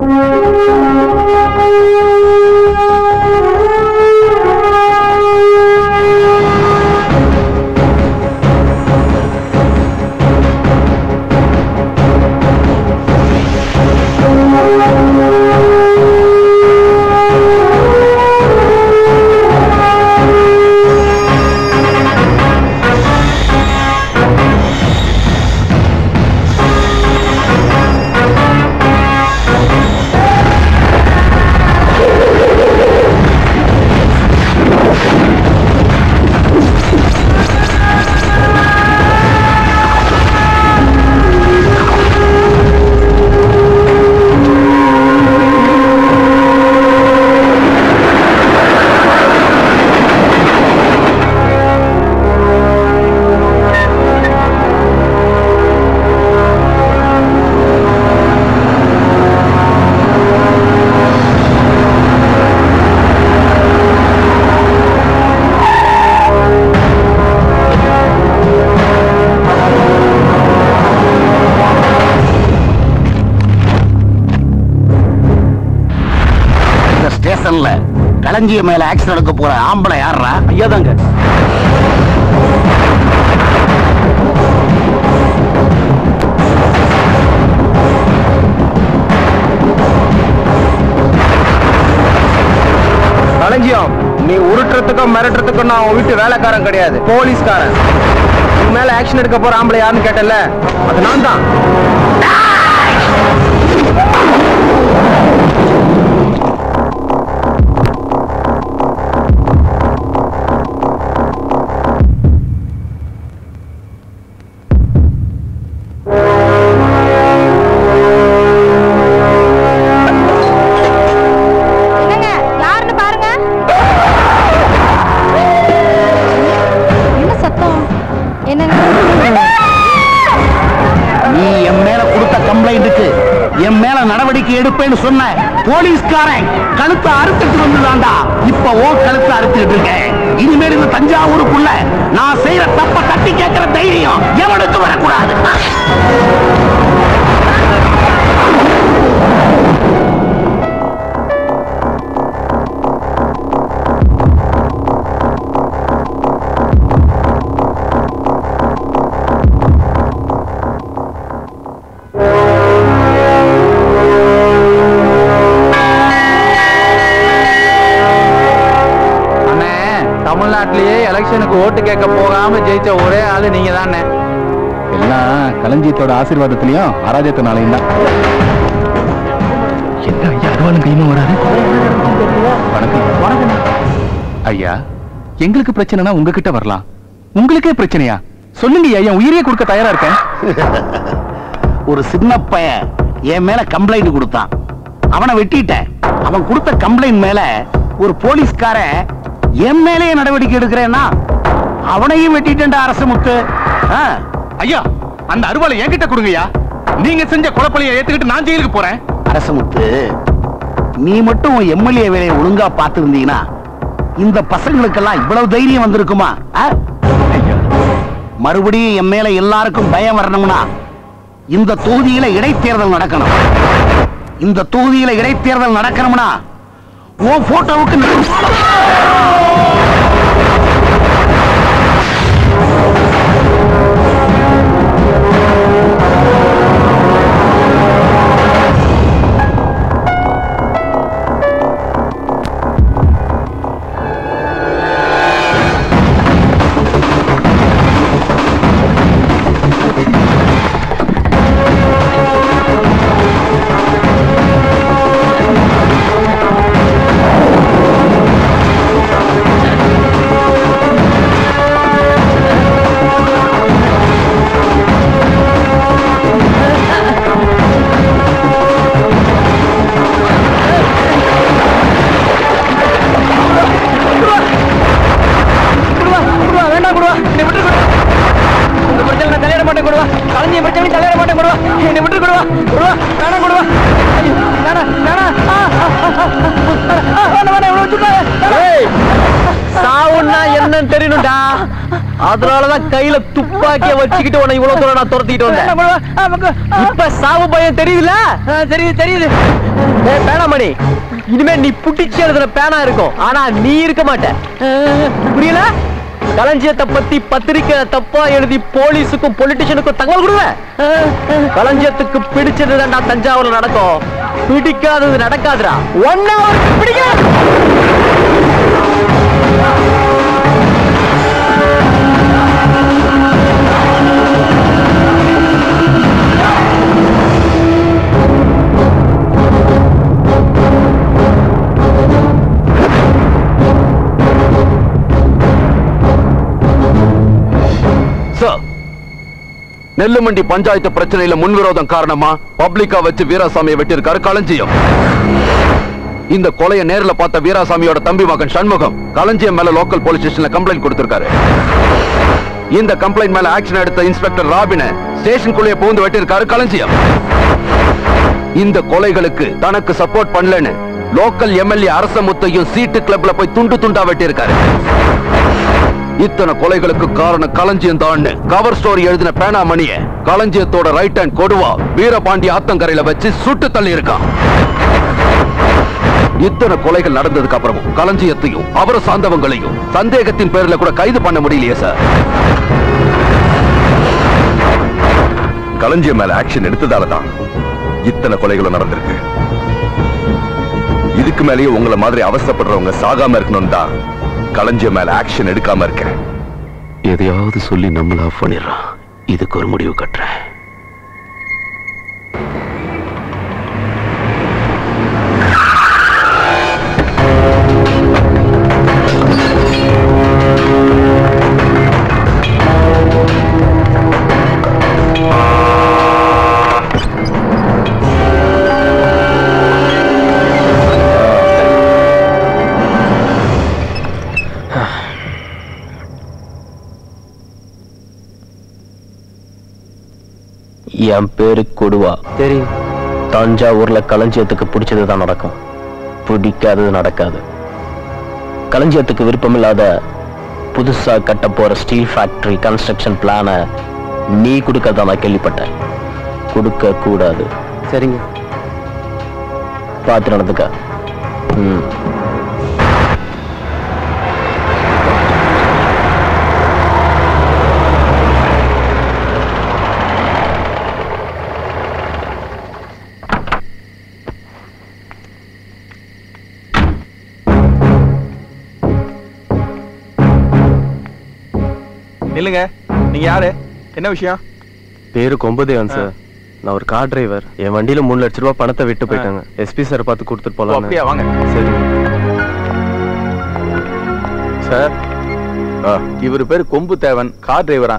இந்த ஸ்டேஷன்ல களஞ்சிய மேல ஆக்சிடென்ட் எடுக்க போற ஆம்பளை யாரா ஐயா தாங்க களஞ்சியம் நீ உருட்டுறதுக்கும் மிரட்டுறதுக்கும் நான் உன் வீட்டு வேலைக்காரன் கிடையாது போலீஸ்காரன் உன் மேல ஆக்ஷன் எடுக்க போற ஆம்பளை யாருன்னு கேட்டல அது நான் தான் என்னங்க யாருன்னு பாருங்க என்ன சத்தம் என்னங்க நீ என் மேல கொடுத்த கம்ப்ளைண்ட்டுக்கு என் மேல நடவடிக்கை எடுப்பேன்னு சொன்ன போலீஸ்காரன் கழுத்தை அறுத்துட்டு வந்துதான்டா இப்ப ஓ கழுத்தை அறுத்துட்டு இருக்கேன் இனிமேல் இந்த தஞ்சாவூருக்குள்ள நான் செய்யற தப்ப தட்டி கேட்கிற தைரியம் எவனுக்கு வரக்கூடாது அண்ணே தமிழ்நாட்டிலேயே எலெக்ஷனுக்கு ஓட்டு கேட்க போகாம ஜெயிச்ச ஒரே ஆளு நீங்க தானே எல்லாம் களஞ்சியத்தோட ஆசீர்வாதத்திலையும் அராஜத்தினாலையும் தான் என்ன ஐயா அருவாளும் கைமா வராது வணக்கம் வணக்கம் ஐயா எங்களுக்கு பிரச்சனைனா உங்ககிட்ட வரலாம் உங்களுக்கே பிரச்சனையா சொல்லுங்க ஐயா என் உயிரையே கொடுக்க தயாரா இருக்கேன் ஒரு சின்ன பையன் என் மேல கம்ப்ளைண்ட் கொடுத்தான் அவனை வெட்டிட்டேன் அவன் கொடுத்த கம்ப்ளைண்ட் மேல ஒரு போலீஸ்காரன் என் மேலேயே நடவடிக்கை எடுக்கிறேன்னா அவனையும் வெட்டிட்டேன்டா அரசு முத்து ஆ, ஐயா அந்த அருவாளை என்கிட்ட கொடுங்கய்யா நீங்க செஞ்ச கொலைப்பழியை ஏத்துக்கிட்டு நான் ஜெயிலுக்கு போறேன் அரசு முத்து நீ மட்டும் எம்எல்ஏ வேலையை ஒழுங்கா பார்த்திருந்தீங்கன்னா இந்த பசங்களுக்கெல்லாம் இவ்வளவு தைரியம் வந்திருக்குமா ஆ? மறுபடியும் என் மேல எல்லாருக்கும் பயம் வரணும்னா இந்த தொகுதியில இடைத்தேர்தல் நடக்கணும் இந்த தொகுதியில இடைத்தேர்தல் நடக்கணும்னா உன் போட்டோவுக்கு நான் வேண்டாம் கொடுவா என்னை விட்டு கொடுவா உங்க பிரச்சனை நான் தலையிட மாட்டேன் கொடுவா கலைஞ பிரச்சனை தலையிட மாட்டேன் கொடுவா என்னை விட்டு கொடுவா கொடுவா வேணாம் கொடுவா ஐயோ, வேணாம் வேணாம் ஆ, ஆ, ஆ, ஆ, ஆ, வேணாம் வேணாம் இவ்வளவு வச்சுக்கோ சாவுன்னா என்னன்னு தெரியணும்டா அதனாலதான் கையில துப்பாக்கிய வச்சுக்கிட்டு உன்னை இவ்வளவு தூரம் நான் துரத்திக்கிட்டு வந்தேன் இப்ப சாவு பயம் தெரியுதுல தெரியுது தெரியுது ஏய் பேனாமணி இனிமே நீ புட்டிச்சு எழுதுன பேனா இருக்கும் ஆனா நீ இருக்க மாட்ட புரியல களஞ்சியத்தை பத்தி பத்திரிக்கை தப்பா எழுதி போலீஸுக்கும் பொலிட்டிஷியனுக்கும் தகவல் கொடுங்க களஞ்சியத்துக்கு பிடிச்சது தான் தஞ்சாவூர்ல நடக்கும் பிடிக்காதது நடக்காதுடா ஒன் ஹவர் பிடிக்காது சார் நெல்லுமண்டி பஞ்சாயத்து பிரச்சனையில முன்விரோதம் காரணமா பப்ளிக்கா வச்சு வீராசாமியை வெட்டியிருக்காரு களஞ்சியம் இந்த கொலையை நேர்ல பார்த்த வீராசாமியோட தம்பி மகன் சண்முகம் களஞ்சியம் மேல லோக்கல் போலீஸ் ஸ்டேஷன்ல கம்ப்ளைண்ட் கொடுத்திருக்காரு இந்த கம்ப்ளைண்ட் மேல ஆக்ஷன் எடுத்த இன்ஸ்பெக்டர் ராபின ஸ்டேஷனுக்குள்ளே புகுந்து வெட்டியிருக்காரு களஞ்சியம் இந்த கொலைகளுக்கு தனக்கு சப்போர்ட் பண்ணலன்னு லோக்கல் எம்எல்ஏ அரசமுத்தையும் சீட்டு கிளப்ல போய் துண்டு துண்டா வெட்டியிருக்காரு இத்தனை கொலைகளுக்கு காரணம் களஞ்சியம் தான் கவர் ஸ்டோரி எழுதின பேனாமணிய களஞ்சியத்தோட ரைட் ஹேண்ட் கொடுவா வீரபாண்டி ஆத்தங்கரையில வச்சு சுட்டு தள்ளி இருக்கான் இத்தனை கொலைகள் நடந்ததுக்கு அப்புறமும் களஞ்சியத்தையும் அவர சார்ந்தவங்களையும் சந்தேகத்தின் பேர்ல கூட கைது பண்ண முடியலையே சார் களஞ்சியம் மேல ஆக்ஷன் எடுத்ததால தான் இத்தனை கொலைகளும் நடந்திருக்கு இதுக்கு மேலேயே உங்களை மாதிரி அவசரப்படுறவங்க சாகாம இருக்கணும் தான் களஞ்சியம் மேல ஆக்ஷன் எடுக்காம இருக்கேன் எதையாவது சொல்லி நம்மள ஆஃப் பண்ணிடுறான் இதுக்கு ஒரு முடிவு கட்டுறேன் என் பேரு கொடுவா தெரியும் தஞ்சாவூர்ல களஞ்சியத்துக்கு பிடிச்சது தான் நடக்கும் பிடிக்காதது நடக்காது களஞ்சியத்துக்கு விருப்பமில்லாத புதுசா கட்ட போற ஸ்டீல் ஃபேக்டரி கன்ஸ்ட்ரக்ஷன் பிளான நீ கொடுக்கறதா நான் கேள்விப்பட்டேன் கொடுக்க கூடாது சரிங்க பார்த்து நடந்துக்க ம் நில்லுங்க நீங்க யாரு என்ன விஷயம் பேரு கொம்புதேவன் சார் நான் ஒரு கார் டிரைவர் என் வண்டியில மூணு லட்ச ரூபாய் பணத்தை விட்டு போயிட்டாங்க எஸ்பி சார் பார்த்து கொடுத்துட்டு ஓ, போலாம் அப்படியா வாங்க சரி சார் இவர் பேர் கொம்பு தேவன் கார் டிரைவரா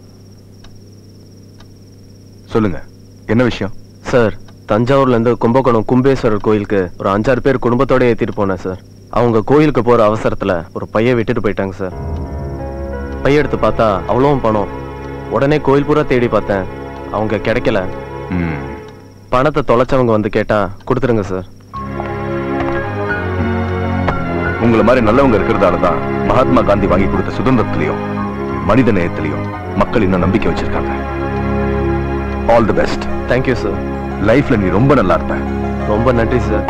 சொல்லுங்க என்ன விஷயம் சார் தஞ்சாவூர்ல இருந்து கும்பகோணம் கும்பேஸ்வரர் கோயிலுக்கு ஒரு அஞ்சாறு பேர் குடும்பத்தோட ஏத்திட்டு போனேன் சார் அவங்க கோயிலுக்கு போற அவசரத்துல ஒரு பைய விட்டுட்டு போயிட்டாங்க சார் பைய எடுத்து பார்த்தா அவ்வளவும் பணம் உடனே கோயில் பூரா தேடி பார்த்தேன் அவங்க கிடைக்கல ம், பணத்தை தொலைச்சவங்க வந்து கேட்டா கொடுத்துருங்க சார் உங்களை மாதிரி நல்லவங்க இருக்கிறதால தான் மகாத்மா காந்தி வாங்கி கொடுத்த சுதந்திரத்திலையும் மனித நேயத்திலையும் மக்கள் இன்னும் நம்பிக்கை வச்சிருக்காங்க all the best thank you sir லைஃப்ல நீ ரொம்ப நல்லா இருப்ப ரொம்ப நன்றி சார்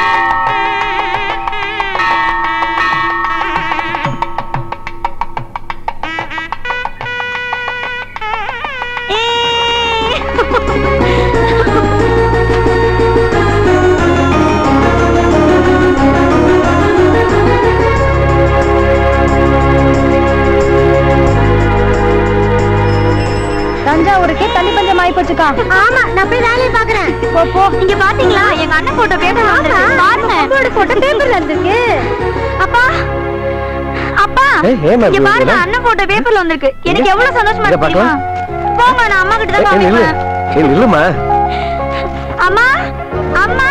தஞ்சாவூருக்கே தண்ணி பஞ்சம் ஆயி போச்சுக்கா ஆமா நான் போய் வேலையை பாக்குறேன் போ போ இங்க பாத்தீங்களா எங்க அண்ணன் போட்டோ பேப்பர் வந்திருக்கு பாருங்க உங்களோட போட்டோ பேப்பர்ல வந்திருக்கு அப்பா அப்பா ஏய், ஏம்மா இங்க இப்படி பாருங்க வந்திருக்க? அண்ணன் போட்டோ பேப்பர்ல வந்திருக்கு எனக்கு எவ்வளவு சந்தோஷமா இங்க இருக்கு தெரியுமா பார்க்கலாம். போங்க நான் அம்மா கிட்ட தான் காமிப்பேன் இல்லம்மா அம்மா அம்மா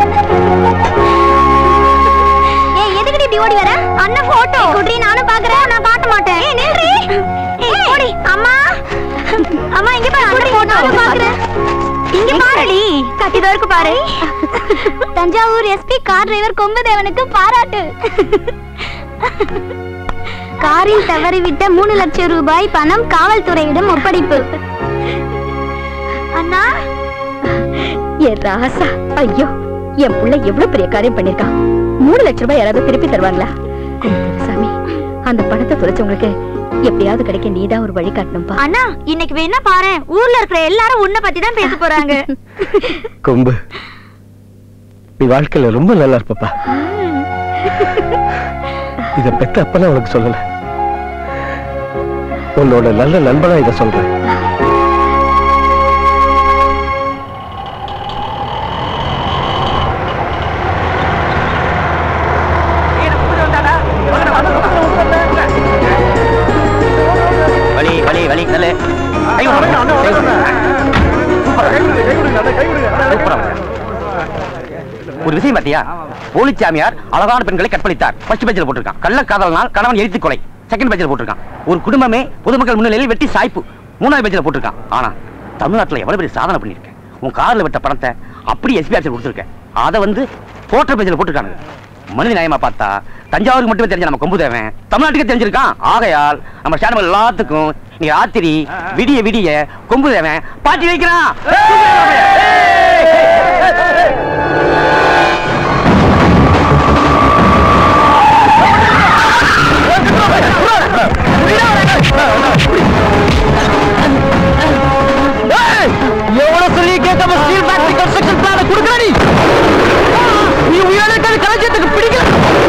ஏய் எதுக்கு இப்படி ஓடி வர அண்ணன் போட்டோ குட்ரி நானும் பாக்குறேன் நான் காட்ட மாட்டேன் ஏய் நில்றி ஏய் ஓடி அம்மா அம்மா இங்க பாரு அண்ணன் போட்டோ நானும் பாக்குறேன் இங்க பாருடி இதோ இருக்கு பாரு தஞ்சாவூர் எஸ்பி கார் டிரைவர் கொம்புதேவனுக்கு பாராட்டு காரில் தவறிவிட்ட மூணு லட்சம் ரூபாய் பணம் காவல்துறையிடம் ஒப்படைப்பு அண்ணா என் ராசா ஐயோ என் புள்ள எவ்வளவு பெரிய காரியம் பண்ணிருக்கான் மூணு லட்சம் ரூபாய் யாராவது திருப்பி தருவாங்களா சாமி அந்த பணத்தை தொலைச்சவங்களுக்கு எப்படியாவது கிடைக்க நீதான் ஒரு வழி காட்டணும்பா அண்ணா இன்னைக்கு வேணா பாரு ஊர்ல இருக்கிற எல்லாரும் உன்னை பத்தி தான் பேச போறாங்க கொம்பு நீ வாழ்க்கையில ரொம்ப நல்லா இருப்பப்பா இத பெத்த அப்பதான் உனக்கு சொல்லல உன்னோட நல்ல நண்பனா இத சொல்றேன் வலி வலி வலி நல்ல கை விடு, கை விடு. சூப்பரா. ஒரு விஷயம் பாத்தியா போலி சாமியார் அழகான பெண்களை கற்பழித்தார் ஃபர்ஸ்ட் பேஜில் போட்டிருக்கான் கள்ள காதலனால் கணவன் எரித்து கொலை செகண்ட் பேஜில் போட்டிருக்கான் ஒரு குடும்பமே பொதுமக்கள் முன்னிலையில் வெட்டி சாய்ப்பு மூணாவது பேஜில் போட்டிருக்கான் ஆனா தமிழ்நாட்டுல எவ்வளவு பெரிய சாதனை பண்ணியிருக்கேன் உன் கார்ல விட்ட பணத்தை அப்படி எஸ்பி ஆஃபீஸர் கொடுத்துருக்கேன் அதை வந்து போட்டோ பேஜில் போட்டிருக்கானுங்க மனித நியாயமா பார்த்தா தஞ்சாவூருக்கு மட்டுமே தெரிஞ்ச நம்ம கொம்பு தேவன் தமிழ்நாட்டுக்கே தெரிஞ்சிருக்கான் ஆகையால் நம்ம சேனல் எல்லாத்துக்கும் நீ ராத்திரி விடிய விடிய கொம்பு தேவன் பாட்டி வைக்கிறான் எவ்வளவு சொல்லி கேட்காம ஸ்டீல் ஃபேக்டரி கன்ஸ்ட்ரக்ஷன் பிளான கொடுக்கற நீ நீ உயிரோட இருக்கிறது கலைஞத்துக்கு பிடிக்கல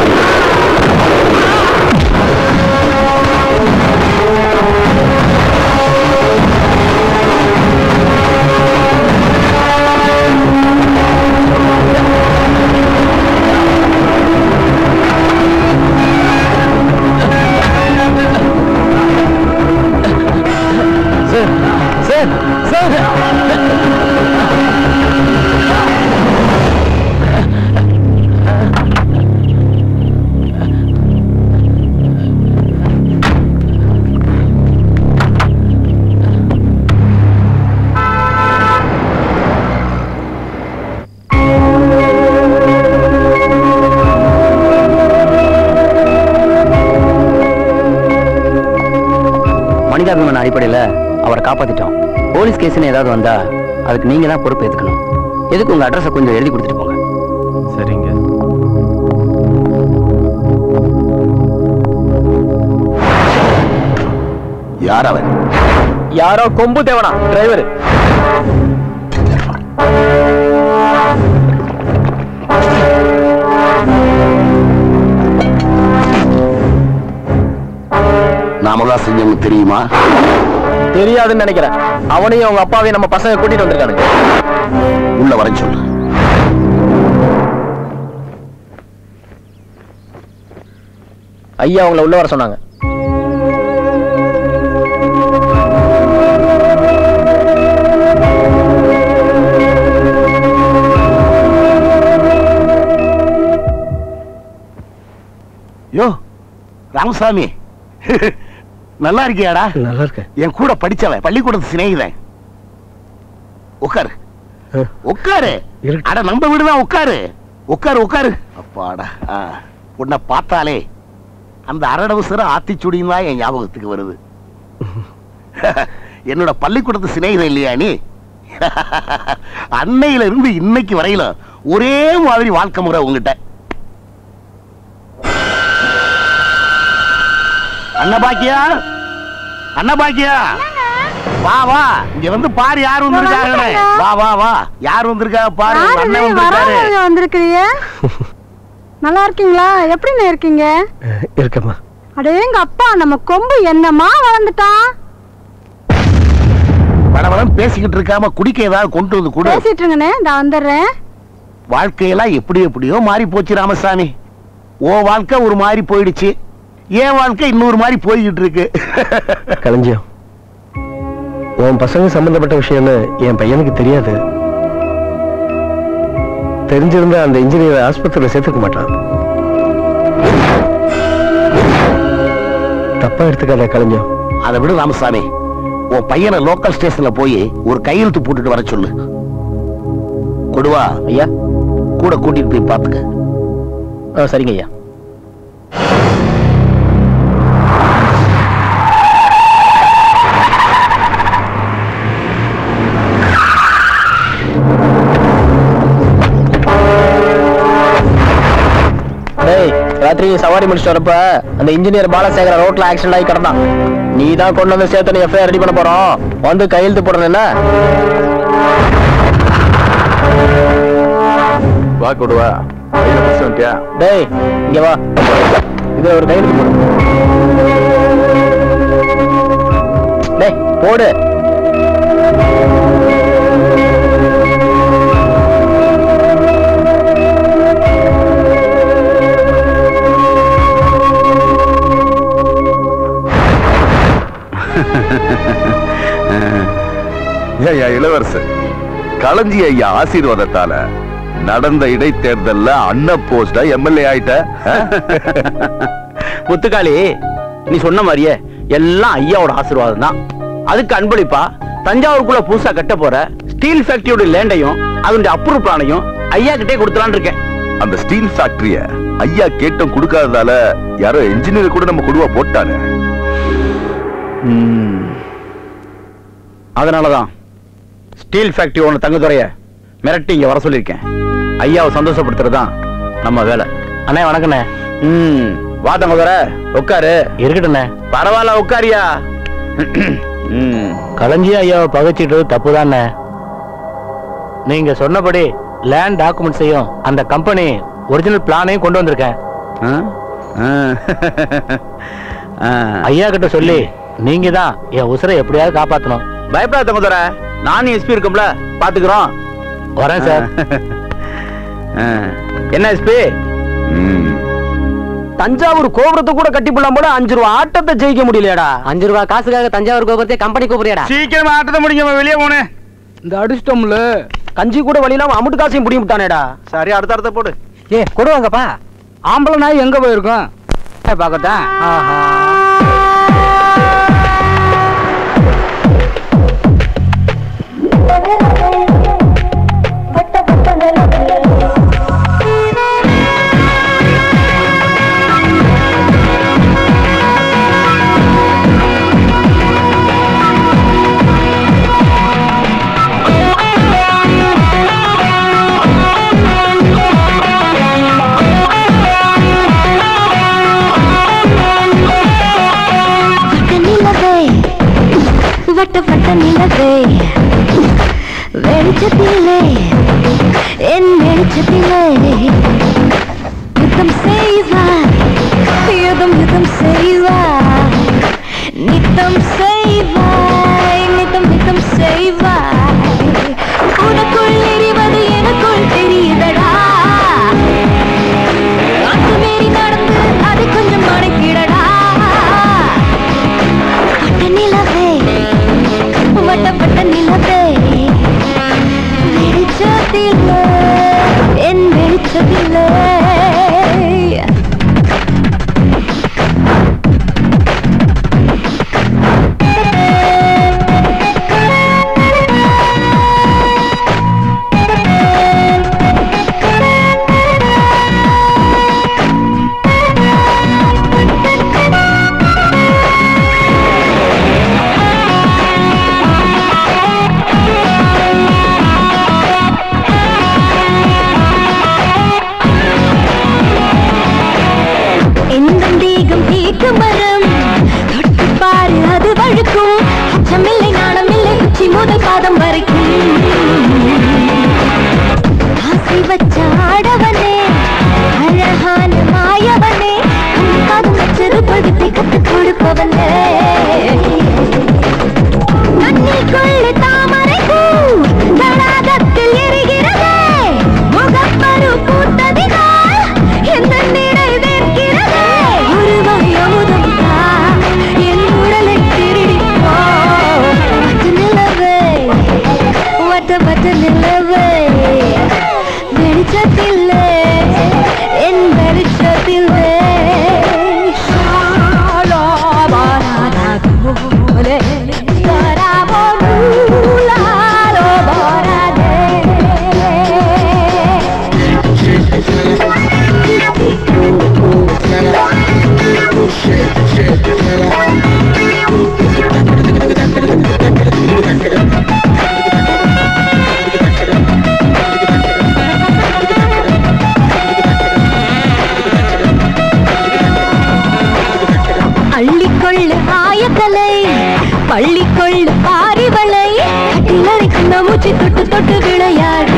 சார் சார் மனிதாபிமான அடிப்படையில அவரை காப்பாத்திட்டோம் போலீஸ் கேஸ்னு ஏதாவது வந்தா அதுக்கு நீங்க தான் பொறுப்பு ஏத்துக்கணும் எதுக்கு உங்க அட்ரஸை கொஞ்சம் எழுதி கொடுத்துட்டு போங்க சரிங்க யார் அவன் யாரோ கொம்பு தேவனா டிரைவர் நாம தான் செஞ்சவங்க தெரியுமா தெரியாதுன்னு நினைக்கிறேன் அவனையும் அவங்க அப்பாவையும் நம்ம பசங்க கூட்டிட்டு வந்திருக்கானுங்க உள்ள வர சொல்லு ஐயா அவங்கள உள்ள வர சொன்னாங்க யோ ராமசாமி நல்லா இருக்கியாடா நல்லா இருக்கேன் என் கூட படிச்சவன் பள்ளிக்கூடத்து சிநேகிதன் உட்காரு உட்காரு இருக்கு. அட நம்ம வீடுதான் உட்காரு உட்காரு உட்காரு அப்பாடா ஆ, உன்னை பார்த்தாலே அந்த அரடவசர ஆத்திச்சுடியும் தான் என் ஞாபகத்துக்கு வருது என்னோட பள்ளிக்கூடத்து சிநேகிதன் இல்லையா நீ அன்னையில இருந்து இன்னைக்கு வரையிலும் ஒரே மாதிரி வாழ்க்கை முறை உங்ககிட்ட அன்னபாக்கியா அன்னபாக்கியா வா வா இங்க வந்து பாரு யார் வந்திருக்காங்க வா வா வா யார் வந்திருக்கா பாரு உங்க அண்ணன் வந்திருக்காரு வந்திருக்கிறீங்க நல்லா இருக்கீங்களா எப்படிண்ணே இருக்கீங்க இருக்கம்மா அடேங்க அப்பா நம்ம கொம்பு என்னமா வளர்ந்துட்டான் படபடம் பேசிக்கிட்டு இருக்காம குடிக்க ஏதாவது கொண்டு வந்து கொடு பேசிட்டு இருங்கண்ணே நான் வந்துடுறேன் வாழ்க்கையெல்லாம் எப்படி எப்படியோ மாறி போச்சு ராமசாமி ஓ வாழ்க்கை ஒரு மாதிரி போயிடுச்சு என் வாழ்க்கை இன்னொரு மாதிரி போய்கிட்டு இருக்கு களஞ்சியம் உன் பசங்க சம்பந்தப்பட்ட விஷயம்னு என் பையனுக்கு தெரியாது தெரிஞ்சிருந்தா அந்த இன்ஜினியரை ஆஸ்பத்திரியில சேர்த்துக்க மாட்டான் தப்பா எடுத்துக்காத களஞ்சியம் அதை விடு ராமசாமி உன் பையனை லோக்கல் ஸ்டேஷன்ல போய் ஒரு கையெழுத்து போட்டுட்டு வர சொல்லு கொடுவா ஐயா கூட கூட்டிட்டு போய் பாத்துக்க ஆ சரிங்க ஐயா ராத்திரி சவாரி முடிச்சுட்டு வரப்ப அந்த இன்ஜினியர் பாலசேகர ரோட்ல ஆக்சிடென்ட் ஆகி கிடந்தான் நீ தான் கொண்டு வந்து சேர்த்து எஃப்ஐஆர் ரெடி பண்ண போறோம் வந்து கையெழுத்து போடணும் என்ன வா கொடுவா கையில புடிச்சு வந்துட்டியா டேய் இங்க வா இது ஒரு கையெழுத்து போடு டேய் போடு ஐயா இளவரசர் களஞ்சி ஐயா ஆசீர்வாதத்தால நடந்த இடைத்தேர்தல்ல அண்ண போஸ்டா எம்எல்ஏ ஆயிட்ட ஆ? முத்துக்காளி நீ சொன்ன மாதிரியே எல்லாம் ஐயாவோட ஆசீர்வாதம் தான் அதுக்கு அன்பளிப்பா தஞ்சாவூருக்குள்ள புதுசா கட்ட போற ஸ்டீல் ஃபேக்டரியோட லேண்டையும் அதனுடைய அப்ரூவ் பிளானையும் ஐயா கிட்டே கொடுத்துலான்னு இருக்கேன் அந்த ஸ்டீல் ஃபேக்டரிய ஐயா கேட்டும் கொடுக்காததால யாரோ என்ஜினியர் கூட நம்ம குடுவா போட்டானே அதனாலதான் ஸ்டீல் ஃபேக்டரி ஒன்று தங்கத்துறைய மிரட்டி இங்க வர சொல்லியிருக்கேன் ஐயாவை சந்தோஷப்படுத்துறது தான் நம்ம வேலை அண்ணே வணக்கண்ணே ம் வா தங்கதுரை உட்காரு இருக்கட்டுண்ணே பரவாயில்ல உட்காரியா ம் களஞ்சி ஐயாவை பகைச்சிட்டு தப்புதானே நீங்க சொன்னபடி லேண்ட் டாக்குமெண்ட்ஸையும் அந்த கம்பெனி ஒரிஜினல் பிளானையும் கொண்டு வந்திருக்கேன் ஆ? ஆ. ஆ. ஐயா கிட்ட சொல்லி நீங்க தான் என் உசுரை எப்படியாவது காப்பாத்தணும் பயப்படாத தங்கதுரை நானும் எஸ்பி இருக்கோம்ல பாத்துக்கிறோம் வரேன் சார் ஆ. என்ன எஸ்பி ம். தஞ்சாவூர் கோபுரத்தை கூட கட்டி போடலாம் போல அஞ்சு ரூபா ஆட்டத்தை ஜெயிக்க முடியலடா அஞ்சு ரூபா காசுக்காக தஞ்சாவூர் கோபுரத்தை கம்பெனி கூப்பிடுறா சீக்கிரமா ஆட்டத்தை முடிங்க வெளியே போனேன் இந்த அடிச்சிட்டோம்ல கஞ்சி கூட வழியில அமுட்டு காசையும் புடியும் விட்டானேடா சரி அடுத்த அடுத்த போடு ஏ கொடுவாங்கப்பா ஆம்பளை நாய் எங்க போயிருக்கோம் பார்க்கத்தான் வட்ட நிலவே வட்ட வட்ட நிலவே வெளிச்சத்திலே என் வெளிச்சத்திலே யுத்தம் செய்வார் யுதம் யுதம் செய்வார் நித்தம் செய்வாய் நித்தம் நித்தம் செய்வாய் உனக்குள் எரிவது எனக்குள் தெரியுதடா அத்துமீறி நடந்து அதை கொஞ்சம் மடக்கிடடா வட்ட நிலவே வட்டப்பட்ட நிலவே வெளிச்சத்திலே என் வெளிச்சத்திலே எந்தம் தேகம் தேக்கு மரம் தொட்டு பாரு அது வழுக்கும் அச்சமில்லை நாணமில்லை உச்சி முதல் பாதம் வரைக்கும் ஆசை வச்ச ஆடவனே அழகான மாயவனே காதும் வச்சது படுத்தி கத்துக் கொடுப்பவனே கண்ணிக்குள்ள தாமரை பூ தடாகத்தில் எரிகிறதே முகப்பரு பூத்ததினால் எந்த நிறை வேர்க்கிறதே ஒரு வகை அமுதம் தா, என் உடலை திருடிப்போ வட்ட நிலவே வட்ட வட்ட நிலவே வெளிச்சத்திலே என் வெளிச்சத்திலே ஷாலா பாரா கொள்ளு ஆயக்கலை பள்ளி கொள்ளு பாரிவளை கட்டிலரைக்கும் மூச்சு தொட்டு தொட்டு விளையாடு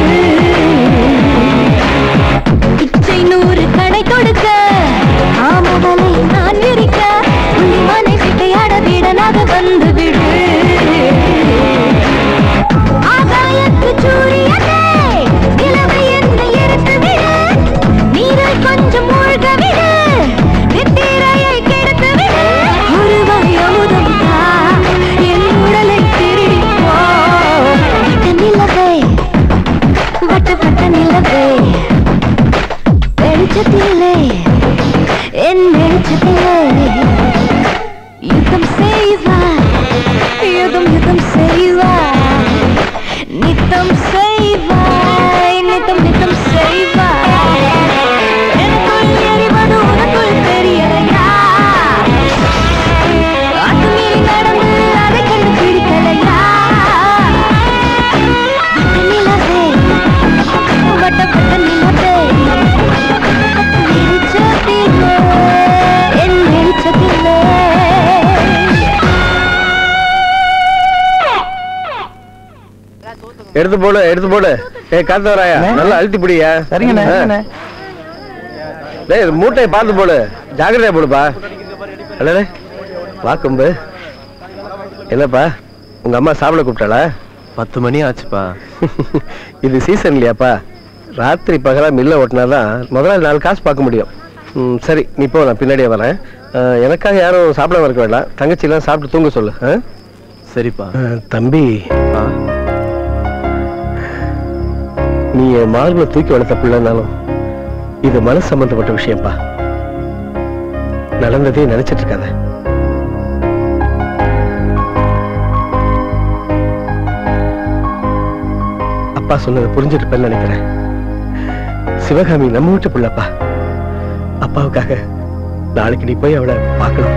இச்சை நூறு கடை கொடுக்க ஆமவலை நான் விரிக்க புள்ளிமானை சிட்டையாட வீடனாக வந்து விடு ஆகாயத்து சூரியனே நிலவை என்னை எடுத்து விடு நீரில் கொஞ்சம் மூழ்க விடு நித்திரையை கெடுத்து விடு ஒரு வகை அமுதம் தா, என் உடலை திருடி போ வட்ட நிலவே வட்ட வட்ட நிலவே வெளிச்சத்திலே என் வெளிச்சத்திலே யுத்தம் செய்வார் யுத்தம் யுத்தம் செய்வார் நித்தம் செய்வாய் நித்தம் நித்தம் செய்வாய் எனக்குள் எரிவது உனக்குள் தெரியலையா அத்துமீறி நடந்து அதை கண்டு பிடிக்கலையா வட்ட நிலவே வட்ட வட்ட நிலவே வெளிச்சத்திலே என் வெளிச்சத்திலே எடுத்து போடு எடுத்து போடு ஏ காத்தவராயா நல்லா அழுத்தி பிடியா சரிங்கண்ணே, சரிங்கண்ணே. டேய் இது மூட்டையை பார்த்து போடு ஜாக்கிரதையா போடுப்பா அடடே வாக்கம்பு என்னப்பா உங்க அம்மா சாப்பிட கூப்பிட்டாளா பத்து மணி ஆச்சுப்பா இது சீசன் இல்லையாப்பா ராத்திரி பகலா மில்ல ஓட்டினாதான் முதல்ல நாலு காசு பார்க்க முடியும் ம், சரி நீ போ நான் பின்னாடியே வரேன் அஹ், எனக்காக யாரும் சாப்பிட இருக்க வேண்டாம் தங்கச்சிலாம் சாப்பிட்டு தூங்க சொல்லு ஆ? சரிப்பா அஹ், தம்பி ஆ நீ என் மார்பில் தூக்கி வளர்த்த பிள்ளைனாலும் இது மனசு சம்பந்தப்பட்ட விஷயம்ப்பா நடந்ததே நினைச்சிட்டு இருக்காத அப்பா சொன்னதை புரிஞ்சிருப்பேன்னு நினைக்கிறேன் சிவகாமி நம்ம வீட்டு பிள்ளைப்பா அப்பாவுக்காக நாளைக்கு நீ போய் அவளை பார்க்கணும்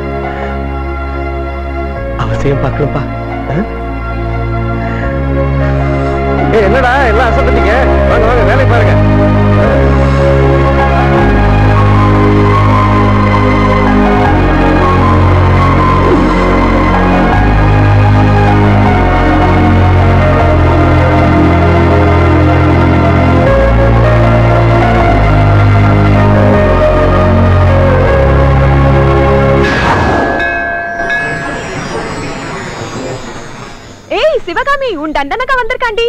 அவசியம் பார்க்கணும்ப்பா ஆ? ஏய், என்னடா எல்லாம் அசப்பட்டீங்க வாங்க வாங்க வேலை பாருங்க ஏய் சிவகாமி உன் தண்டனக்கா வந்திருக்காண்டி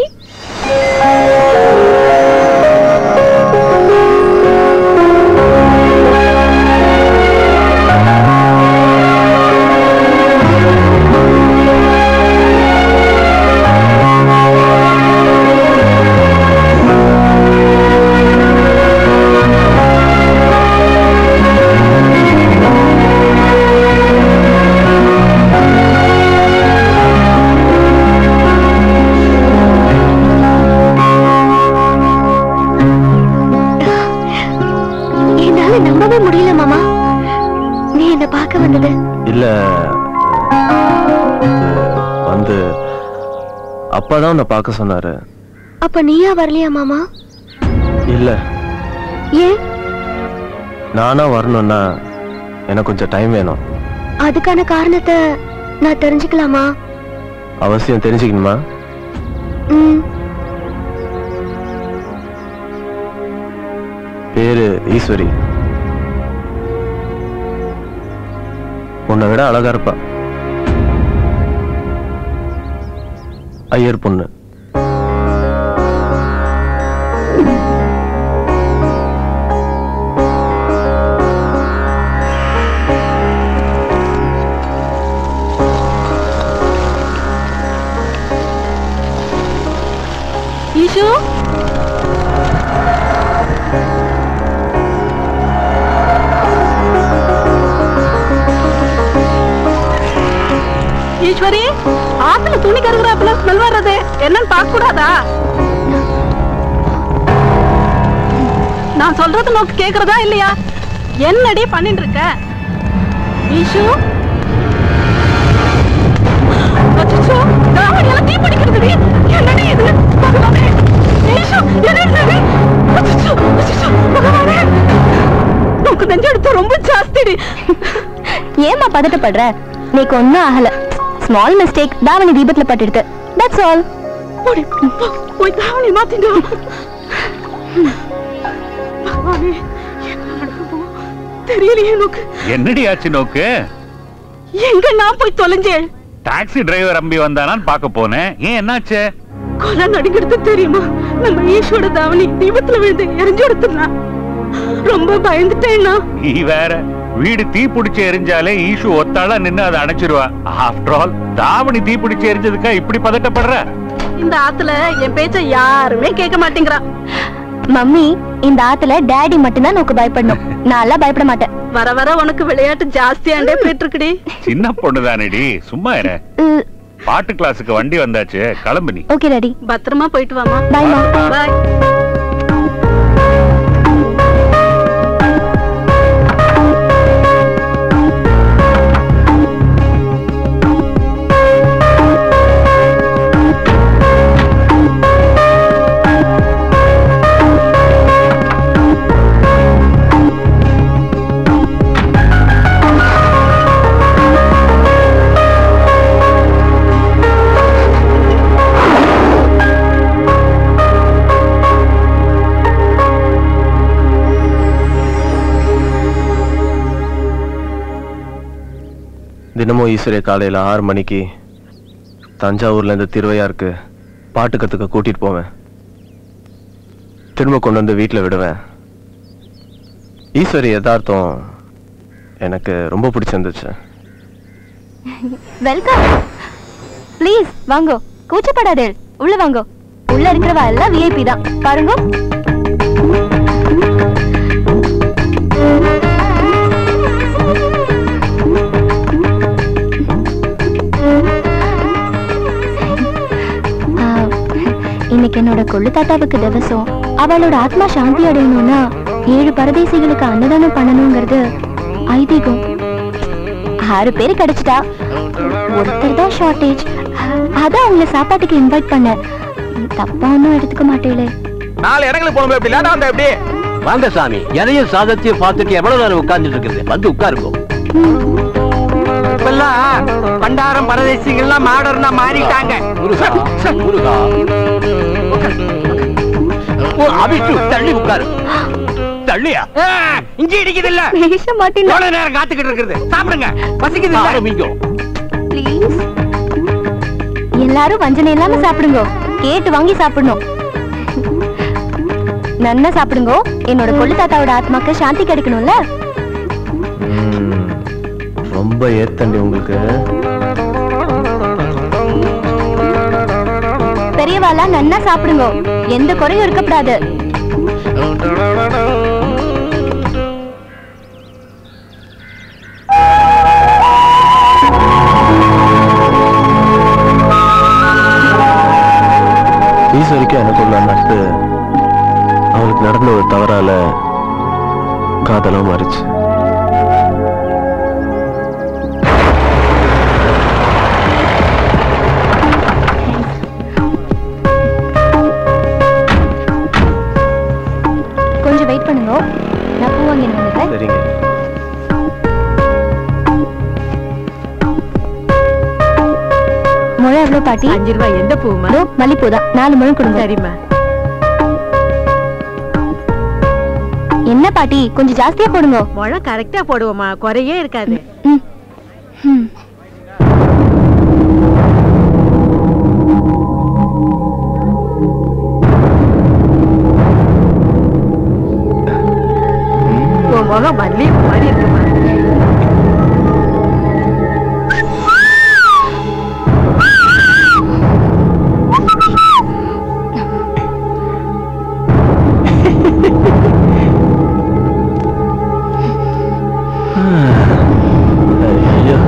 என்னால நம்பவே முடியல மாமா நீ என்ன பார்க்க வந்தது இல்ல இது வந்து அப்பா தான் உன்னை பார்க்க சொன்னாரு அப்ப நீயா வரலையா மாமா இல்ல ஏன் நானா வரணும்னா எனக்கு கொஞ்சம் டைம் வேணும் அதுக்கான காரணத்தை நான் தெரிஞ்சுக்கலாமா அவசியம் தெரிஞ்சுக்கணுமா ம் பேரு ஈஸ்வரி உன்னை விட அழகா இருப்பா ஐயர் பொண்ணு ஈஷு ஈஸ்வரி ஆத்துல துணி கருகுறாப்புல ஸ்மெல் வர்றது என்னன்னு பார்க்க கூடாதா நான் சொல்றது நோக்கு கேக்குறதா இல்லையா என்னடி பண்ணிட்டு இருக்க ஈஷு அச்சச்சோ, தாவணியெல்லாம் தீ பிடிக்கிறதுடி. என்னடி இது? பகவானே. ஈஷு, என்னடி இது? அச்சச்சோ, அச்சச்சோ, பகவானே. உனக்கு நெஞ்செடுத்து ரொம்ப ஜாஸ்திடி ஏமா பதட்டப்படுற நீக்கு ஒன்னும் ஆகல ஸ்மால் மிஸ்டேக் தாவணி தீபத்துல பட்டுடுது தட்ஸ் ஆல் போய் தாவணி மாத்திங்க பகவானே, என்ன நடக்குமோ? தெரியலையே எனக்கு என்னடி ஆச்சு நோக்கு எங்க நான் போய் தொலைஞ்சேன் டாக்ஸி டிரைவர் அம்பி வந்தானான்னு பார்க்க போனேன் ஏன் என்னாச்சு கொலை நடிக்கிறது தெரியுமா நம்ம ஈஸ்வர தாவணி தீபத்துல விழுந்து எரிஞ்சு எடுத்துனா ரொம்ப பயந்துட்டேன்னா நீ வேற வீடு தீ பிடிச்சு எரிஞ்சாலே ஈஷு ஒத்தாளா நின்னு அதை அணைச்சிருவா ஆஃப்டர் ஆல் தாவணி தீ பிடிச்சு எரிஞ்சதுக்கா இப்படி பதட்டப்படுற இந்த ஆத்துல என் பேச்ச யாருமே கேட்க மாட்டேங்கிறா மம்மி இந்த ஆத்துல டாடி மட்டும்தான் நோக்கு பயப்படணும் நான் எல்லாம் பயப்பட மாட்டேன் வர வர உனக்கு விளையாட்டு ஜாஸ்தியாண்டே போயிட்டு இருக்குடி சின்ன பொண்ணு தானேடி சும்மா இரு பாட்டு கிளாஸுக்கு வண்டி வந்தாச்சு கிளம்பு நீ ஓகே டாடி பத்திரமா போயிட்டு வாமா பாய் மா பாய் தினமும் ஈஸ்வரிய காலையில ஆறு மணிக்கு தஞ்சாவூர்ல இருந்து திருவையாருக்கு பாட்டு கத்துக்க கூட்டிட்டு போவேன் திரும்ப கொண்டு வந்து வீட்டுல விடுவேன் ஈஸ்வரி யதார்த்தம் எனக்கு ரொம்ப பிடிச்சிருந்துச்சு வெல்கம் ப்ளீஸ் வாங்கோ கூச்சப்படாதே உள்ள வாங்கோ உள்ள இருக்கிறவா எல்லாம் விஐபி தான் பாருங்க ஆ, இன்னைக்கு என்னோட கொள்ளு தாத்தாவுக்கு திவசம் அவளோட ஆத்மா சாந்தி அடையணும்னா ஏழு பரதேசிகளுக்கு அன்னதானம் பண்ணணுங்கிறது ஐதீகம் ஆறு பேர் கிடைச்சிட்டா ஒருத்தர் தான் ஷார்டேஜ் அதான் உங்களை சாப்பாட்டுக்கு இன்வைட் பண்ணேன் தப்பா ஒன்றும் எடுத்துக்க மாட்டேளே நாலு இடங்களுக்கு போகணும் எப்படி லேட்டா வந்தா எப்படி வாங்க சாமி எதையும் சாதத்தையும் பார்த்துட்டு எவ்வளவு நேரம் உட்கார்ந்துட்டு இருக்குது வந்து உட்காருங்க இப்பெல்லாம் பண்டாரம் பரதேசிகள்லாம் மாடர்னா மாறிட்டாங்க முருகா முருகா ஓ அபிஷு தள்ளி உட்காரு தள்ளியா இஞ்சி இடிக்குது இல்ல பேச மாட்டேன் எவ்வளவு நேரம் காத்துக்கிட்டு இருக்குது சாப்பிடுங்க பசிக்குது இல்ல ஆரம்பிங்க ப்ளீஸ் எல்லாரும் வஞ்சனை இல்லாம சாப்பிடுங்க கேட்டு வாங்கி சாப்பிடணும் நன்னா சாப்பிடுங்க என்னோட கொள்ளு தாத்தாவோட ஆத்மாக்கு சாந்தி கிடைக்கணும்ல ம், ரொம்ப ஏத்தண்டி உங்களுக்கு பெரியவாளா நன்னா சாப்பிடுங்க எந்த குறையும் இருக்கக்கூடாது ஈஸ்வரிக்கும் எனக்கு உள்ள நட்பு அவளுக்கு நடந்த ஒரு தவறால காதலும் மாறிச்சு கொஞ்சம் வெயிட் பண்ணுங்க நான் பூ வாங்கி வந்துடுறேன் சரிங்க முழம் எவ்வளவு பாட்டி அஞ்சு ரூபாய் எந்த பூமா இதோ மல்லிப்பூ தான் நாலு முழம் கொடுங்க சரிம்மா என்ன பாட்டி கொஞ்சம் ஜாஸ்தியா போடுங்க முழம் கரெக்டா போடுவோமா குறையே இருக்காது ம். ம். உன் முகம் மல்லி மாதிரி இருக்குமா ஐயோ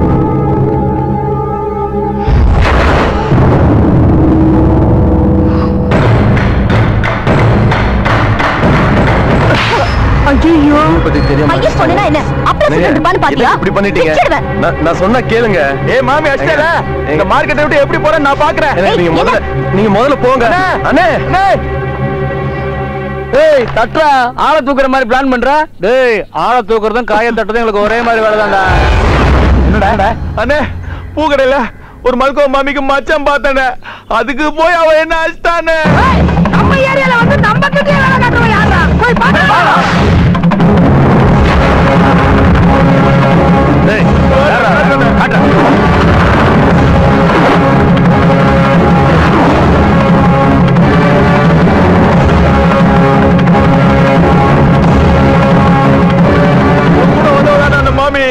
ஐயோ பத்தி தெரியாம மையஸ் பொண்ணுனா என்ன அப்புறம் நீங்க சொல்லிட்டு பாத்தியா இப்படி பண்ணிட்டீங்க பிச்சிடுவேன். நான் நான் சொன்னா கேளுங்க ஏ மாமி அடிச்சல இந்த மார்க்கெட்டை விட்டு எப்படி போறேன்னு நான் பாக்குறேன் ஏங்க, நீங்க முதல்ல நீங்க முதல்ல போங்க அண்ணே ஏய் தட்டுறா ஆளை தூக்குற மாதிரி பிளான் பண்ற டேய் ஆளை தூக்குறதும் காய தட்டுறதும் எங்களுக்கு ஒரே மாதிரி வேலை தான்டா என்னடா அண்ணே பூக்கடையில ஒரு மல்கோ மாமிக்கு மச்சம் பார்த்தனே அதுக்கு போய் அவன் என்ன அடிச்சிட்டானே நம்ம ஏரியால வந்து நம்ம கிட்டே வேலை காட்டுறவன் யாரா போய் பாத்து கூட உதவுறானே அந்த மாமி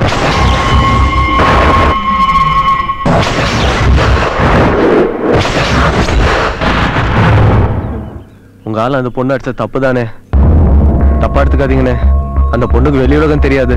உங்க ஆள் அந்த பொண்ணு அடிச்ச தப்பு தானே தப்பா எடுத்துக்காதீங்கண்ணே அந்த பொண்ணுக்கு வெளியுலகம் தெரியாது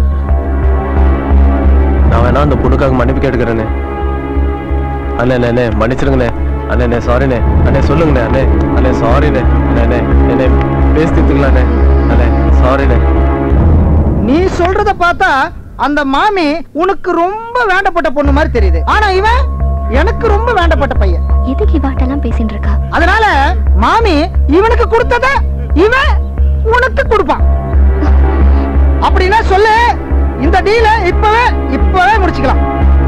நான் வேணா அந்த பொண்ணுக்காக மன்னிப்பு கேட்டுக்கிறேனே அண்ணே அண்ணே, அண்ணே மன்னிச்சிருங்கண்ணே அண்ணே அண்ணே சாரிண்ணே அண்ணே சொல்லுங்கண்ணே அண்ணே அண்ணே சாரிண்ணே அண்ணே அண்ணே அண்ணே பேசி தீர்த்துக்கலாண்ணே அண்ணே சாரிண்ணே நீ சொல்றத பார்த்தா அந்த மாமி உனக்கு ரொம்ப வேண்டப்பட்ட பொண்ணு மாதிரி தெரியுது ஆனா இவன் எனக்கு ரொம்ப வேண்டப்பட்ட பையன் எதுக்கு இவாட்டெல்லாம் பேசிட்டு இருக்கா அதனால மாமி இவனுக்கு கொடுத்தத இவன் உனக்கு கொடுப்பான் அப்படின்னா சொல்லு இந்த டீல இப்பவே இப்பவே முடிச்சுக்கலாம்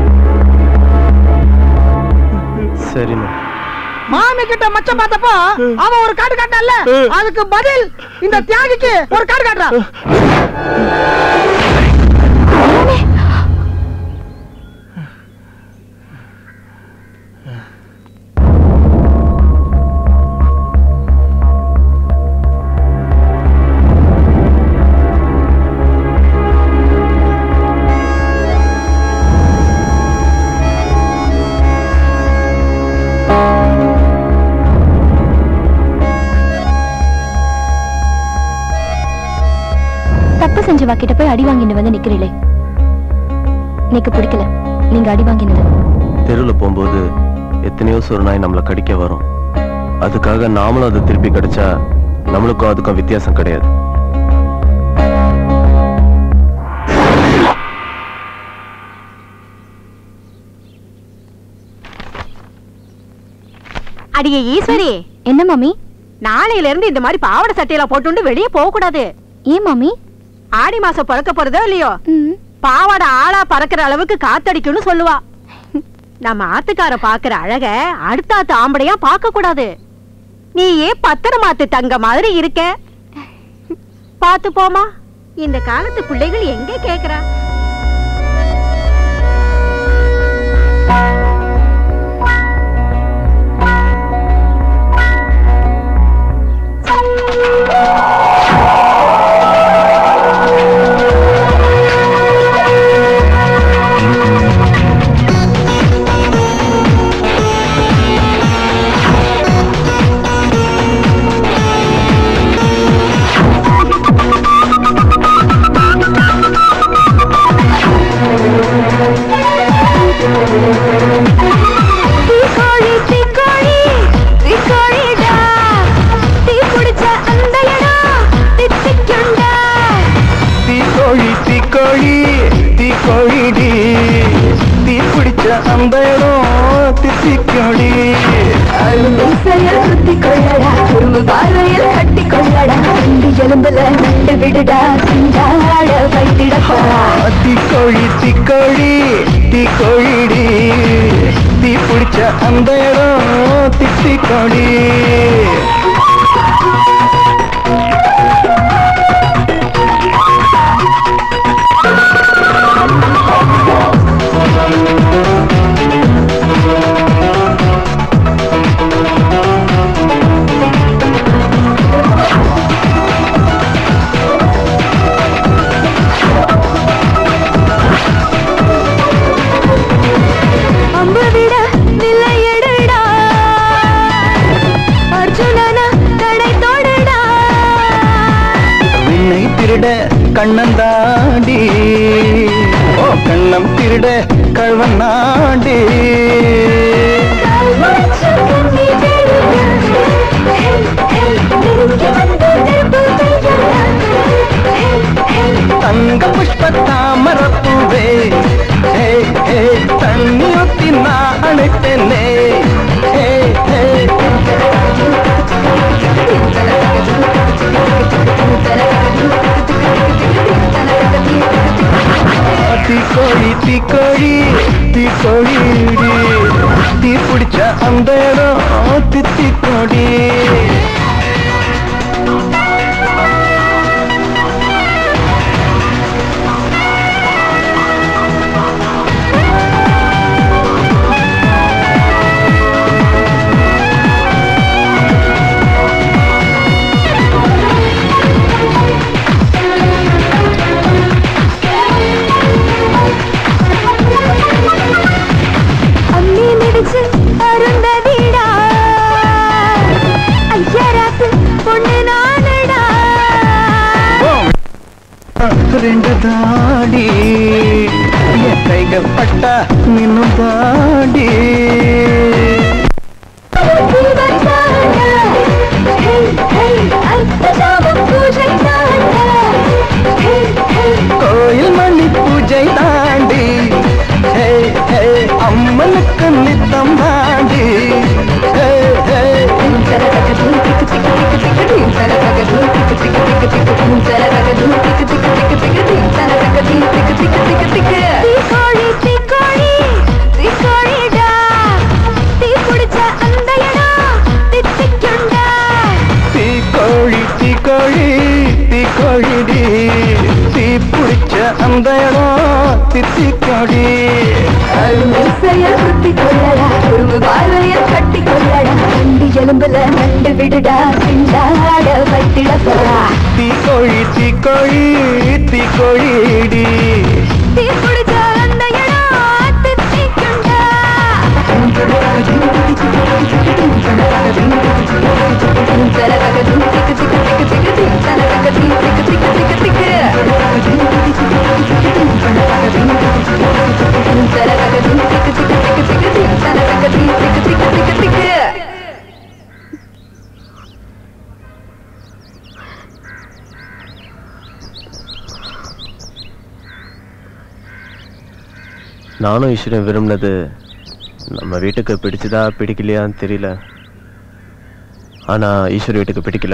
சரிண்ணே மாமி கிட்ட மச்சம் பார்த்தப்போ அவன் ஒரு காடு காட்டான்ல அதுக்கு பதில் இந்த தியாகிக்கு ஒரு காடு காட்டுறான் தப்பு செஞ்சவா கிட்ட போய் அடி வாங்கிட்டு வந்து நிக்கிறீங்களே எனக்கு பிடிக்கல நீங்க அடி வாங்கினது தெருவில் போகும்போது எத்தனையோ சொரு நாய் நம்மளை கடிக்க வரும் அதுக்காக நாமளும் அதை திருப்பி கடிச்சா நம்மளுக்கும் அதுக்கும் வித்தியாசம் கிடையாது அடியே ஈஸ்வரி என்ன மாமி நாளையில இருந்து இந்த மாதிரி பாவாடை சட்டையெல்லாம் போட்டுண்டு வெளியே போக கூடாது ஏன் மாமி ஆடி மாசம் பிறக்க போறதோ இல்லையோ ம், பாவாடை ஆளா பறக்கிற அளவுக்கு காத்தடிக்கும்னு சொல்லுவா நம்ம ஆத்துக்கார பாக்குற அழக அடுத்த ஆத்து ஆம்படையா பார்க்க கூடாது நீ ஏன் பத்திரமாத்து தங்க மாதிரி இருக்க பாத்து போமா இந்த காலத்து பிள்ளைகள் எங்க கேக்குறா தீக்கோழி தீக்கோழி தீக்கோழிடா தீ பிடிச்ச அந்த இடம் தித்திக்குண்டா தீக்கோழி தீக்கோழி தீக்கோழிடி தீ பிடிச்ச அந்த இடம் தித்திக்கோழி மீசையில் சுத்தி கொள்ளடா குறும்பு பார்வையில் கட்டி கொள்ளடா ரெண்டு எலும்புல நண்டு விடுடா சிந்தாட வைத்திடப்பா தீக்கோழி தீக்கோழி தீக்கோழிடி தீ பிடிச்ச அந்த இடம் தித்திக்கோழி அம்பு விட நிலை எடுடா அர்ஜுனனா கடை தோடடா விண்ணை திருட கண்ணன் தாண்டி ஓ கண்ணம் திருட கழ்வன் நாடி தங்க புஷ்ப தாமரப்பூவே ஹே ஹே தண்ணி ஊத்தி நான் அழைத்தேனே ஹே ஹே தீக்கோழி தீக்கோழி தீக்கோழிடி தீ பிடிச்ச அந்த இடம் தித்திக்கோடி அம்மி மிதிச்சு அருந்ததிடா ஐயராசு பொண்ணு நானடா ரெண்டு தாடி என் கைகள் பட்டா நின்னும் தாடி கோயில் மணி பூஜை தாண்டி ஹே ஹே அம்மனுக்கு நித்தம் தாண்டி ஹே ஹே தீக்கோழி தீக்கோழி தீக்கோழிடா தீ பிடிச்ச அந்த இடம் தித்திக்குண்டா தீக்கோழி தீக்கோழி தீக்கோழிடி தீ பிடிச்ச அந்த இடம் தித்திக்கோடி செயல் குத்தி கொள்ளடா குறும்பு பார்வையில் கட்டி கொள்ளடா கண்டி எலும்புல நண்டு விடுடா பிண்டாட வைத்திட போறா தீக்கோழி தீக்கோழி தீக்கோழிடி தீ பிடிச்ச அந்த இடம் தித்திக்குண்டா நானும் ஈஸ்வரன் விரும்பினது நம்ம வீட்டுக்கு பிடிச்சதா பிடிக்கலையான்னு தெரியல ஆனா ஈஸ்வர் வீட்டுக்கு பிடிக்கல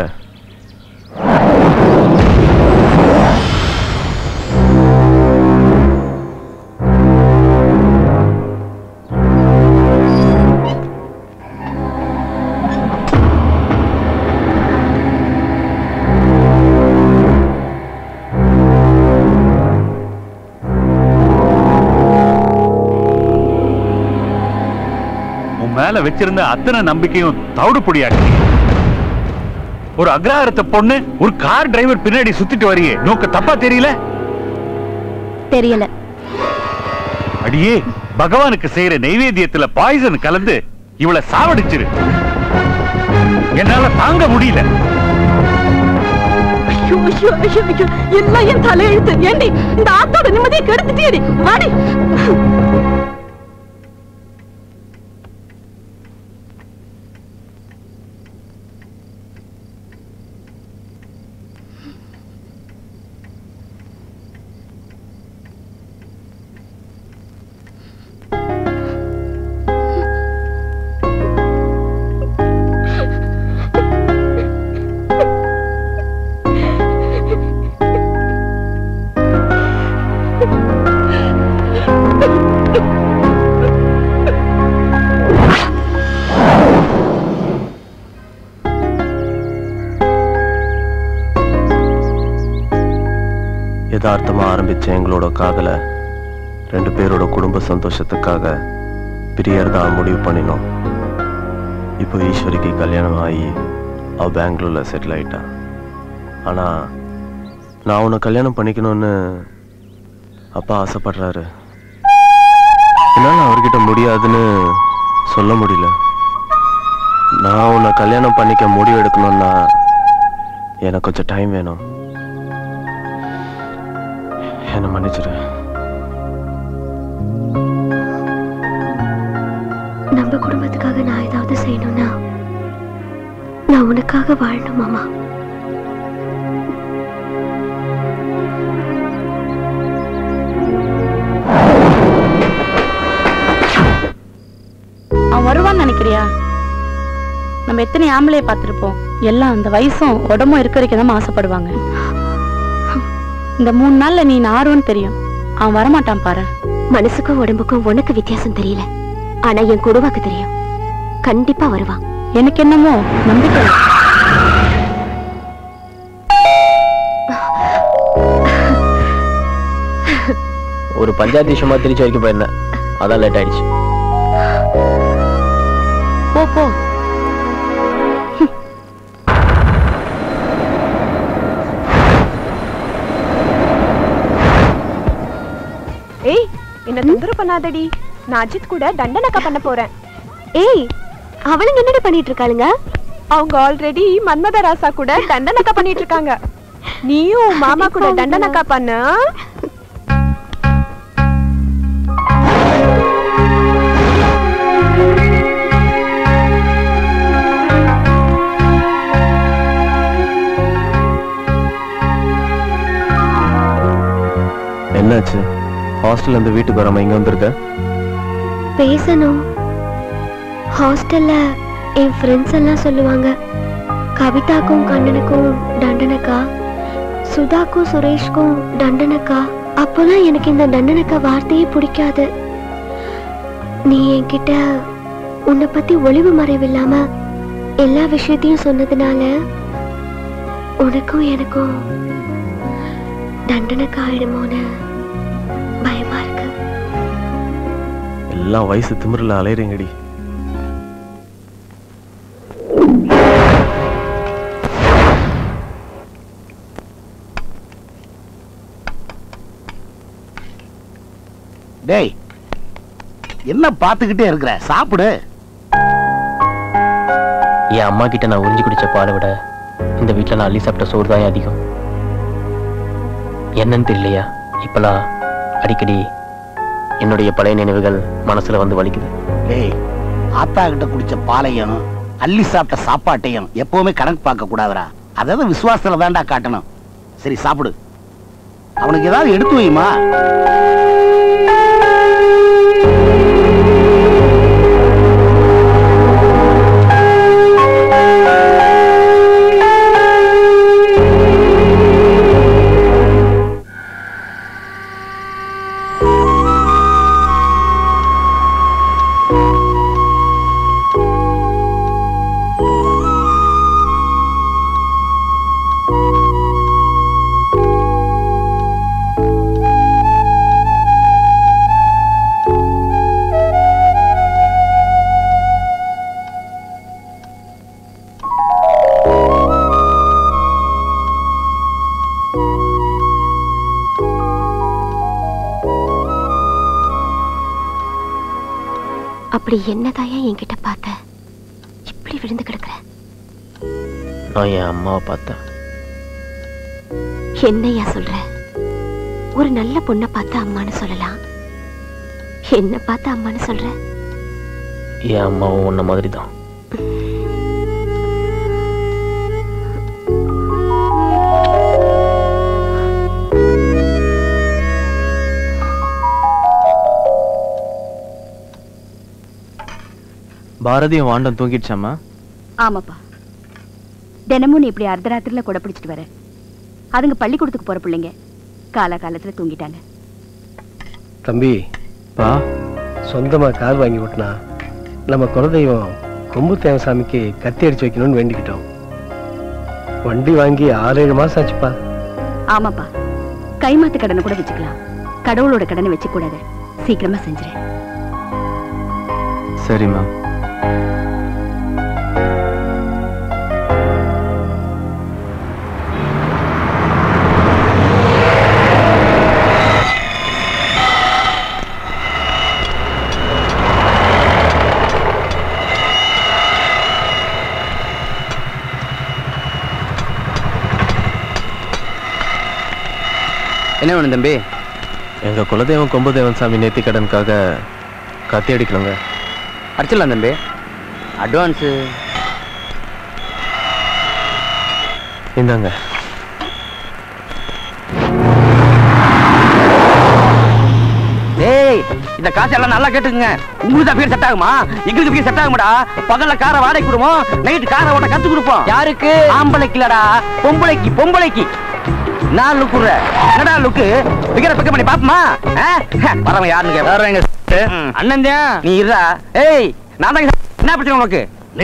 உன் மேல வச்சிருந்த அத்தனை நம்பிக்கையும் தவிடு பொடியாச்சு ஒரு அக்ரஹாரத்தை பொண்ணு ஒரு கார் டிரைவர் பின்னாடி சுத்திட்டு வரியே நோக்க தப்பா தெரியல தெரியல அடியே பகவானுக்கு செய்யற நைவேத்தியத்துல பாய்சன் கலந்து இவள சாவடிச்சிரு என்னால தாங்க முடியல ஐயோ ஐயோ ஐயோ ஐயோ எல்லாம் என் தலையெழுத்து ஏண்டி இந்த ஆத்தோட நிம்மதியை கெடுத்துட்டேடி வாடி யதார்த்தமா ஆரம்பிச்ச எங்களோட காதல ரெண்டு பேரோட குடும்ப சந்தோஷத்துக்காக பிரியறதா முடிவு பண்ணினோம் இப்போ ஈஸ்வரிக்கு கல்யாணம் ஆகி அவ பெங்களூர்ல செட்டில் ஆயிட்டா ஆனா நான் உன்னை கல்யாணம் பண்ணிக்கணும்னு அப்பா ஆசைப்படுறாரு என்னால அவர்கிட்ட முடியாதுன்னு சொல்ல முடியல நான் உன்னை கல்யாணம் பண்ணிக்க முடிவு எடுக்கணும்னா எனக்கு கொஞ்சம் டைம் வேணும் என்ன மன்னிச்சிடு நம்ம குடும்பத்துக்காக நான் ஏதாவது செய்யணும்னா நான் உனக்காக வாழணும் மாமா அவன் வருவான்னு நினைக்கிறியா நம்ம எத்தனை ஆம்பளைய பார்த்திருப்போம் எல்லாம் அந்த வயசும் உடம்பும் இருக்க வரைக்கும் தான் ஆசைப்படுவாங்க இந்த மூணு நாள்ல நீ நாருன்னு தெரியும் அவன் வரமாட்டான் பாரு மனசுக்கும் உடம்புக்கும் உனக்கு வித்தியாசம் தெரியல ஆனா என் குடுவாக்கு தெரியும் கண்டிப்பா வருவான் எனக்கு என்னமோ நம்பிக்கை இல்லை. ஒரு பஞ்சாயத்து விஷயமா திருச்சி வரைக்கும் போயிருந்தேன் அதான் லேட் ஆயிடுச்சு போ போ ஏய் என்ன தொந்தரவு பண்ணாதடி நான் அஜித் கூட தண்டனக்கா பண்ண போறேன் ஏய் அவளுங்க என்னடி பண்ணிட்டு இருக்காளுங்க அவங்க ஆல்ரெடி மன்மத ராசா கூட தண்டனக்கா பண்ணிட்டு இருக்காங்க நீயும் உன் மாமா கூட தண்டனக்கா பண்ணு என்னாச்சு ஹாஸ்டல்ல இருந்து வீட்டுக்கு வராம இங்க வந்திருக்க பேசணும் ஹாஸ்டல்ல என் ஃப்ரெண்ட்ஸ் எல்லாம் சொல்லுவாங்க கவிதாக்கும் கண்ணனுக்கும் தண்டனக்கா சுதாக்கும் சுரேஷ்க்கும் தண்டனக்கா அப்போலாம் எனக்கு இந்த தண்டனக்கா வார்த்தையே பிடிக்காது நீ என்கிட்ட உன்னை பத்தி ஒளிவு மறைவில்லாம எல்லா விஷயத்தையும் சொன்னதுனால உனக்கும் எனக்கும் தண்டனக்கா ஆயிடுமோன்னு பயமா இருக்கு எல்லாம் வயசு திமிரில் அலையறீங்கடி டேய் என்ன பார்த்துக்கிட்டே இருக்கிற சாப்பிடு என் அம்மா கிட்ட நான் உறிஞ்சி குடிச்ச பாலை விட இந்த வீட்ல நான் அள்ளி சாப்பிட்ட சோறு தான் அதிகம் என்னன்னு தெரியலையா இப்பெல்லாம் அடிக்கடி என்னுடைய பழைய நினைவுகள் மனசுல வந்து வலிக்குது டேய் ஆத்தா கிட்ட குடிச்ச பாலையும் அள்ளி சாப்பிட்ட சாப்பாட்டையும் எப்பவுமே கணக்கு பார்க்க கூடாதுடா அதாவது விசுவாசத்துல தான்டா காட்டணும் சரி சாப்பிடு அவனுக்கு ஏதாவது எடுத்து வைமா அப்படி என்னதாயா என்கிட்ட பார்த்த இப்படி விழுந்து கிடக்குற நான் என் அம்மாவை பார்த்தேன் என்னையா சொல்ற ஒரு நல்ல பொண்ணை பார்த்து அம்மான்னு சொல்லலாம் என்ன பார்த்து அம்மான்னு சொல்ற என் அம்மாவும் உன்ன மாதிரி தான் பாரதியும் வாண்டம் தூங்கிடுச்சாமா ஆமாப்பா தினமும் நீ இப்படி அர்த்தராத்திரில கூட பிடிச்சிட்டு வர அதுங்க பள்ளிக்கூடத்துக்கு போற பிள்ளைங்க காலா காலத்துல தூங்கிட்டாங்க தம்பி பா சொந்தமா கார் வாங்கி விட்டுனா நம்ம குலதெய்வம் கொம்பு தேவசாமிக்கு கத்தி அடிச்சு வைக்கணும்னு வேண்டிக்கிட்டோம் வண்டி வாங்கி ஆறு ஏழு மாசம் ஆச்சுப்பா ஆமாப்பா கைமாத்து கடனை கூட வச்சுக்கலாம் கடவுளோட கடனை வச்சு கூடாது சீக்கிரமா செஞ்சிரு சரிம்மா என்ன வேணும் தம்பி எங்க குலதெய்வம் கொம்புதேவன் சாமி நேர்த்தி கடனுக்காக கத்தி அடிக்கணுங்க அடிச்சிடலாம் தம்பி அட்வான்ஸு இந்தாங்க டேய் இந்த காசு எல்லாம் நல்லா கேட்டுக்குங்க உங்களுக்கு தான் பேர் செட் ஆகுமா எங்களுக்கு பேர் செட் ஆகுமாடா பகல்ல காரை வாடகை கொடுப்போம் நைட்டு காரை ஓட்ட கத்து கொடுப்போம் யாருக்கு ஆம்பளைக்கு இல்லடா பொம்பளைக்கு பொம்பளைக்கு நான் லுக் விடுற என்னடா லுக்கு பிக்கர பிக்க பண்ணி பாப்பமா வரவங்க யாருன்னு கேப்ப. வர்றேங்க ம். அண்ணன் தான் நீ இருடா ஏய் நான் தான் என்ன பிரச்சனை உனக்கு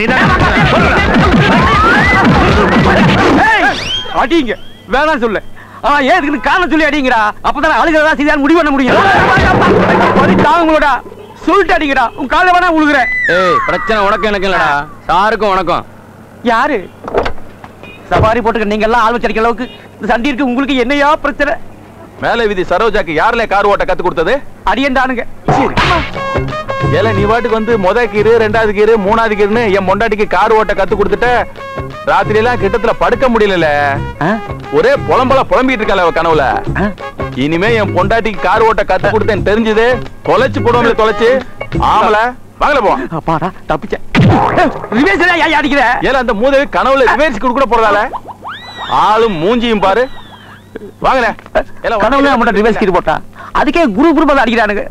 ஏய், அடிங்க வேணாம் சொல்லு ஆ ஏதுக்கு காரணம் சொல்லி அடிங்கடா அப்பதான் அழுகிறதா சரியான முடிவு பண்ண முடியும் வலி தாங்குங்களோடா சொல்லிட்டு அடிங்கடா உன் காலைல வேணா உழுகுறேன் ஏய் பிரச்சனை உனக்கு எனக்கு இல்லடா சாருக்கும் உனக்கும் யாரு சவாரி போட்டுக்க நீங்க எல்லாம் ஆள் வச்சிருக்க அளவுக்கு இந்த சண்டி இருக்கு உங்களுக்கு என்னையா பிரச்சனை மேல விதி சரோஜாக்கு யாருல கார் ஓட்ட கத்து கொடுத்தது அடியண்டானுங்க ஏல நீ பாட்டுக்கு வந்து முத கீரு ரெண்டாவது கீரு மூணாவது கீருன்னு என் மொண்டாட்டிக்கு கார் ஓட்ட கத்து கொடுத்துட்ட ராத்திரி எல்லாம் கிட்டத்துல படுக்க முடியல ஒரே புலம்பல புலம்பிட்டு இருக்காள அவ கனவுல இனிமே என் பொண்டாட்டிக்கு கார் ஓட்ட கத்து கொடுத்தேன்னு தெரிஞ்சது தொலைச்சு போடுவோம்ல தொலைச்சு ஆமல வாங்கல போ அப்பாடா தப்பிச்சேன் ரிவேஸ் ஏன் அடிக்கிற ஏல அந்த மூதேவி கனவுல ரிவர்ஸ் கொடுக்க போறதால ஆளும் மூஞ்சியும் பாரு வாங்கல கனவுல மட்டும் ரிவேஸ் கீது போட்டா அதுக்கே குரு குரு அடிக்கிறானுங்க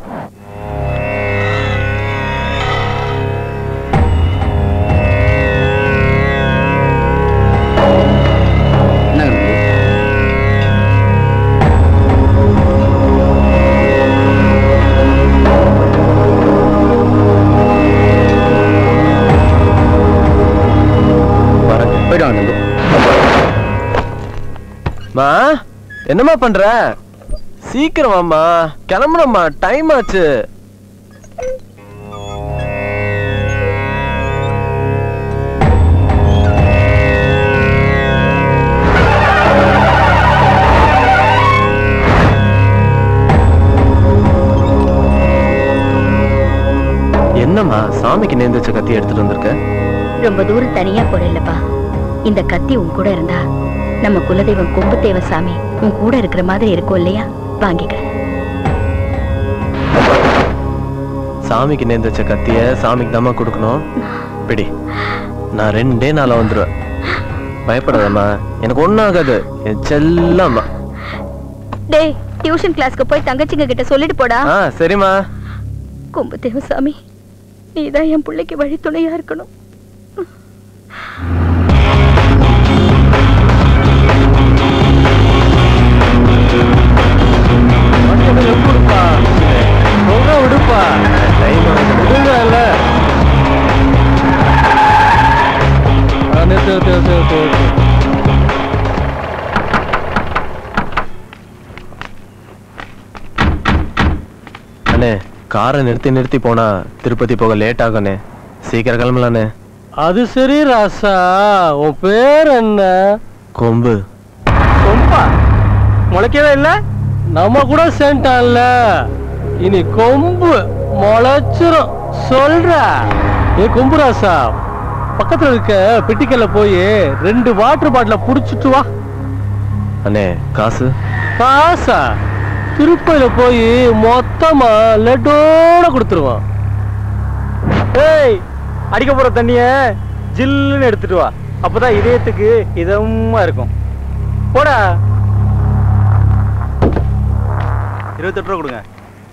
போயிட்டு வாங்க தம்பி. மா என்னம்மா பண்ற சீக்கிரம் வாம்மா கிளம்புறம்மா டைம் ஆச்சு என்னம்மா சாமிக்கு நேர்ந்து வச்ச கத்தி எடுத்துட்டு வந்திருக்க ரொம்ப தூரம் தனியா போறேன்லப்பா இந்த கத்தி உன் கூட இருந்தா நம்ம குலதெய்வம் கொம்புத்தேவ சாமி உன் கூட இருக்கிற மாதிரி இருக்கும் இல்லையா வாங்கிக்க சாமிக்கு நேர்ந்து வச்ச கத்திய சாமிக்கு தாம்மா கொடுக்கணும் பிடி நான் ரெண்டே நாளா வந்துருவேன் பயப்படாதம்மா எனக்கு ஒண்ணும் ஆகாது என் செல்லம்மா டேய் டியூஷன் கிளாஸ்க்கு போய் தங்கச்சிங்க கிட்ட சொல்லிட்டு போடா ஆ சரிம்மா கொம்புத்தேவ சாமி நீதான் என் பிள்ளைக்கு வழித்துணையா இருக்கணும் சொல்ற விடுப்பா டைம் விடுங்க இல்ல நிறுத்து நிறுத்து நிறுத்து நிறுத்து நிறுத்து. அண்ணே காரை நிறுத்தி நிறுத்தி போனா திருப்பதி போக லேட் ஆகும்ண்ணே சீக்கிரம் கிளம்பலாண்ணே அது சரி ராசா உன் பேர் என்ன கொம்பு கொம்பா முளைக்கவே இல்ல நம்ம கூட சேர்ந்தான்ல இனி கொம்பு முளைச்சிரும் சொல்ற ஏ கொம்பு ராசா பக்கத்துல இருக்க பெட்டிக்கல்ல போய் ரெண்டு வாட்டர் பாட்டில புடிச்சிட்டு வா அண்ணே காசு காசா திருப்பதியில போய் மொத்தமா லட்டோட கொடுத்துருவான் ஏய் அடிக்க போற தண்ணிய ஜில்லுன்னு எடுத்துட்டு வா அப்பதான் இதயத்துக்கு இதமா இருக்கும் போடா இருபத்தெட்டு ரூபா கொடுங்க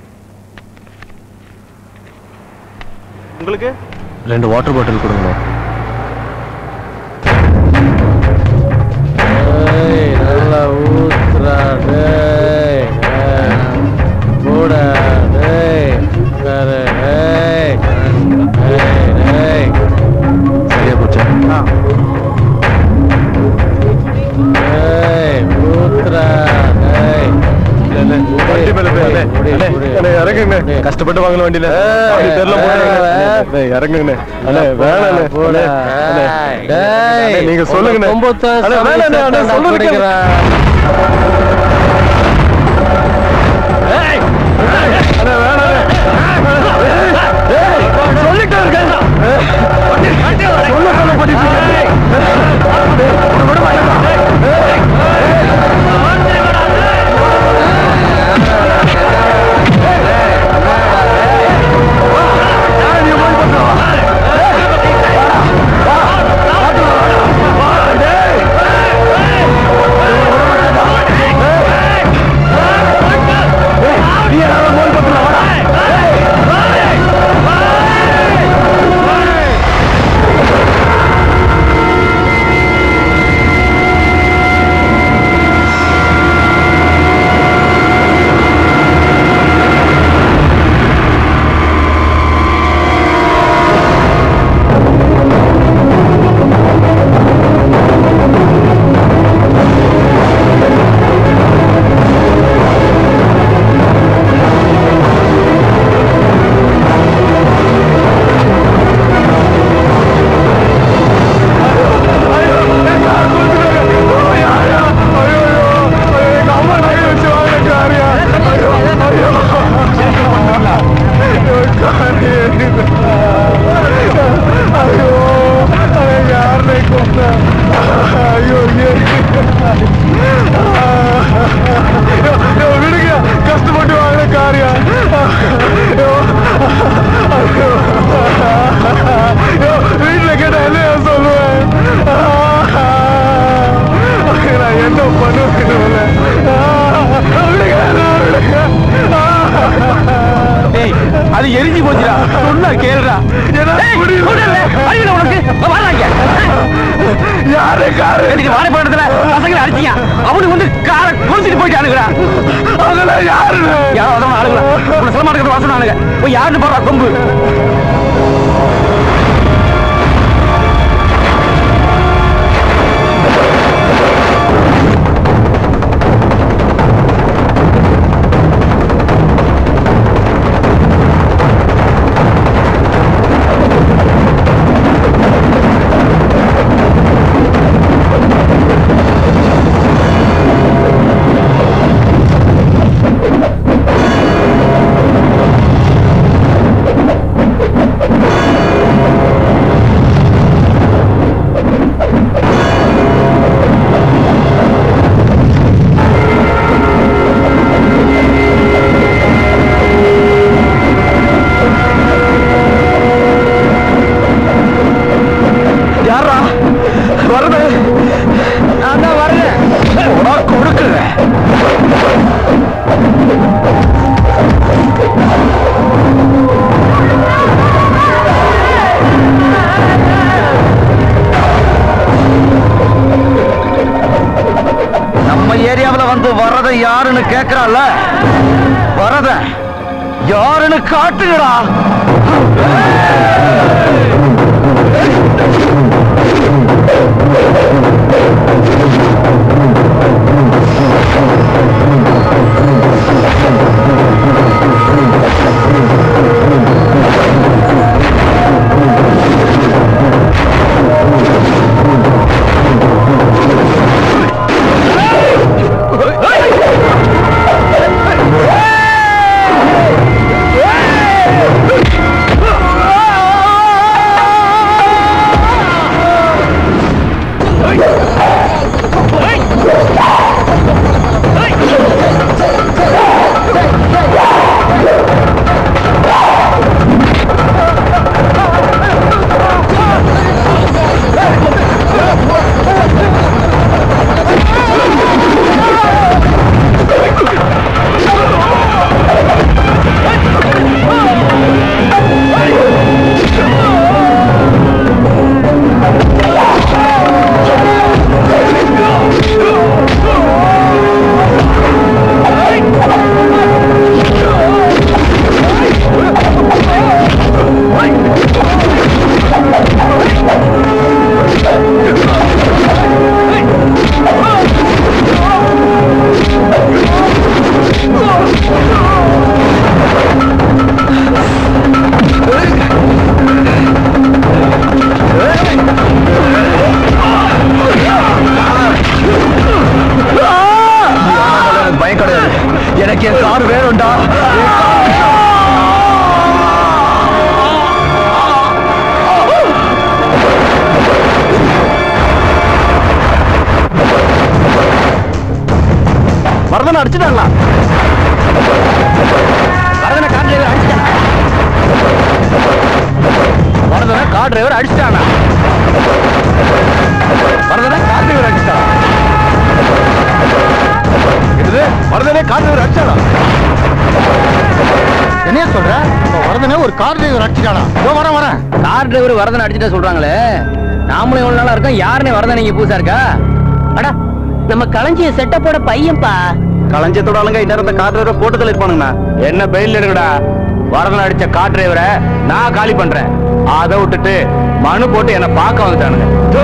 உங்களுக்கு ரெண்டு வாட்டர் பாட்டில் கொடுங்க ஏய், நல்லா ஊத்துறா டேய் ஏய், போடா டேய் வேற ஏய் ஏய் ஏய் சரியா போச்சா ஏய் ஊத்துறா டேய் வண்டி மேல போய், அண்ணே, அண்ணே, அண்ணே, இறங்குங்கண்ணே. கஷ்டப்பட்டு வாங்கின வண்டியில அப்படி தெரியல போடுங்க இறங்குங்கண்ணே அண்ணே வேணாண்ணே போடா. அண்ணே, டேய், அண்ணே, நீங்க சொல்லுங்கண்ணே கொம்பத்தை அண்ணே, வேணாண்ணே, அண்ணே, நான் சொல்லுங்க பிடிக்கிறேன். ஏய், அண்ணே, வேணாண்ணே. ஏய், சொல்லிட்டே இருக்கேன். சொல்ல சொல்ல பண்ணிட்டு இருக்கேன். ஏய், விட மாட்டேன். ஏய், நீ யாராவது மோதி பார்த்துடலாம், வாடா. ஐயோ அவன் யாருனை கொண்ட ஐயோ விடுங்க கஷ்டப்பட்டு வாங்கின காரியம் ஐயோ ஐயோ ஐயோ வீட்டுல கேட்டா என்ன சொல்லுவேன் நான் என்ன பண்ணுவேன் டேய் அது எரிஞ்சு போச்சுடா சொன்னா கேளுடா யாரு காரு வாழை படத்துல பசங்களை அடிச்சீங்க அவனுக்கு வந்து காரை கொளுத்திட்டு போயிட்டானுங்கடா அதெல்லாம் யாரு யாரோ அதவன் ஆளுங்களா உன்னை சொல்ல மாட்டேங்கிறது வாசனானுங்க போய் யாருன்னு போடுறா கொம்பு யாரா வரது நான் தான் வரேன் கொடுக்குறேன் நம்ம ஏரியாவுல வந்து வரத யாருன்னு கேக்குறால வரத யாருன்னு காட்டுங்கடா பயம் கிடையாது எனக்கு என் கார் வேணும்டா வரதனை அடிச்சுட்டாங்களா வரதனை கார் டிரைவர் அடிச்சுட்டானா வரதனை கார் டிரைவர் அடிச்சுட்டானா வரதனை கார் டிரைவர் அடிச்சுட்டானா இது வரதனே கார் டிரைவர் அடிச்சானா என்ன சொல்ற வரதனே ஒரு கார் டிரைவர் அடிச்சிட்டானா இதோ வரேன் வரேன் கார் டிரைவர் வரதனை அடிச்சுட்டா சொல்றாங்களே நாமளும் எவ்வளவு நாளா இருக்கோம் யாருனே வரதன் நீங்க புதுசா இருக்கா அடா நம்ம களஞ்சிய செட்டப்போட பையன்பா களஞ்சத்தோட ஆளுங்க இந்நேரம் இந்த கார் டிரைவரை போட்டதுல இருப்பானுங்கண்ணா என்ன பெயில் எடுக்கடா வரதன் அடிச்ச கார் டிரைவரை நான் காலி பண்றேன் அதை விட்டுட்டு மனு போட்டு என்ன பார்க்க வந்துட்டானுங்க தூ.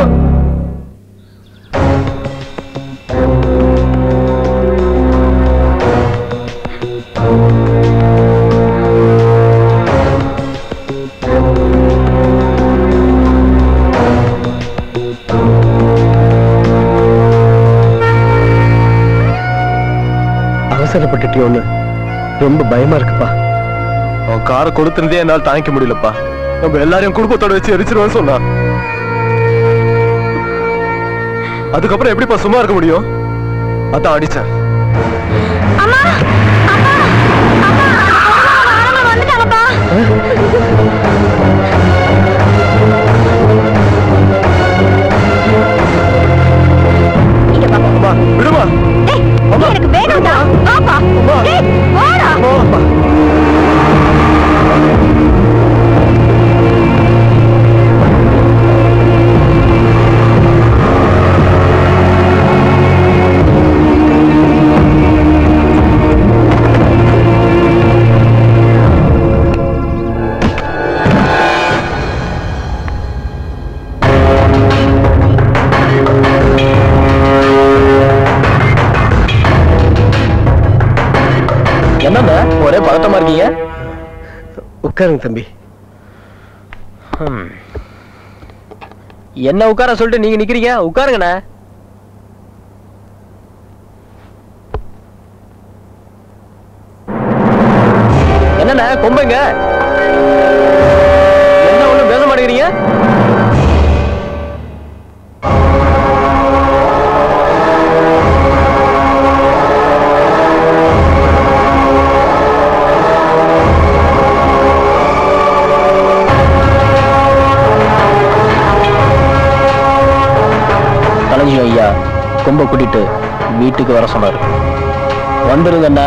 அவசரப்பட்டுட்டியோன்னு ரொம்ப பயமா இருக்குப்பா உன் காரை கொளுத்துனதே என்னால் தாங்கிக்க முடியலப்பா நம்ம எல்லாரையும் குடும்பத்தோட வச்சு எரிச்சிருவேன்னு சொன்னான் அதுக்கப்புறம் எப்படிப்பா சும்மா இருக்க முடியும் அதான் அடிச்சேன் அம்மா அப்பா அப்பா ஆரம்பம் வந்துட்டாங்கப்பா அம்மா விடுமா ஏய் நீ எனக்கு வேணும்டா வாப்பா ஏய் வாடா என்னங்க ஒரே பதட்டமா இருக்கீங்க உட்காருங்க தம்பி ஹம். என்ன உட்கார சொல்லிட்டு நீங்க நிக்கிறீங்க உட்காருங்கண்ணே என்னண்ணே கொம்பைங்க என்ன ஒண்ணும் பேச மாட்டேங்கிறீங்க கலைஞி ஐயா கொம்ப கூட்டிட்டு வீட்டுக்கு வர சொன்னாரு வந்துருங்கண்ணா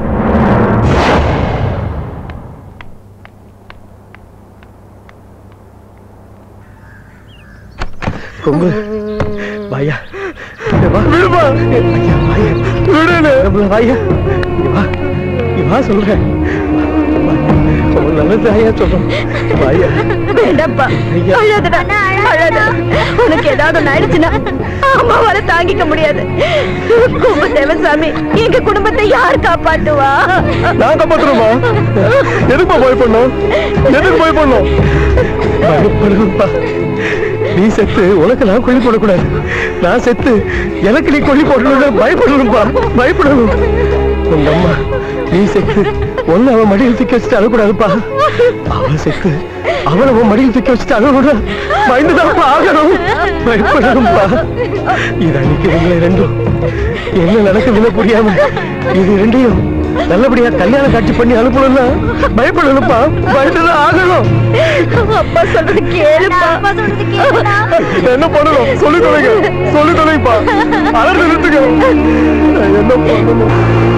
கொம்பு வாயா இங்க வா. ஐயா, வாயா. நம்மள வாயா. இங்க வா. இங்க வா சொல்றேன். உன் நல்லது ஐயா சொல்றோம். வாயா. வேண்டாப்பா அழாதடா அழாத உனக்கு ஏதாவது ஒண்ணு ஆயிடுச்சுன்னா அம்மாவால தாங்கிக்க முடியாது கும்ப தேவசாமி எங்க குடும்பத்தை யார் காப்பாத்துவா நான் காப்பாத்துறோமா எதுக்கு போய் பண்ணோம் எதுக்கு போய் பண்ணோம் பயப்படுங்கப்பா நீ செத்து உனக்கு நான் கொல்லி போடக்கூடாது நான் செத்து எனக்கு நீ கொல்லி போடணும்னு பயப்படணும்பா பயப்படணும் உங்க அம்மா நீ செத்து ஒன்னு அவன் மடியில் தூக்கி வச்சுட்டு அழக்கூடாதுப்பா அவ செத்து அவளை உன் மடியில் தூக்கி வச்சுட்டு அழக்கூட பயந்துதான்ப்பா ஆகணும் பயப்படணும்பா இது அன்னைக்கு ரெண்டும் என்ன நடக்குதுன்னு புரியாம இது ரெண்டையும் நல்லபடியா கல்யாணம் காட்சி பண்ணி அனுப்பணும்னா பயப்படணும்ப்பா பயந்துதான் ஆகணும் அப்பா சொல்றது கேளுப்பா அப்பா சொல்றது கேளுடா என்ன பண்ணணும் சொல்லி தொலைங்க சொல்லி தொலைப்பா அலர்ந்து நிறுத்துங்க நான் என்ன பண்ணணும்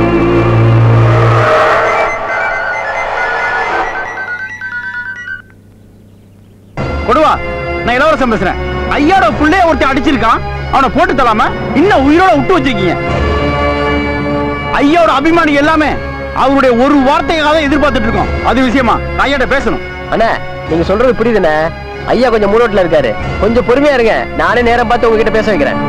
கொடுவா நான் இளவரசன் பேசுறேன் ஐயாரோட புள்ளைய ஒருத்தன் அடிச்சிருக்கான் அவனை போட்டு தராம இன்னும் உயிரோட விட்டு வச்சிருக்கீங்க ஐயாவோட அபிமானி எல்லாமே அவருடைய ஒரு வார்த்தைக்காக தான் எதிர்பார்த்துட்டு இருக்கோம் அது விஷயமா நான் ஐயாட்ட பேசணும் அண்ணா நீங்க சொல்றது புரியுதுண்ணே ஐயா கொஞ்சம் மூடோட்டில் இருக்காரு கொஞ்சம் பொறுமையா இருங்க நானே நேரம் பார்த்து உங்ககிட்ட பேச வைக்கிறேன்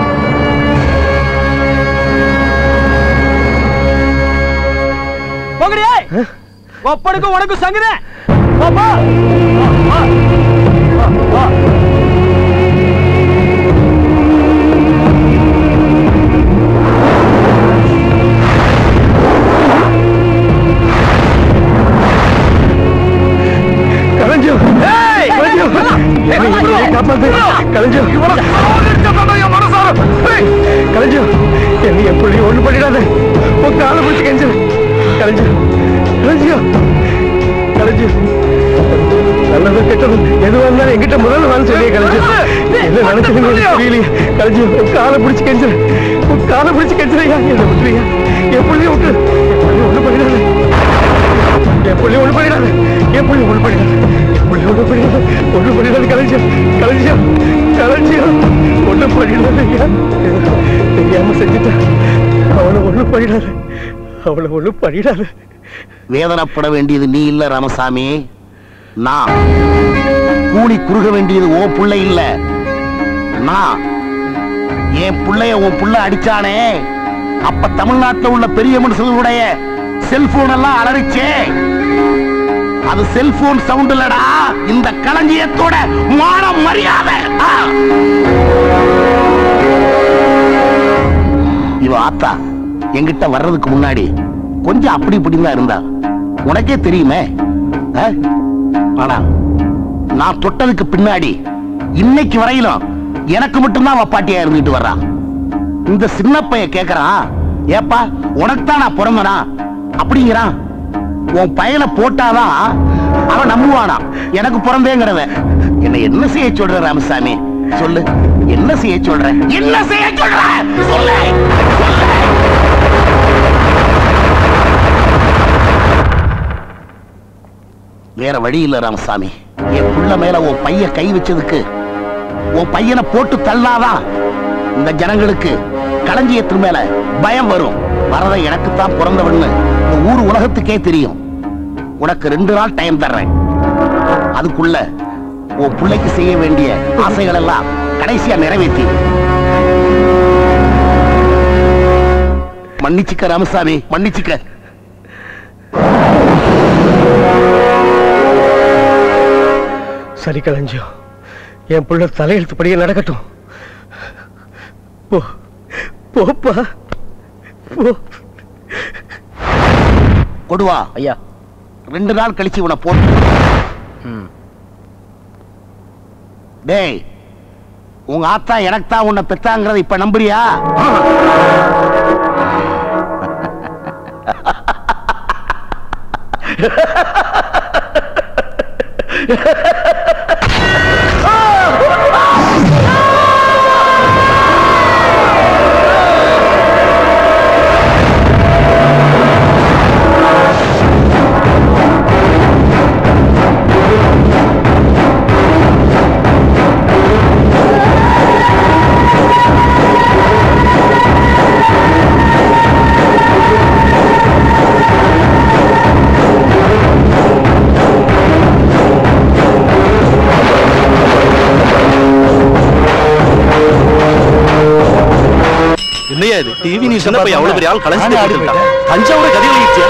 போங்கடியே ஒப்பனுக்கும் உனக்கும் சங்குதே பாப்பா கலைஞர் கலைஞர் என்னை இப்படியே காப்பாத்து கலைஞர் கலைஞர் என்னை எப்படி ஒண்ணு பண்ணிடாத உன் காலை பிடிச்சு கெஞ்சல் கலைஞர் கலைஞர் கலைஞர் நல்லது கெட்டது எதுவா இருந்தாலும் என்கிட்ட முதல்ல வந்து சொல்லியே கலைஞர் என்ன நடக்குதுன்னு எனக்கு தெரியலையே கலைஞர் உன் காலை பிடிச்சு கெஞ்சல் உன் காலை பிடிச்சு கெஞ்சலையா என்ன விட்டுறியா என் பிள்ளைய விட்டு என் பிள்ளைய ஒண்ணு பண்ணிடாத என் பிள்ளைய ஒண்ணு பண்ணிடாத என் பிள்ளைய ஒண்ணு பண்ணிடாத என் பிள்ளைய ஒண்ணு பண்ணிடாத ஒண்ணு பண்ணிடாத கலைஞர் கலைஞர் கலைஞர் ஒண்ணு பண்ணிடாத ஐயா தெரியாம செஞ்சுட்டா அவனை ஒண்ணு பண்ணிடாத அவளை ஒண்ணு பண்ணிடாத வேதனைப்பட வேண்டியது நீ இல்ல ராமசாமி நான் கூலி குறுக வேண்டியது உன் புள்ள இல்ல நான் என் புள்ளைய உன் புள்ள அடிச்சானே அப்ப தமிழ்நாட்டுல உள்ள பெரிய மனுஷர்களுடைய செல்போன் எல்லாம் அலறிச்சே அது செல்போன் சவுண்ட் இல்லடா இந்த களஞ்சியத்தோட மான மரியாதை ஆ. இவ ஆத்தா என்கிட்ட வர்றதுக்கு முன்னாடி கொஞ்சம் அப்படி இப்படின்னு தான் இருந்தா உனக்கே தெரியுமே ஆ? வேணாம் நான் தொட்டதுக்கு பின்னாடி இன்னைக்கு வரையிலும் எனக்கு மட்டும்தான் அவ பாட்டியா இருந்துட்டு வர்றான் இந்த சின்ன பையன் கேக்குறான் ஏப்பா உனக்கு தான் நான் பிறந்தனா அப்படிங்கிறான் உன் பையனை போட்டாதான் அவன் நம்புவானா எனக்கு பிறந்தேங்கிறவன் என்ன என்ன செய்ய சொல்ற ராமசாமி சொல்லு என்ன செய்ய சொல்ற என்ன செய்ய சொல்ற சொல்லு வேற வழி இல்ல ராமசாமி என் புள்ள மேல உன் பைய கை வச்சதுக்கு உன் பையனை போட்டு தள்ளாதான் இந்த ஜனங்களுக்கு களஞ்சியத்தின் மேல பயம் வரும் வரத எனக்கு தான் பிறந்தவன்னு இந்த ஊர் உலகத்துக்கே தெரியும் உனக்கு ரெண்டு நாள் டைம் தர்றேன் அதுக்குள்ள உன் பிள்ளைக்கு செய்ய வேண்டிய ஆசைகள் எல்லாம் கடைசியா நிறைவேற்றி மன்னிச்சுக்க ராமசாமி மன்னிச்சுக்க சரி களஞ்சியம் என் புள்ள தலையெழுத்துப்படியே நடக்கட்டும் போ போப்பா போ கொடுவா ஐயா ரெண்டு நாள் கழிச்சு இவனை போட்டு டேய் உங்க ஆத்தா எனக்கு தான் உன்னை பெத்தாங்கிறத இப்ப நம்புறியா என்னையா இது டிவி நியூஸ் என்ன போய் அவ்வளவு பெரிய ஆள் கலைஞ்சு போட்டுட்டான் தஞ்சாவூரை கதை எழுதிச்சியா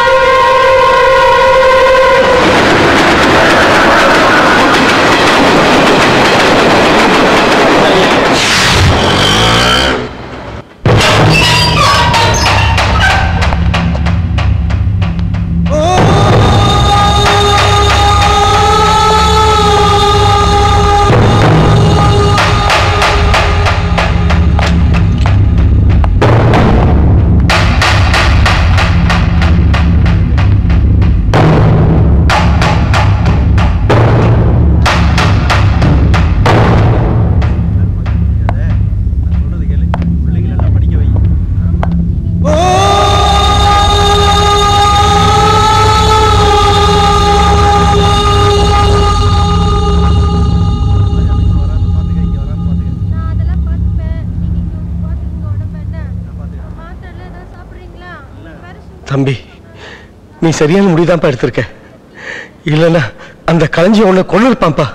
தம்பி நீ சரியான முடிவுதான்ப்பா எடுத்திருக்க இல்லைன்னா அந்த களஞ்சியம் உன்னை கொண்டு இருப்பான்ப்பா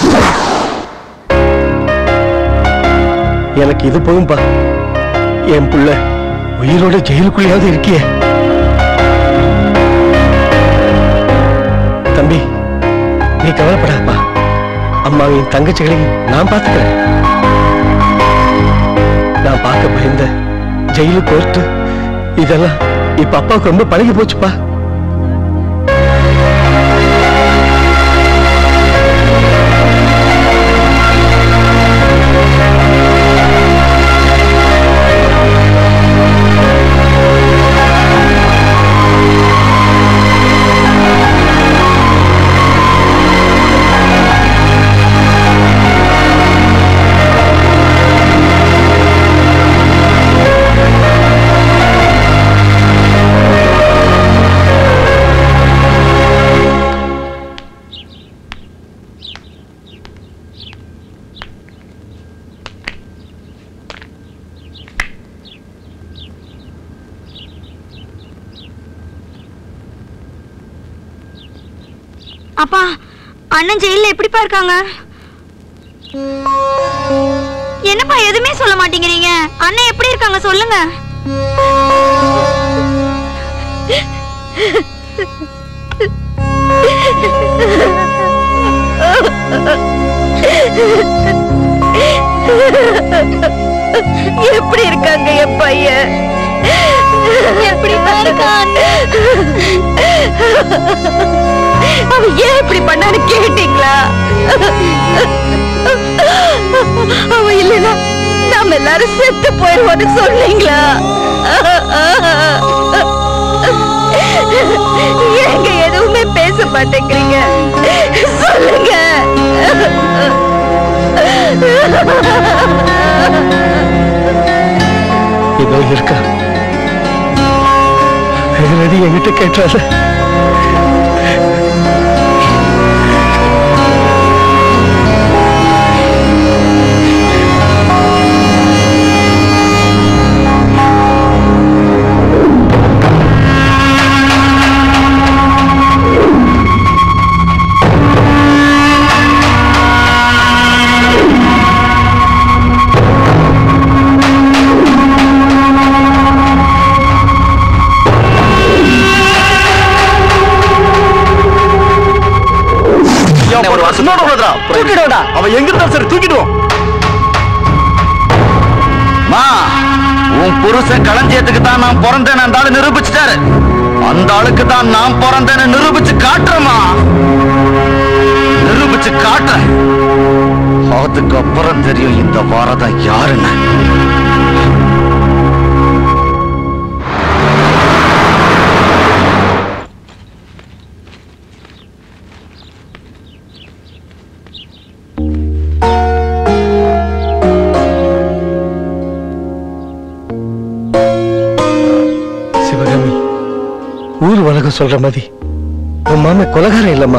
எனக்கு இது போதும்பா என் புள்ள உயிரோட ஜெயிலுக்குள்ளேயாவது இருக்கியே தம்பி நீ கவலைப்படாதப்பா அம்மாவின் தங்கச்சிகளையும் நான் பார்த்துக்கிறேன் நான் பார்க்க பயந்த ஜெயிலு கோர்ட்டு இதெல்லாம் இப்ப அப்பாவுக்கு ரொம்ப பழகி போச்சுப்பா அப்பா அண்ணன் ஜெயில எப்படிப்பா இருக்காங்க என்னப்பா எதுவுமே சொல்ல மாட்டேங்கிறீங்க அண்ணன் எப்படி இருக்காங்க சொல்லுங்க எப்படி இருக்காங்க என் பையன் எப்படி இருக்கான் அவ ஏன் இப்படி பண்ணான்னு கேட்டீங்களா அவ இல்லைன்னா நாம எல்லாரும் செத்து போயிருவோம்னு சொன்னீங்களா ஏங்க எதுவுமே பேச மாட்டேங்கிறீங்க சொல்லுங்க இதோ இருக்கா எதிரடி என்கிட்ட கேட்டால ஒரு வருஷம் தூக்கிடுவோம்டா அவன் எங்க இருந்தா சரி தூக்கிடுவோம் மா உன் புருஷன் களஞ்சியத்துக்கு தான் நான் பிறந்தேன் அந்த ஆளு நிரூபிச்சுட்டாரு அந்த ஆளுக்கு தான் நான் பிறந்தேன்னு நிரூபிச்சு காட்டுறேமா நிரூபிச்சு காட்டுறேன் அதுக்கப்புறம் தெரியும் இந்த வாரதம் யாருன்னு சிவகாமி ஊர் உலகம் சொல்ற மாதிரி உன் மாமன் கொலகாரம் இல்லம்மா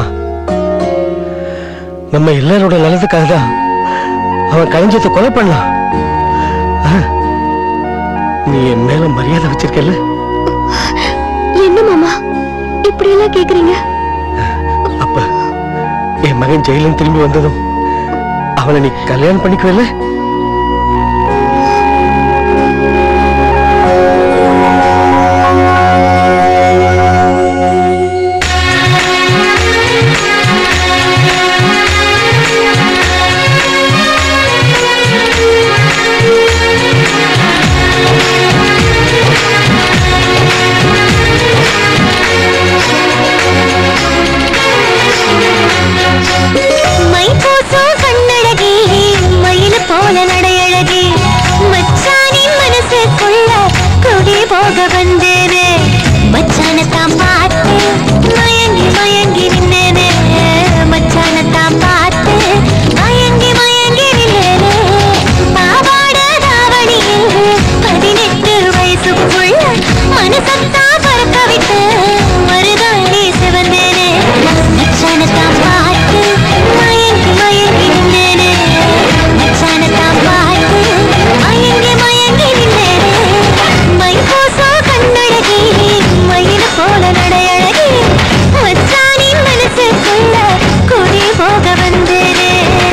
நம்ம எல்லாரோட நலத்துக்காக தான் அவன் கலைஞ்சத்தை கொலை பண்ணான் ஆ, நீ என் மேல மரியாதை வச்சிருக்கல என்ன மாமா இப்படி எல்லாம் கேக்குறீங்க அப்ப என் மகன் ஜெயிலன் திரும்பி வந்ததும் அவனை நீ கல்யாணம் பண்ணிக்குவல்ல மை பூசும் கண்ணழகி மயில் போல நடையழகி மச்சானின் மனசுக்குள்ள குடி போக வந்தேனே மச்சானத்தான் பார்த்து மயங்கி மயங்கி நின்னேனே மச்சானத்தான் பார்த்து மயங்கி மயங்கி நின்னேனே பாவாட தாவணியில் பதினெட்டு வயசுக்குள்ள மனசத்தான் பறக்க விட்டு மருதாணி சிவந்தேனே மச்சானத்தான் பார்த்து மயங்கி மயங்கி நின்னேனே மச்சானத்தான் பார்த்து மயங்கி மயங்கி நின்னேனே மை பூசோ கண்ணழகி மயில் போல நடையழகி மச்சானின் மனசுக்குள்ள குடி போக வந்தேனே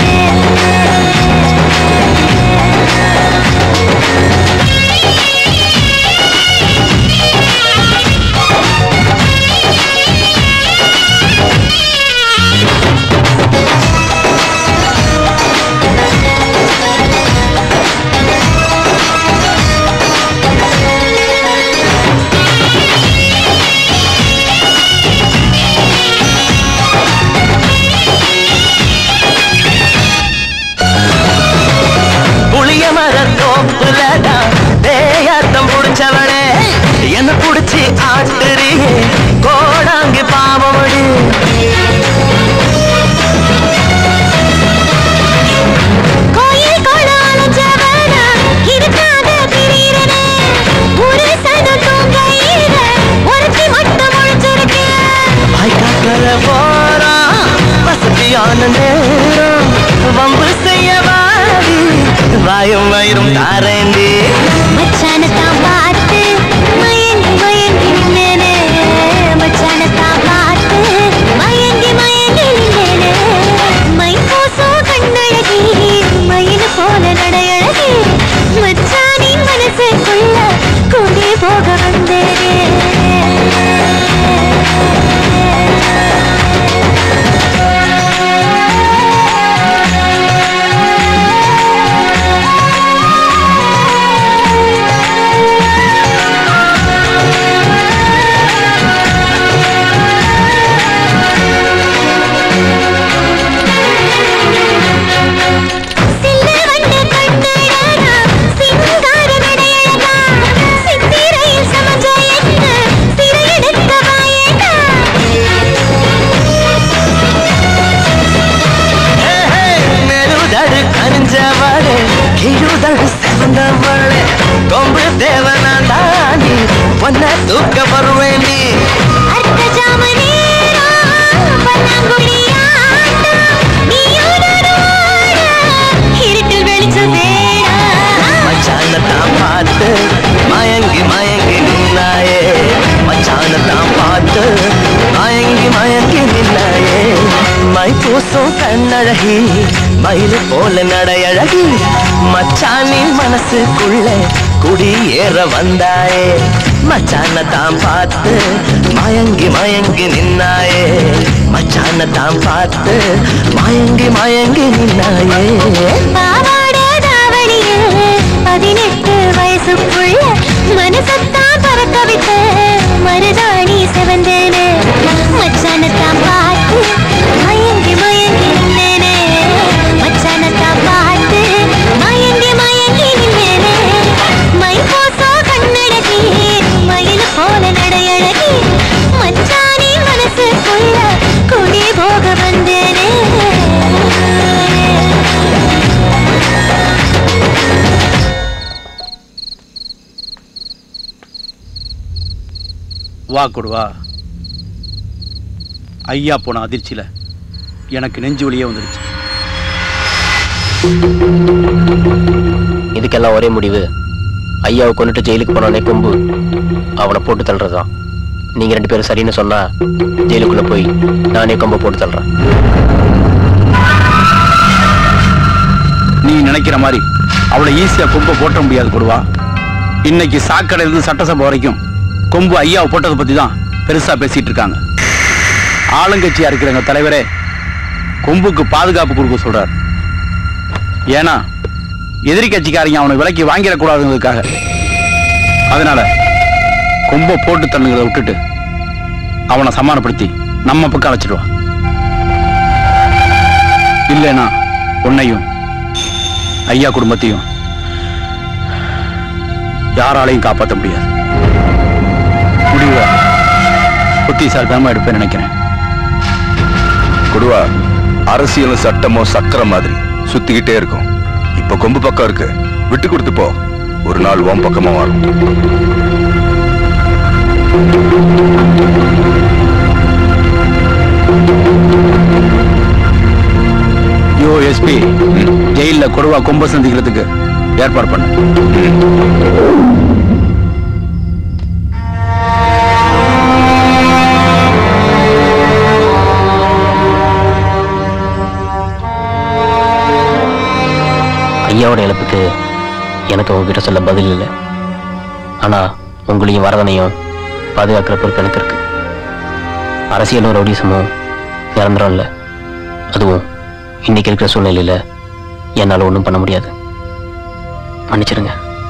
புளிய மரத்தோப்புலதான் தேயாத்தம் புடிச்சவளே என்ன புடிச்சு ஆட்டுறியே கோடாங்கு பாவமடி கோயில் கொடாலும் ஜவனா இருக்காத பிரியனே ஒரு சனம் தூங்கையில ஒருத்தி மட்டும் முழிச்சிருக்கு வாய்க்காக்கல போறான் வசதியான நேரம் வம்பு செய்ய வாடி வாயும் வயிறும் தாரேண்டி மச்சானத்தான் பார்த்து மயங்கி மயங்கி நின்னேனே மச்சானத்தான் பார்த்து மயங்கி மயங்கி நின்னேனே மை பூசோ கண்ணழகி மயில் போல நடையழகி மச்சானின் மனசுக்குள்ள கூடி போக வந்தேனே ஆ செஞ்சவளே கிழுதல் செவந்தவளே கொம்பு தேவனாண்டானி பொன்ன தூக்க வருவேன் நீ மச்சான தான் பார்த்து மயங்கி மயங்கி நின்னாயே மச்சான தான் பார்த்து மயங்கி மயங்கி நின்னாயே மை பூசும் கண்ணழகி மயில் போல நடையழகி மச்சானின் மனசுக்குள்ள குடியேற வந்தாயே மச்சான தான் பார்த்து மயங்கி மயங்கி நின்னாயே மச்சான தான் பார்த்து மயங்கி மயங்கி நின்னாயே பதினெட்டு வயசுக்குள்ள மனசத்தான் பறக்க விட்ட மருதாணி செவந்தேனே மச்சானத்தான் பார்த்து மயங்கி மயங்கி நின்னேனே மச்சானத்தான் பார்த்து மயங்கி மயங்கி நின்னேனே மை போசோ கண்ணழகி மயில் போல நடையழகி மச்சானி மனசுக்குள்ள குடி போக வந்தேனே வா கொடுவா ஐயா போன அதிர்ச்சியில எனக்கு நெஞ்சு வலியே வந்துடுச்சு இதுக்கெல்லாம் ஒரே முடிவு ஐயாவை கொண்டுட்டு ஜெயிலுக்கு போனானே கொம்பு அவனை போட்டு தள்ளுறதுதான் நீங்க ரெண்டு பேரும் சரின்னு சொன்னா ஜெயிலுக்குள்ள போய் நானே கொம்பை போட்டு தள்ளுறேன் நீ நினைக்கிற மாதிரி அவளை ஈஸியா கொம்பை போட்ட முடியாது கொடுவா இன்னைக்கு சாக்கடையில இருந்து சட்டசபை வரைக்கும் கொம்பு ஐயாவை போட்டதை பத்தி தான் பெருசா பேசிட்டு இருக்காங்க ஆளுங்கட்சியா இருக்கிற எங்க தலைவரே கொம்புக்கு பாதுகாப்பு கொடுக்க சொல்றார் ஏன்னா எதிரி கட்சிக்காரங்க அவனை விலைக்கு வாங்கிடக்கூடாதுங்கிறதுக்காக அதனால கொம்பை போட்டு தள்ளுங்கிறத விட்டுட்டு அவனை சமாதானப்படுத்தி நம்ம பக்கம் அழைச்சிடுவா இல்லைனா உன்னையும் ஐயா குடும்பத்தையும் யாராலையும் காப்பாற்ற முடியாது முடிவு புத்திசாலித்தனமா எடுப்பேன் நினைக்கிறேன் கொடுவா அரசியலும் சட்டமும் சக்கர மாதிரி சுத்திக்கிட்டே இருக்கும் இப்ப கொம்பு பக்கம் இருக்கு விட்டு கொடுத்து போ ஒரு நாள் உன் பக்கமா வரும் யோ எஸ்பி ஜெயில கொடுவா கொம்ப சந்திக்கிறதுக்கு ஏற்பாடு பண்ணு ஐயாவோட இழப்புக்கு எனக்கு உங்ககிட்ட சொல்ல பதில் இல்லை ஆனா உங்களையும் வரதனையும் பாதுகாக்கிற பொறுப்பு எனக்கு இருக்கு அரசியலும் ரவுடிசமும் நிரந்தரம் இல்லை அதுவும் இன்னைக்கு இருக்கிற சூழ்நிலையில என்னால ஒன்றும் பண்ண முடியாது மன்னிச்சிடுங்க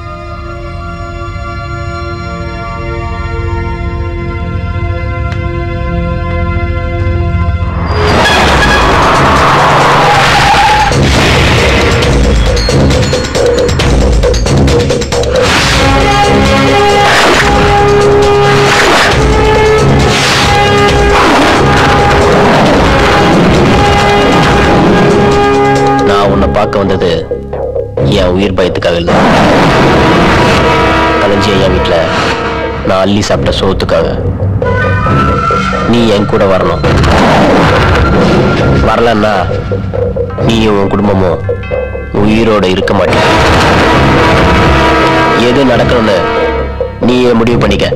நான் உன்னை பார்க்க வந்தது என் உயிர் பயத்துக்காக இல்லை கலைஞ்சி ஐயா வீட்டில் நான் அள்ளி சாப்பிட்ட சோத்துக்காக நீ என் கூட வரணும் வரலன்னா நீயும் உன் குடும்பமும் உயிரோட இருக்க மாட்டேன் எது நடக்கணும்னு நீயே முடிவு பண்ணிக்க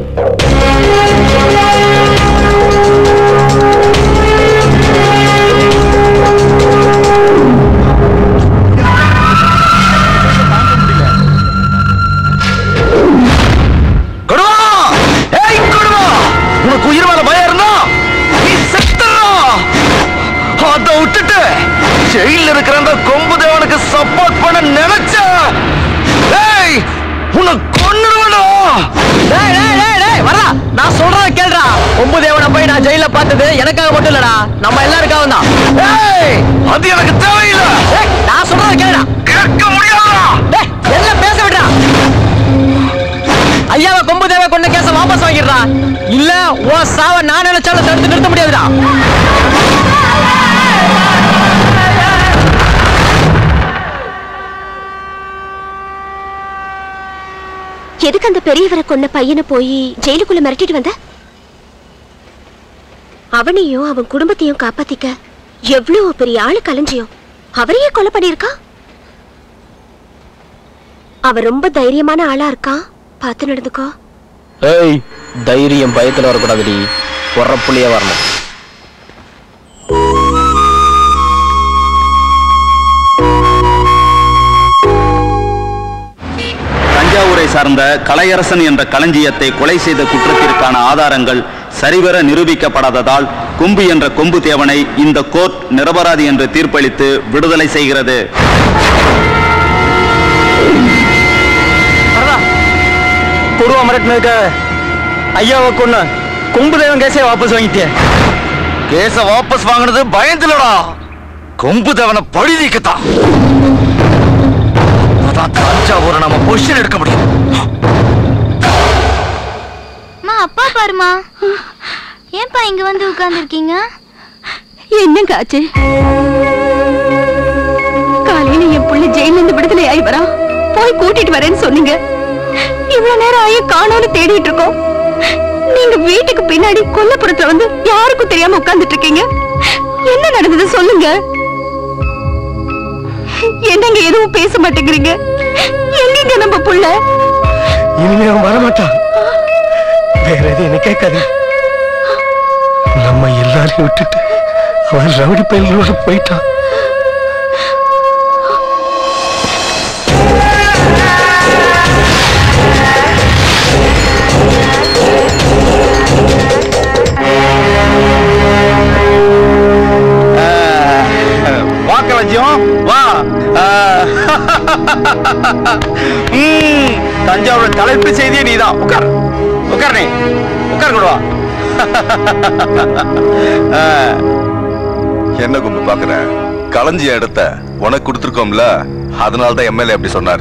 கொடுவா ஏய் கொடுவா உனக்கு உயிர் மேல பயம் இருந்தா நீ செத்துறா அதை விட்டுட்டு ஜெயில இருக்கிற அந்த கொம்பு தேவனுக்கு சப்போர்ட் பண்ண நினைச்ச ஏய் உன்னை கொன்னுடுவடா டேய் டேய் டேய் டேய் வரடா நான் சொல்றத கேளுடா ஒன்பது தேவனை போய் நான் ஜெயில பார்த்தது எனக்காக மட்டும் இல்லடா நம்ம எல்லாருக்காக தான் ஏய் அது எனக்கு தேவையில்லை டேய் நான் சொல்றத கேளுடா கேட்க முடியாதா டேய் எல்லாம் பேச விடுடா ஐயாவை கொம்பு தேவை கொண்ட கேஸ வாபஸ் வாங்கிடுறா இல்ல உன் சாவ நான் நினைச்சாலும் தடுத்து நிறுத்த முடியாதுடா எதுக்கு அந்த பெரியவரை கொன்ன பையனை போய் ஜெயிலுக்குள்ள மிரட்டிட்டு வந்த அவனையும் அவன் குடும்பத்தையும் காப்பாத்திக்க எவ்வளவு பெரிய ஆளு கலைஞ்சியும் அவரையே கொலை பண்ணிருக்கா அவ ரொம்ப தைரியமான ஆளா இருக்கான் பார்த்து நடந்துக்கோ ஏய் தைரியம் பயத்துல வரக்கூடாதுடி உரப்புள்ளியே வரணும் தஞ்சாவூரை சார்ந்த கலையரசன் என்ற களஞ்சியத்தை கொலை செய்த குற்றத்திற்கான ஆதாரங்கள் சரிவர நிரூபிக்கப்படாததால் கொம்பு என்ற கொம்பு தேவனை இந்த கோர்ட் நிரபராதி என்று தீர்ப்பளித்து விடுதலை செய்கிறது கொடுவா மிரட்டினதுக்கு ஐயாவை கொன்ன கொம்பு தேவன் கேஸே வாபஸ் வாங்கிட்டேன் கேஸ வாபஸ் வாங்கினது பயந்துலடா கொம்பு தேவனை பழி நீக்கத்தான் அதான் தஞ்சாவூரை நம்ம பொசிஷன் எடுக்க முடியும் அம்மா அப்பா பாருமா ஏன்பா இங்க வந்து உட்கார்ந்துருக்கீங்க என்னங்க ஆச்சு காலையில என் புள்ள ஜெயில இருந்து விடுதலை ஆகி வரா போய் கூட்டிட்டு வரேன்னு சொன்னீங்க இவ்வளவு நேரம் ஆகி காணோம்னு தேடிட்டு இருக்கோம் நீங்க வீட்டுக்கு பின்னாடி கொல்லப்புறத்துல வந்து யாருக்கும் தெரியாம உட்கார்ந்துட்டு இருக்கீங்க என்ன நடந்தது சொல்லுங்க என்னங்க எதுவும் பேச மாட்டேங்கிறீங்க எங்கங்க நம்ம புள்ள இனிமே அவன் வரமாட்டான் வேற எதுவும் என்ன கேட்காது நம்ம எல்லாரையும் விட்டுட்டு அவன் ரவுடி பயிலோட போயிட்டான் வா களஞ்சியம் வா ம், தஞ்சாவூர் தலைப்பு செய்தியே நீதான் உட்கார் உட்கார் நீ உட்கார் கூட வா ஆ, என்ன கும்பு பாக்குற களஞ்சிய இடத்த உனக்கு கொடுத்துருக்கோம்ல அதனால தான் எம்எல்ஏ அப்படி சொன்னாரு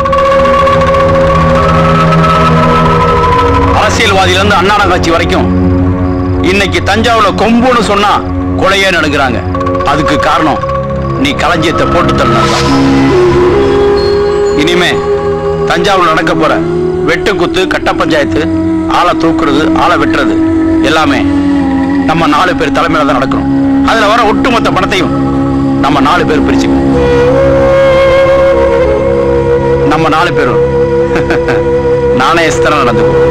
அரசியல்வாதியில இருந்து அண்ணாடம் காட்சி வரைக்கும் இன்னைக்கு தஞ்சாவூர்ல கொம்புன்னு சொன்னா கொலையே நடக்குறாங்க அதுக்கு காரணம் நீ களஞ்சியத்தை போட்டு தள்ளதான் இனிமே தஞ்சாவூர்ல நடக்க போற வெட்டு குத்து கட்ட பஞ்சாயத்து ஆளை தூக்குறது ஆளை வெட்டுறது எல்லாமே நம்ம நாலு பேர் தலைமையில தான் நடக்கணும் அதுல வர ஒட்டுமொத்த பணத்தையும் நம்ம நாலு பேர் பிரிச்சுக்கணும் நம்ம நாலு பேரும் நாணயஸ்தரம் நடந்துக்கும்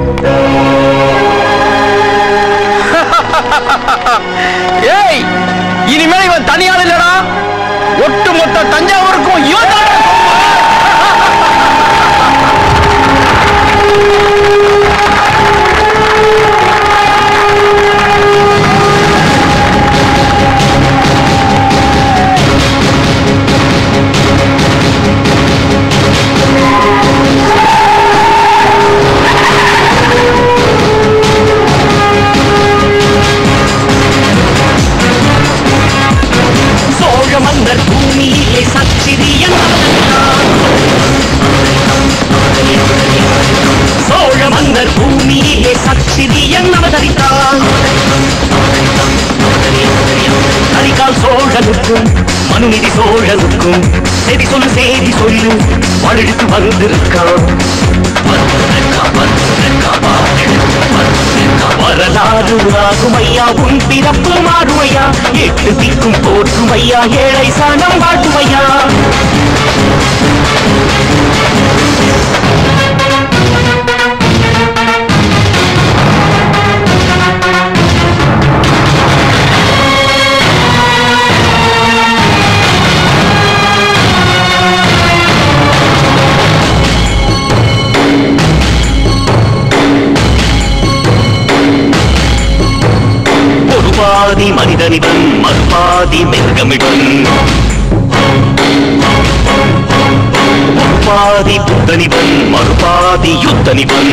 ஏய் இனிமேல் இவன் தனியாள் இல்லடா ஒட்டுமொத்த தஞ்சாவூருக்கும் இவன் தான் சோழ மன்னர் பூமியிலே சச்சிரியன் சோழ மன்னர் பூமியிலே சச்சிரியன் அவதரித்தான் கரிகால் சோழனுக்கும் மனுநிதி சோழனுக்கும் செதி சொல்லு செய்தி சொல்லு வழுத்து வந்திருக்கான் வரலாறு ஆகும் ஐயா உன் பிறப்பு மாறுமையா எட்டு திக்கும் போற்றும் ஐயா ஏழை சனம் வாழ்த்துமையா ஒரு பாதி மனிதனிவன் மறுபாதி மிருகமிவன் ஒரு பாதி புத்தனிவன் மறுபாதி யுத்தனிவன்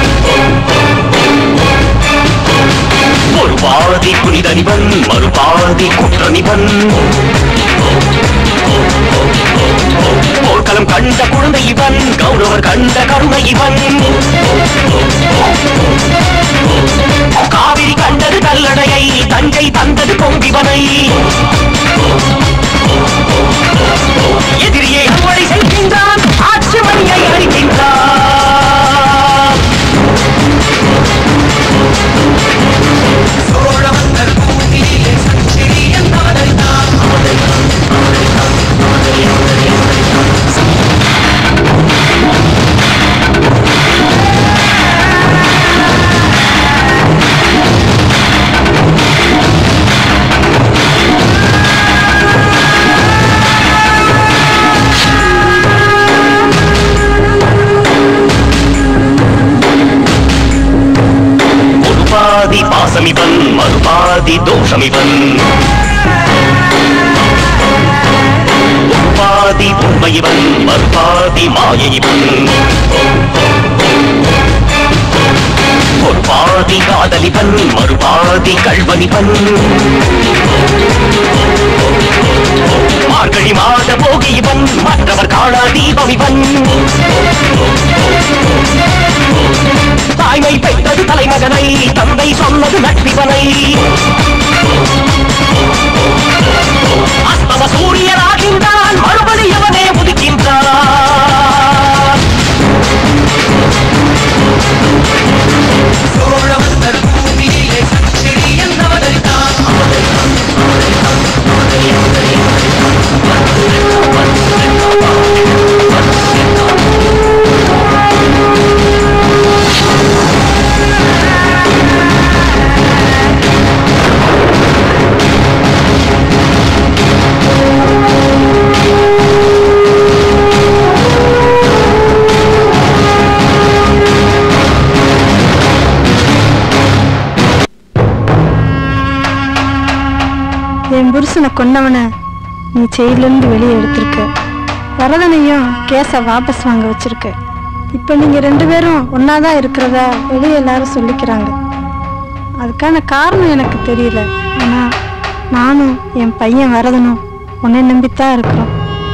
ஒரு பாதி புனிதனிவன் மறுபாதி குற்றனிவன் போர்க்களம் கண்ட குழந்தை இவன் கௌரவர் கண்ட கருணை இவன் காவிரி கண்டது கல்லணையை தஞ்சை தந்தது பொங்கிவனை எதிரியை அறுவடை செய்கின்றான் ஆட்சி மணியை அளிக்கின்றான் தோற்றமிவன் பாதி உண்மையிவன் மறுபாதி மாயைவன் ஒரு பாதி காதலிவன் மறுபாதி கல்வனிவன் மார்கழி மாத போகியவன் மற்றவர் காணா தீபம் இவன் தாய்மை பெற்றது தலைமகனை தந்தை சொன்னது நட்பிவனை அஸ்தம சூரியனாகின்றான் மறுபடி அவனே உதிக்கின்றான் என் புருஷனை கொன்னவனை நீ செயலிருந்து வெளியே எடுத்திருக்க வரதனையும் கேஸை வாபஸ் வாங்க வச்சிருக்க இப்போ நீங்க ரெண்டு பேரும் ஒன்னாதான் இருக்கிறதா வெளியே எல்லாரும் சொல்லிக்கிறாங்க அதுக்கான காரணம் எனக்கு தெரியல ஆனா நானும் என் பையன் வரதனும் உன்னை நம்பித்தான் இருக்கிறோம்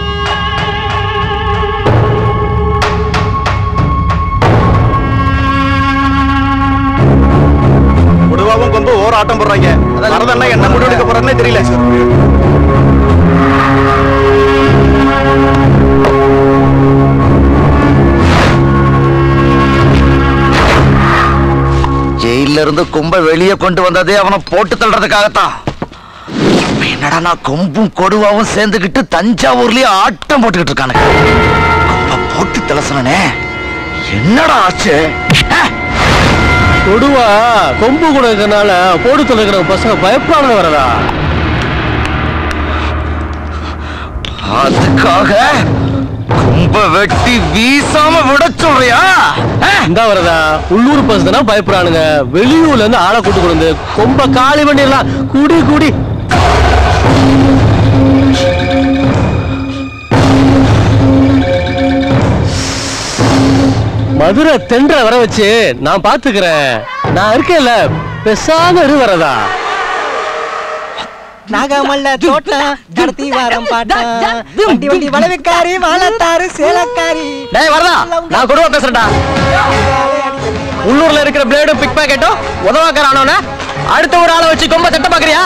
கொடுவாவும் கொம்பு ஓர் ஆட்டம் போடுறாங்க வரதெல்லாம் என்ன முடிவு எடுக்க போறேன்னே தெரியல ஜெயில இருந்து கும்ப வெளியே கொண்டு வந்ததே அவனை போட்டு தள்ளுறதுக்காகத்தான் இப்ப என்னடா நான் கொம்பும் கொடுவாவும் சேர்ந்துக்கிட்டு தஞ்சாவூர்லயே ஆட்டம் போட்டுக்கிட்டு இருக்கானுங்க கொம்ப போட்டு தலசனே என்னடா ஆச்சு கொடுவா கொம்பு கூட இருக்கறனால போடு தொலைக்கிற பசங்க பயப்படாம வரதா அதுக்காக கொம்ப வெட்டி வீசாம விட சொல்றியா இந்த வரதா உள்ளூர் பசங்க பயப்படுறானுங்க வெளியூர்ல இருந்து ஆளை கூட்டு கொண்டு வந்து கொம்ப காலி பண்ணிடலாம் கூடி கூடி மதுரை தென்ற வர வச்சு நான் பாத்துக்கிறேன் நான் இருக்கேன்ல பெசாம இரு வரதா நாகமல்ல தோட்டம் கடத்தி வாரம் பாட்டம் வண்டி வண்டி வளவிக்காரி வாழத்தாரு சேலக்காரி டேய் வரதா நான் கொடுவா பேசுறேன்டா உள்ளூர்ல இருக்கிற பிளேடு பிக் பாக்கெட்டும் உதவாக்கர் ஆனவன அடுத்த ஒரு ஆளை வச்சு கொம்ப தட்ட பாக்குறியா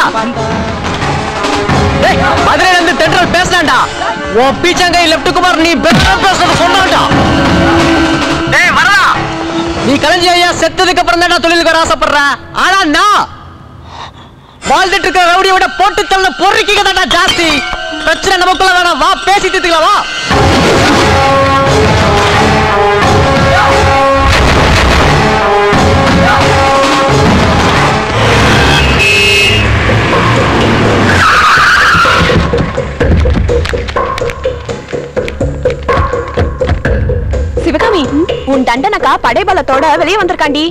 டேய் மதுரையில இருந்து தென்றல் பேசலாம்டா உன் பீச்சங்கை லெப்ட் குமார் நீ பெட்டரா பேசுறது சொன்னான்டா டேய் வரதா நீ கலைஞ்சி ஐயா செத்ததுக்கு அப்புறம் தான் தொழிலுக்கு வர ஆசைப்படுற ஆனா நான் வாழ்ந்துட்டு இருக்கிற ரவுடியை விட போட்டு தள்ள பொறுக்கிக்க தான்டா ஜாஸ்தி பிரச்சனை நமக்குள்ள வேணாம் வா பேசி தீர்த்துக்கலாம் வா சிவகாமி உன் தண்டனக்கா படைபலத்தோட வெளியே வந்திருக்காண்டி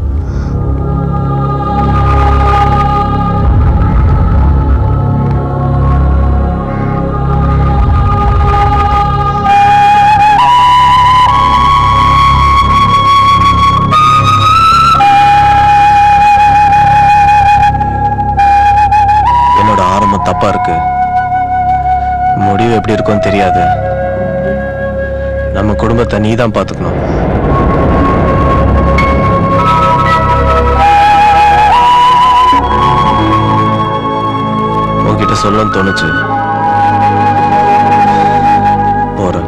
என்னோட ஆரம்பம் தப்பா இருக்கு முடிவு எப்படி இருக்கும்னு தெரியாது நம்ம குடும்பத்தை நீ தான் பாத்துக்கணும் உன்கிட்ட சொல்லணும்னு தோணுச்சு போறேன்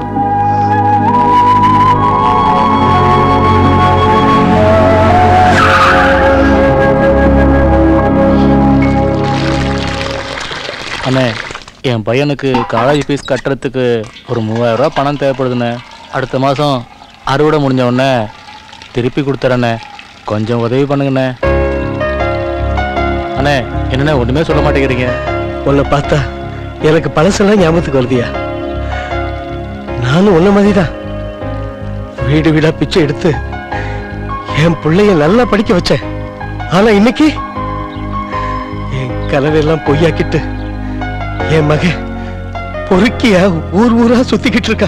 அண்ணே என் பையனுக்கு காலேஜ் ஃபீஸ் கட்டுறதுக்கு ஒரு மூவாயிரம் ரூபாய் பணம் தேவைப்படுதுண்ணே அடுத்த மாதம் அறுவடை முடிஞ்ச உடனே திருப்பி கொடுத்துறேண்ணே கொஞ்சம் உதவி பண்ணுங்கண்ணே அண்ணே என்னண்ணே ஒன்றுமே சொல்ல மாட்டேங்கிறீங்க உன்னை பார்த்தா எனக்கு பழசெல்லாம் ஞாபகத்துக்கு வருதியா நானும் உன்ன மாதிரி தான் வீடு வீடா பிச்சை எடுத்து என் பிள்ளைய நல்லா படிக்க வச்சேன் ஆனா இன்னைக்கு என் கலரெல்லாம் பொய்யாக்கிட்டு என் மகன் பொறுக்கியா ஊர் ஊரா சுத்திக்கிட்டு இருக்கா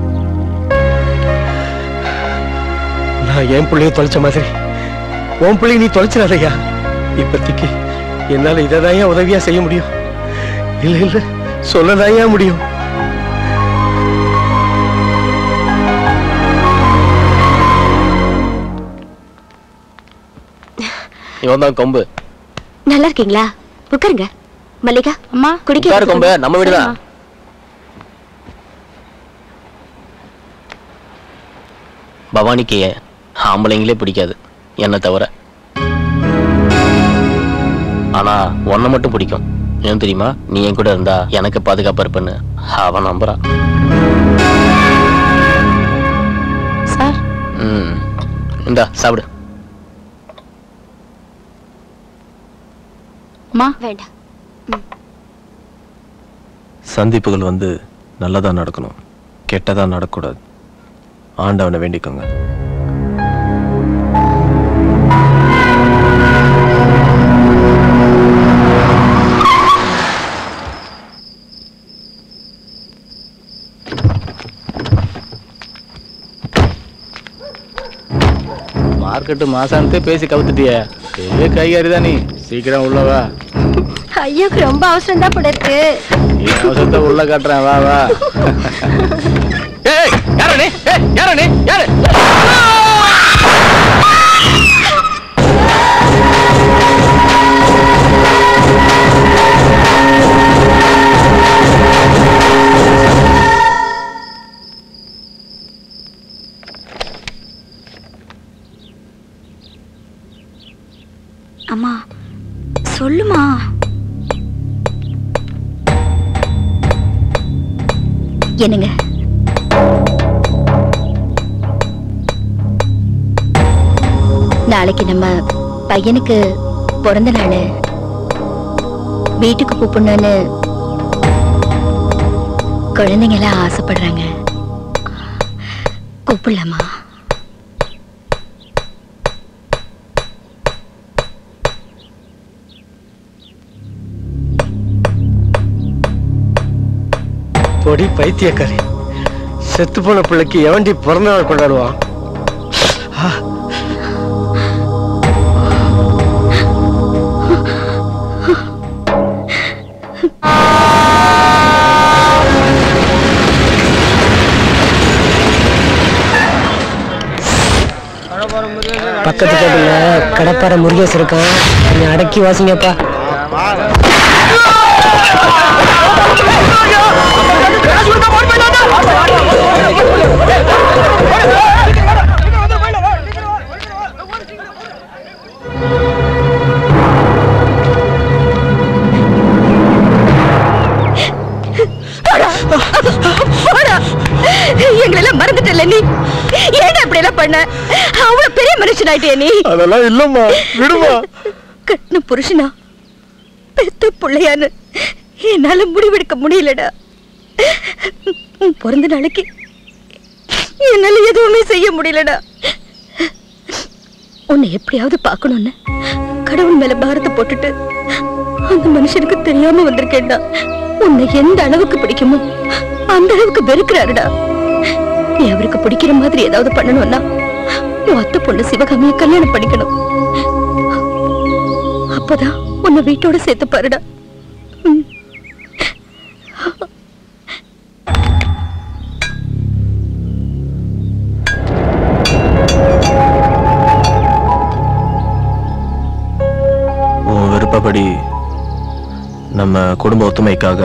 நான் என் பிள்ளைய தொலைச்ச மாதிரி உன் பிள்ளைய நீ தொலைச்சிடாதய்யா இப்பத்திக்கு என்னால இதைதாயா உதவியா செய்ய முடியும் இல்ல இல்ல சொல்லதாயா முடியும் இவன் தான் கொம்பு நல்லா இருக்கீங்களா உட்காருங்க மல்லிகா அம்மா குடிக்க உட்காரு கொம்பு நம்ம வீடுதான் பவானிக்கு ஆம்பளைங்களே பிடிக்காது என்ன தவிர ஆனா உன்னை மட்டும் பிடிக்கும் ஏன் தெரியுமா நீ என் கூட இருந்தா எனக்கு பாதுகாப்பா இருப்பேன்னு அவன் நம்புறான் சார் ம் இந்தா சாப்பிடு அம்மா வேண்டாம் சந்திப்புகள் வந்து நல்லதா நடக்கணும் கெட்டதா நடக்கக்கூடாது ஆண்டவனை வேண்டிக்கோங்க மார்க்கெட்டு மாசானத்தே பேசி கவுத்துட்டிய பெரிய கைகாரி தான் நீ சீக்கிரம் உள்ளவா ஐயோக்கு ரொம்ப அவசரம் தான் போல இருக்கு நீ அவசரத்தை உள்ள காட்டுறேன் வா வா ஏய் யாரு நீ ஏய் யாரு நீ யாரு அம்மா சொல்லுமா என்னங்க நாளைக்கு நம்ம பையனுக்கு பிறந்த நாள் வீட்டுக்கு கூப்பிடணும்னு குழந்தைங்க எல்லாம் ஆசைப்படுறாங்க கூப்பிடலாமா பொடி பைத்தியக்காரி செத்து போன பிள்ளைக்கு எவன்டி பிறந்த நாள் கொண்டாடுவான் ஆ, பக்கத்து கடையில கடப்பார முருகேசன் இருக்கான் கொஞ்சம் அடக்கி வாசிங்கப்பா எங்களெல்லாம் மறந்துட்டல நீ ஏன்டா இப்படி எல்லாம் பண்ண அவ்வளவு பெரிய மனுஷன் ஆயிட்டே நீ அதெல்லாம் இல்லம்மா விடுமா கட்டின புருஷனா பெத்த பிள்ளையான்னு என்னால முடிவெடுக்க முடியலடா உன் பிறந்த நாளைக்கு என்னால எதுவுமே செய்ய முடியலடா உன்னை எப்படியாவது பார்க்கணும்னு கடவுள் மேல பாரத்தை போட்டுட்டு அந்த மனுஷனுக்கு தெரியாம வந்திருக்கேன்டா உன்னை எந்த அளவுக்கு பிடிக்குமோ அந்த அளவுக்கு வெறுக்கிறாருடா நீ அவருக்கு பிடிக்கிற மாதிரி ஏதாவது பண்ணணும்னா உன் அத்தை பொண்ணு சிவகாமியை கல்யாணம் பண்ணிக்கணும் அப்பதான் உன்னை வீட்டோட சேர்த்து பாருடா ம். உன் விருப்பப்படி நம்ம குடும்ப ஒத்துமைக்காக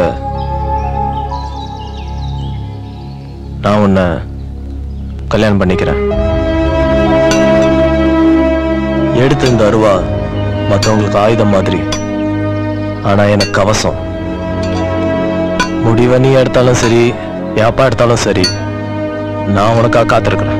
நான் உன்னை கல்யாணம் பண்ணிக்கிறேன் எடுத்த இந்த அருவா மற்றவங்களுக்கு ஆயுதம் மாதிரி ஆனா எனக்கு கவசம் முடிவை நீ எடுத்தாலும் சரி யாப்பா எடுத்தாலும் சரி நான் உனக்காக காத்திருக்கிறேன்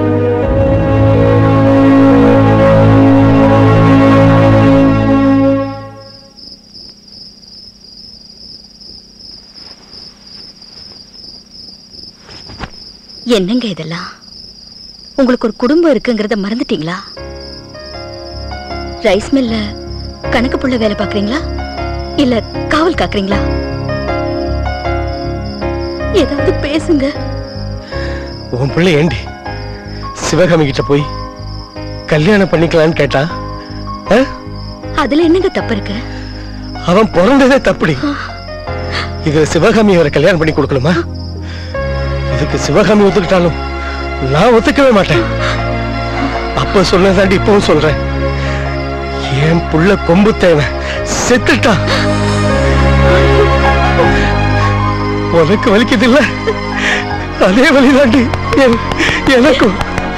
என்னங்க இதெல்லாம் உங்களுக்கு ஒரு குடும்பம் இருக்குங்கிறத மறந்துட்டீங்களா ரைஸ் மில்ல கணக்கு புள்ள வேலை பாக்குறீங்களா இல்ல காவல் காக்குறீங்களா ஏதாவது பேசுங்க உன் பிள்ளை ஏண்டி சிவகாமி கிட்ட போய் கல்யாணம் பண்ணிக்கலான்னு கேட்டா ஆ? அதுல என்னங்க தப்பு இருக்கு அவன் பிறந்ததே தப்புடி இதுல சிவகாமி அவரை கல்யாணம் பண்ணி கொடுக்கணுமா இதுக்கு சிவகாமி ஒத்துக்கிட்டாலும் நான் ஒத்துக்கவே மாட்டேன் அப்ப சொன்னதாண்டி இப்பவும் சொல்றேன் என் புள்ள கொம்பு தேவை செத்துட்டான் உனக்கு வலிக்குது இல்ல அதே வலிதாண்டி என்- எனக்கும்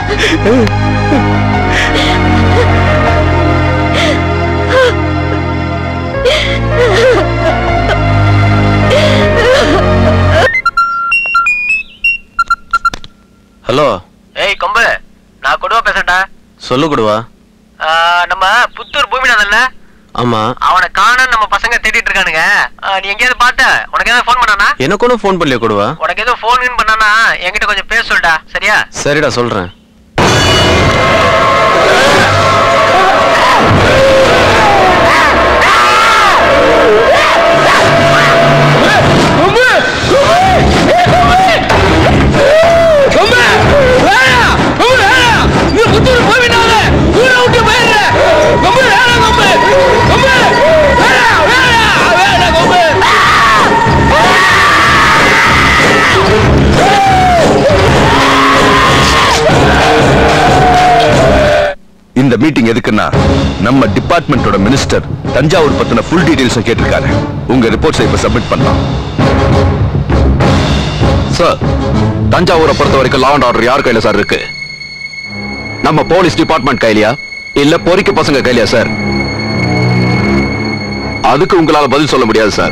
ஹலோ ஏய் கொம்பு நான் கொடுவா பேசட்டா சொல்லு கொடுவா நம்ம புத்தூர் பூமிநாதன்ல ஆமா அவனை காண நம்ம பசங்க தேடிட்டு இருக்கானுங்க ஆ, நீ எங்கேயாவது பார்த்த உனக்கு ஏதாவது ஃபோன் பண்ணானா எனக்கு ஒன்றும் ஃபோன் பண்ணலையே கொடுவா உனக்கு ஏதோ ஃபோன் பண்ணானா என்கிட்ட கொஞ்சம் பேச சொல்டா சரியா சரிடா சொல்றேன் இந்த மீட்டிங் எதுக்குன்னா நம்ம டிபார்ட்மெண்டோட மினிஸ்டர் தஞ்சாவூர் பத்தின ஃபுல் டீடைல்ஸ் கேட்டிருக்காரு உங்க ரிப்போர்ட்ஸை இப்ப சப்மிட் பண்ணலாம் சார் தஞ்சாவூரை பொறுத்த வரைக்கும் லா அண்ட் ஆர்டர் யார் கையில சார் இருக்கு நம்ம போலீஸ் டிபார்ட்மெண்ட் கையிலயா இல்ல பொறிக்க பசங்க கையிலயா சார் அதுக்கு உங்களால பதில் சொல்ல முடியாது சார்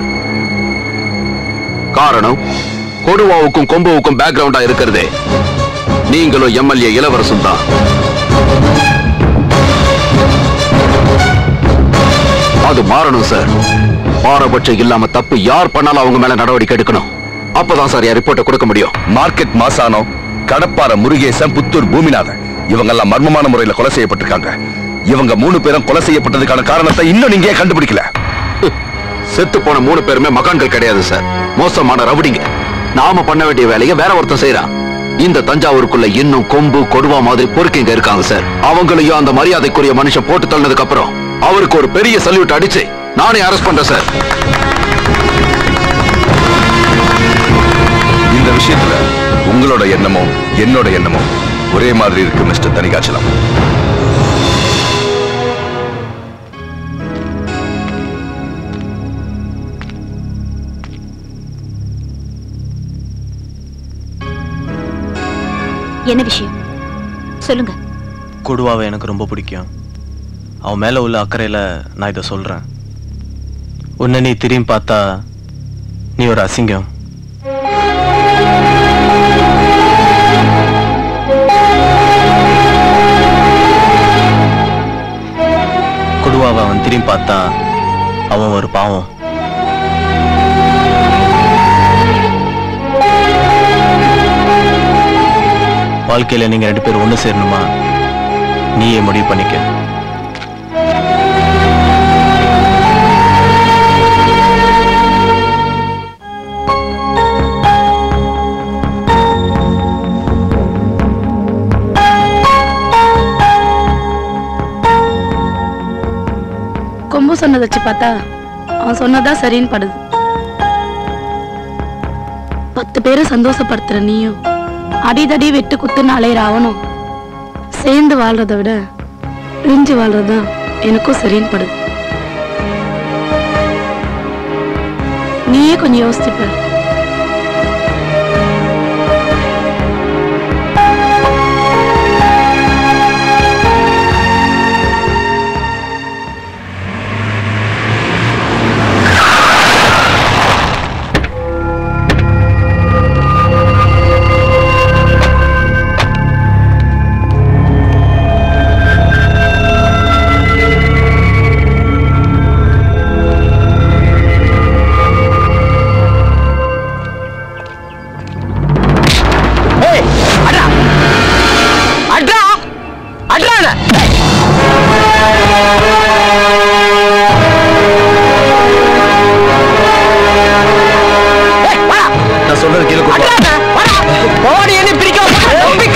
காரணம் கொடுவாவுக்கும் கொம்புவுக்கும் பேக்ரவுண்டா இருக்கிறதே நீங்களும் எம்எல்ஏ இளவரசும் தான் அது மாறணும் சார் பாரபட்சம் இல்லாம தப்பு யார் பண்ணாலும் அவங்க மேல நடவடிக்கை எடுக்கணும் அப்பதான் சார் என் ரிப்போர்ட்டை கொடுக்க முடியும் மார்க்கெட் மாசானோ கடப்பார முருகேசன் புத்தூர் பூமிநாதன் இவங்க எல்லாம் மர்மமான முறையில கொலை செய்யப்பட்டிருக்காங்க இவங்க மூணு பேரும் கொலை செய்யப்பட்டதுக்கான காரணத்தை இன்னும் நீங்க ஏன் கண்டுபிடிக்கல செத்து போன மூணு பேருமே மகான்கள் கிடையாது சார் மோசமான ரவுடிங்க நாம பண்ண வேண்டிய வேலையை வேற ஒருத்தன் செய்யறான் இந்த தஞ்சாவூருக்குள்ள இன்னும் கொம்பு கொடுவா மாதிரி பொறுக்கிங்க இருக்காங்க சார் அவங்களையும் அந்த மரியாதைக்குரிய மனுஷன் போட்டு தள்ளனதுக்கு அப்புறம் அவருக்கு ஒரு பெரிய சல்யூட் அடிச்சு நானே அரெஸ்ட் பண்றேன் சார் இந்த விஷயத்துல உங்களோட எண்ணமும் என்னோட எண்ணமும் ஒரே மாதிரி இருக்கு மிஸ்டர் தனிகாச்சலம் என்ன விஷயம் சொல்லுங்க கொடுவாவை எனக்கு ரொம்ப பிடிக்கும் அவன் மேல உள்ள அக்கறையில நான் இதை சொல்றேன் உன்னை நீ திரும்பி பார்த்தா நீ ஒரு அசிங்கம் கொடுவாவை அவன் திரும்பி பார்த்தா அவன் ஒரு பாவம் வாழ்க்கையில நீங்க ரெண்டு பேரும் ஒண்ணு சேரணுமா நீயே முடிவு பண்ணிக்க கொம்பு சொன்னதை வச்சு பார்த்தா அவன் சொன்னதா சரின்னு படுது பத்து பேரை சந்தோஷப்படுத்துற நீயும் அடிதடி வெட்டு குத்துன்னு அலையிற அவனும் சேர்ந்து வாழ்றதை விட பிரிஞ்சு வாழ்றதுதான் எனக்கும் சரின்னு படுது நீயே கொஞ்சம் யோசிச்சுப்ப பவானி என்ன பிரிக்க நம்பிக்கை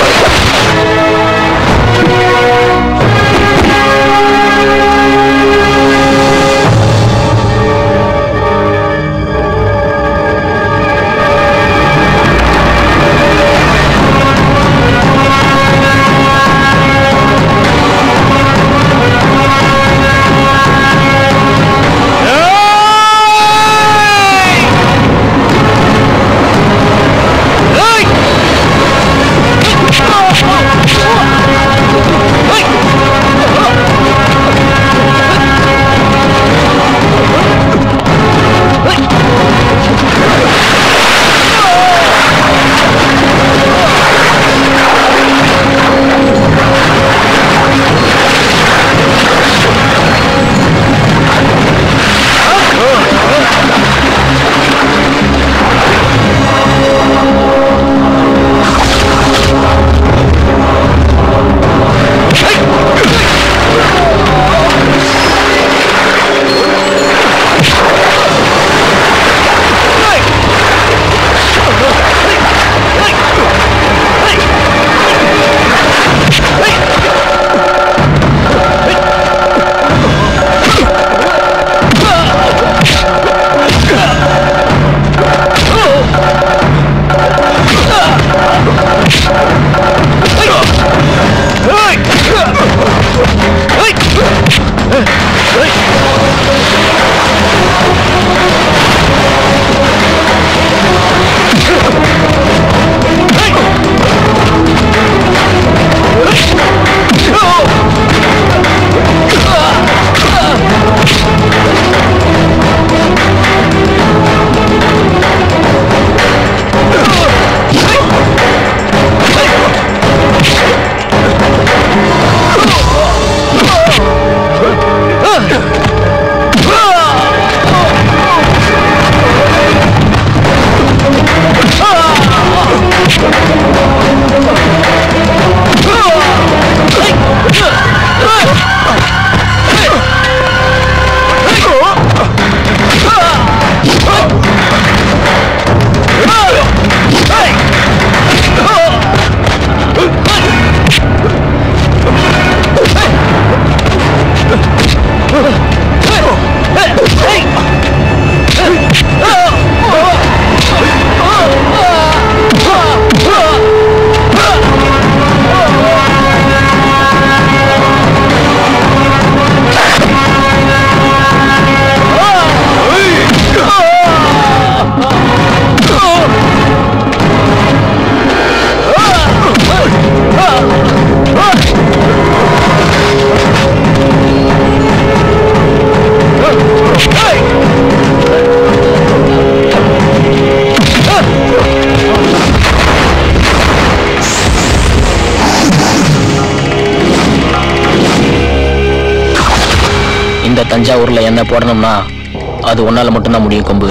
இந்த தஞ்சாவூர்ல என்ன போடணும்னா அது உன்னால மட்டும்தான் முடியும் கொம்பு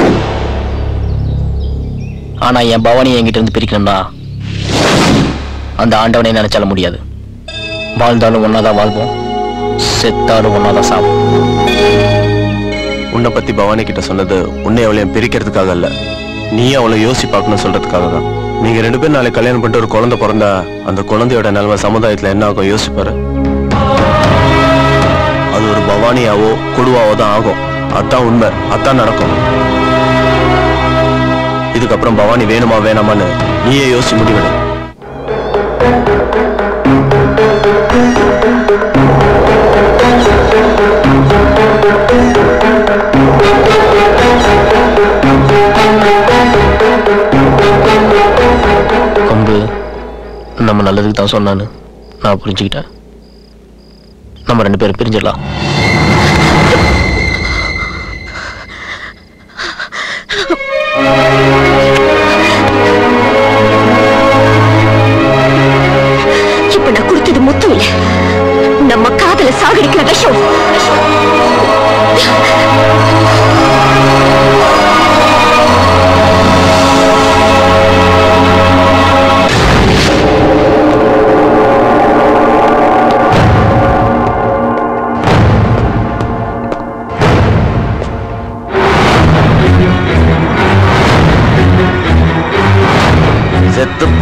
ஆனா என் பவானி என்கிட்ட இருந்து பிரிக்கணும்னா அந்த ஆண்டவனை நினைச்சால முடியாது வாழ்ந்தாலும் ஒன்னாதான் வாழ்வோம் செத்தாலும் ஒன்னாதான் சாவோம் உன்னை பத்தி பவானி கிட்ட சொன்னது உன்னை அவளையும் பிரிக்கிறதுக்காக அல்ல நீயே அவளை யோசி பார்க்கணும் சொல்றதுக்காக தான் நீங்க ரெண்டு பேரும் நாளைக்கு கல்யாணம் பண்ணிட்டு ஒரு குழந்தை பிறந்தா அந்த குழந்தையோட நிலைமை சமுதாயத்துல என்ன ஆகும் யோசிப்பாரு அது ஒரு பவானியாவோ கொடுவாவோ தான் ஆகும் அதான் உண்மை அதான் நடக்கும் இதுக்கப்புறம் பவானி வேணுமா வேணாமான்னு நீயே யோசிச்சு முடிவெடு கொம்பு நம்ம நல்லதுக்கு தான் சொன்னான்னு நான் புரிஞ்சுக்கிட்டேன் நம்ம ரெண்டு பேரும் பிரிஞ்சிடலாம் இப்ப நான் கொடுத்தது முத்து இல்ல நம்ம காதல சாகடிக்கிற விஷம்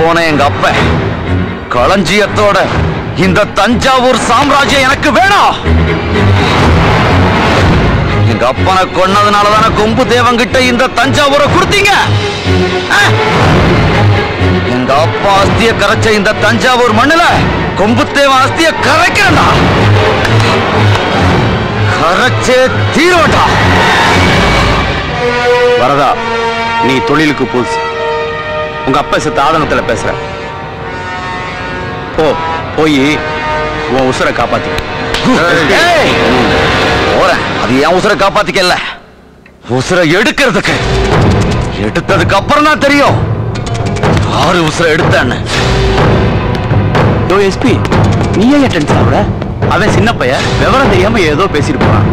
போன எங்க அப்ப களஞ்சியத்தோட இந்த தஞ்சாவூர் சாம்ராஜ்யம் எனக்கு வேணும் எங்க அப்பனை கொன்னதுனால தானே கொம்பு தேவங்கிட்ட இந்த தஞ்சாவூரை கொடுத்தீங்க ஆ? எங்க அப்பா அஸ்திய கரைச்ச இந்த தஞ்சாவூர் மண்ணுல கொம்பு தேவன் அஸ்திய கரைக்கிறா கரைச்சே தீரோட்டா வரதா நீ தொழிலுக்கு புதுசு உங்க அப்பா செத்த ஆதங்கத்துல பேசுற போ போய் உன் உசுரை காப்பாத்தி ஏய், போறேன் அது என் உசுரை காப்பாத்திக்கல உசுரை எடுக்கிறதுக்கு எடுத்ததுக்கு அப்புறம் தான் தெரியும் யாரு உசுரை எடுத்தேன்னு யோ எஸ்பி நீ ஏன் டென்ஷன் ஆகுற அவன் சின்ன பையன் விவரம் தெரியாம ஏதோ பேசிட்டு போறான்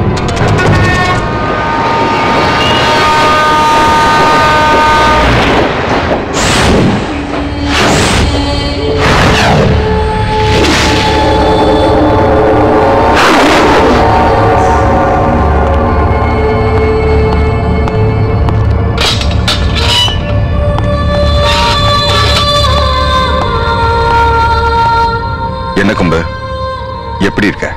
என்ன கொம்பு எப்படி இருக்க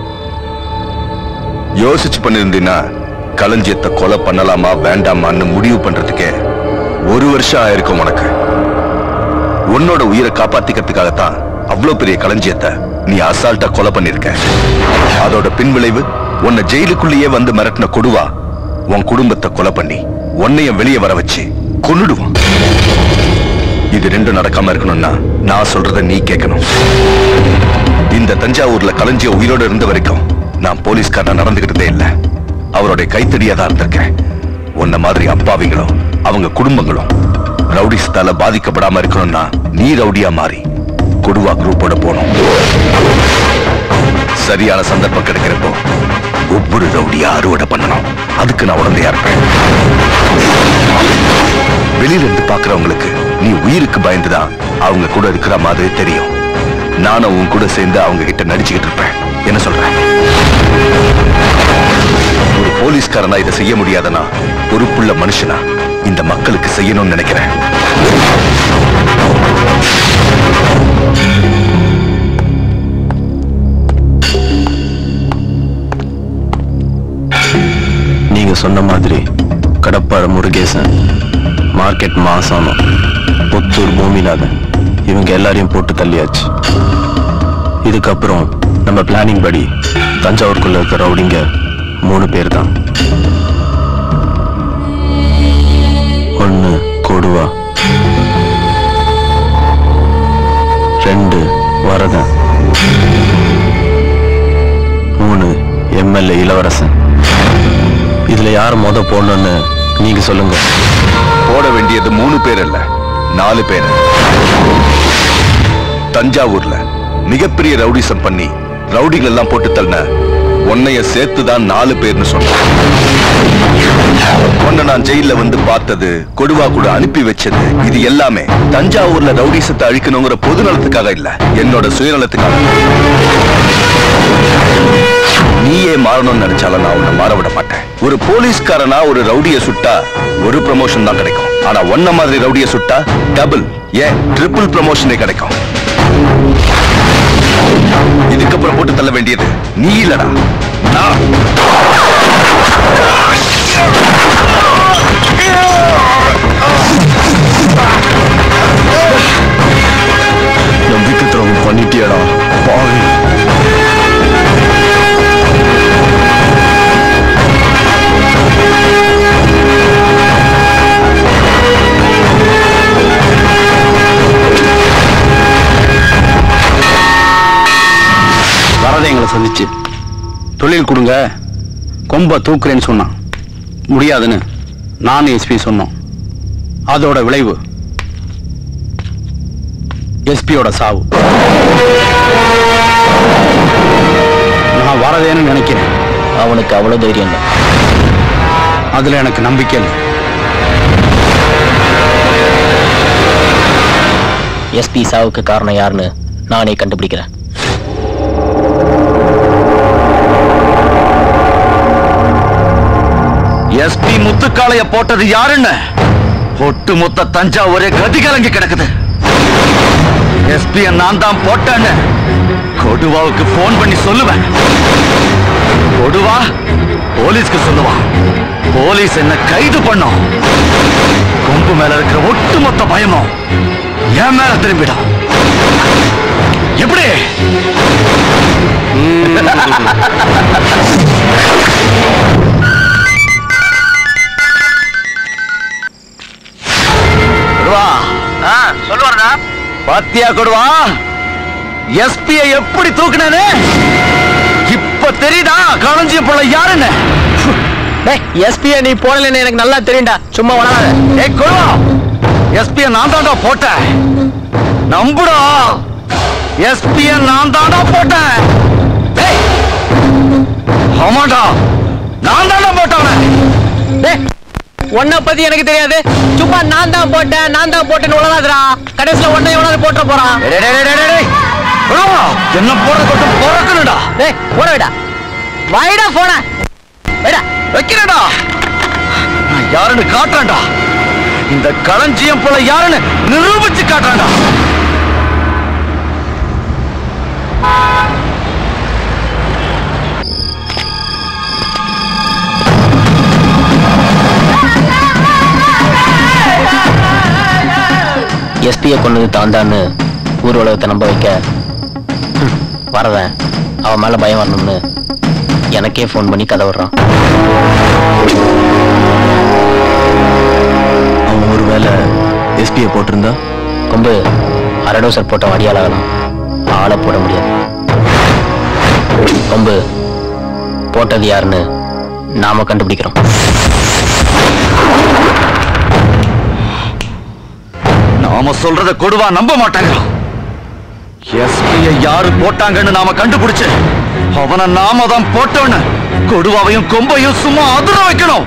யோசிச்சு பண்ணிருந்தீன்னா களஞ்சியத்தை கொலை பண்ணலாமா வேண்டாமான்னு முடிவு பண்றதுக்கே ஒரு வருஷம் ஆயிருக்கும் உனக்கு உன்னோட உயிரை காப்பாத்திக்கிறதுக்காகத்தான் அவ்வளவு பெரிய களஞ்சியத்தை நீ அசால்ட்டா கொலை பண்ணிருக்க அதோட பின்விளைவு உன்னை ஜெயிலுக்குள்ளேயே வந்து மிரட்டின கொடுவா உன் குடும்பத்தை கொலை பண்ணி உன்னையும் வெளியே வர வச்சு கொன்னுடுவான் இது ரெண்டும் நடக்காம இருக்கணும்னா நான் சொல்றத நீ கேட்கணும் இந்த தஞ்சாவூர்ல களஞ்சிய உயிரோட இருந்த வரைக்கும் நான் போலீஸ்காரனா நடந்துகிட்டதே இல்ல அவருடைய கைத்தடியா தான் இருந்திருக்கேன் உன்ன மாதிரி அப்பாவிங்களும் அவங்க குடும்பங்களும் ரவுடிஸ்தால பாதிக்கப்படாம இருக்கணும்னா நீ ரவுடியா மாறி கொடுவா குரூப்போட போகணும் சரியான சந்தர்ப்பம் கிடைக்கிறப்போ ஒவ்வொரு ரவுடியா அறுவடை பண்ணணும் அதுக்கு நான் உடந்தையா இருப்பேன் வெளியில இருந்து பாக்குறவங்களுக்கு நீ உயிருக்கு பயந்துதான் அவங்க கூட இருக்கிற மாதிரி தெரியும் நானும் உன் கூட சேர்ந்து அவங்க கிட்ட நடிச்சுக்கிட்டு இருப்பேன் என்ன சொல்றேன் ஒரு போலீஸ்காரனா இதை செய்ய முடியாதனா பொறுப்புள்ள மனுஷனா இந்த மக்களுக்கு செய்யணும்னு நினைக்கிறேன் நீங்க சொன்ன மாதிரி கடப்பாற முருகேசன் மார்க்கெட் மாசானம் புத்தூர் பூமிநாதன் இவங்க எல்லாரையும் போட்டு தள்ளியாச்சு இதுக்கப்புறம் நம்ம பிளானிங் படி தஞ்சாவூருக்குள்ள இருக்கிற ரவுடிங்க மூணு பேர் தான் ஒன்னு கொடுவா ரெண்டு வரதன் மூணு எம்எல்ஏ இளவரசன் இதுல யார் மொத போடணும்னு நீங்க சொல்லுங்க போட வேண்டியது மூணு பேர் இல்ல நாலு பேர் தஞ்சாவூர்ல மிகப்பெரிய ரவுடிசம் பண்ணி ரவுடிகள் எல்லாம் போட்டு தள்ளின உன்னைய சேர்த்துதான் நாலு பேர்னு சொன்னேன் உன்னை நான் ஜெயில வந்து பார்த்தது கொடுவா கூட அனுப்பி வச்சது இது எல்லாமே தஞ்சாவூர்ல ரவுடிசத்தை அழிக்கணுங்கிற பொது நலத்துக்காக இல்ல என்னோட சுயநலத்துக்காக நீயே மாறணும்னு நினைச்சாலும் நான் உன்னை மாற விட மாட்டேன் ஒரு போலீஸ்காரனா ஒரு ரவுடிய சுட்டா ஒரு ப்ரமோஷன் தான் கிடைக்கும் ஆனா ஒன்ன மாதிரி ரவுடிய சுட்டா டபுள் ஏன் ட்ரிபிள் ப்ரமோஷனே கிடைக்கும் இதுக்கப்புறம் போட்டு தள்ள வேண்டியது நீ இல்லடா நான் நம்பிக்கை துரோகம் பண்ணிட்டியடா பாவி வரதை எங்களை சந்திச்சு தொழில் கொடுங்க கொம்ப தூக்குறேன்னு சொன்னான் முடியாதுன்னு நானும் எஸ்பி சொன்னோம் அதோட விளைவு எஸ்பியோட சாவு நான் வரதேன்னு நினைக்கிறேன் அவனுக்கு அவ்வளவு தைரியம் இல்லை அதுல எனக்கு நம்பிக்கை இல்லை எஸ்பி சாவுக்கு காரணம் யாருன்னு நானே கண்டுபிடிக்கிறேன் எஸ்பி முத்துக்காளைய போட்டது யாருன்னு ஒட்டுமொத்த தஞ்சாவூரே கதி கலங்கி கிடக்குது எஸ்பி நான் தான் போட்டேன்னு கொடுவாவுக்கு போன் பண்ணி சொல்லுவேன் கொடுவா போலீஸ்க்கு சொல்லுவான் போலீஸ் என்ன கைது பண்ணும் கொம்பு மேல இருக்கிற ஒட்டுமொத்த பயமும் என் மேல திரும்பிடும் எப்படி கொடுவா சொல்லுவாரா பாத்தியா கொடுவா எஸ்பியை எப்படி தூக்குனேன்னு இப்ப தெரியுதா களஞ்சிய போல யாருன்னு எஸ்பிய நீ போடலன்னு எனக்கு நல்லா தெரியும்டா சும்மா வளராத ஏய் கொடுவா எஸ்பிய நான் தாண்டா போட்டேன் நம்புடா எஸ்பிய நான் தாண்டா போட்டேன் ஏய், ஆமாடா நான் தாண்டா போட்டவன் டேய் உன்னை பத்தி எனக்கு தெரியாது சும்மா நான் தான் போட்டேன் நான் தான் போட்டேன்னு உலகாதுடா கடைசியில உன்னை எவ்வளவு போட்ட போறான் டேய், டேய், டேய், டேய், டேய். கொடுவா, என்ன போற கொண்டு பிறக்கணுடா டேய் போட விடா வைடா போன வைடா வைக்கிறேன்டா நான் யாருன்னு காட்டுறேன்டா இந்த களஞ்சியம் போல யாருன்னு நிரூபிச்சு காட்டுறேன்டா எஸ்பியை கொண்டது தான் தான்னு ஊர் உலகத்தை நம்ப வைக்க ஹம், வரவன் அவன் மேல பயம் வரணும்னு எனக்கே ஃபோன் பண்ணி கதை விடுறான் அவன் ஒரு வேலை எஸ்பியை போட்டிருந்தா கொம்பு அரடோசர் போட்ட அடியாளாகலாம் ஆளை போட முடியாது கொம்பு போட்டது யாருன்னு நாம கண்டுபிடிக்கிறோம் நாம சொல்றத கொடுவா நம்ப மாட்டாங்க எஸ்பியை யாரு போட்டாங்கன்னு நாம கண்டுபிடிச்சு அவனை நாம தான் போட்டோன்னு கொடுவாவையும் கொம்பையும் சும்மா அதிர வைக்கணும்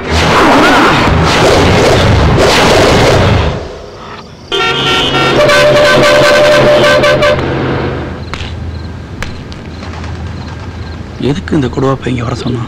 எதுக்கு இந்த கொடுவா பையங்க வர சொன்னான்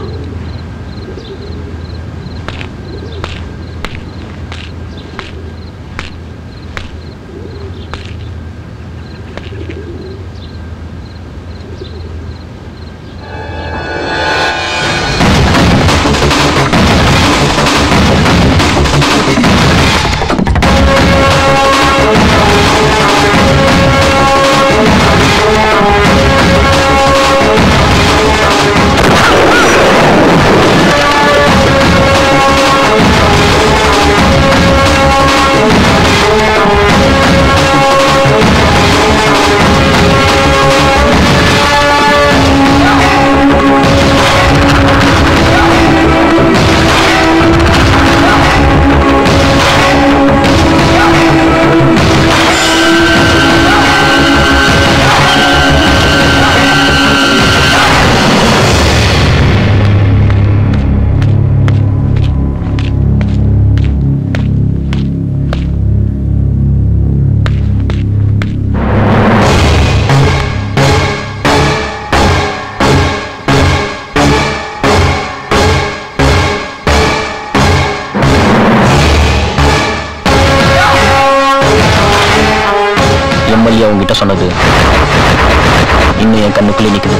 எம்எல்ஏ உங்ககிட்ட சொன்னது இன்னும் என் கண்ணுக்குள்ளே நிக்குது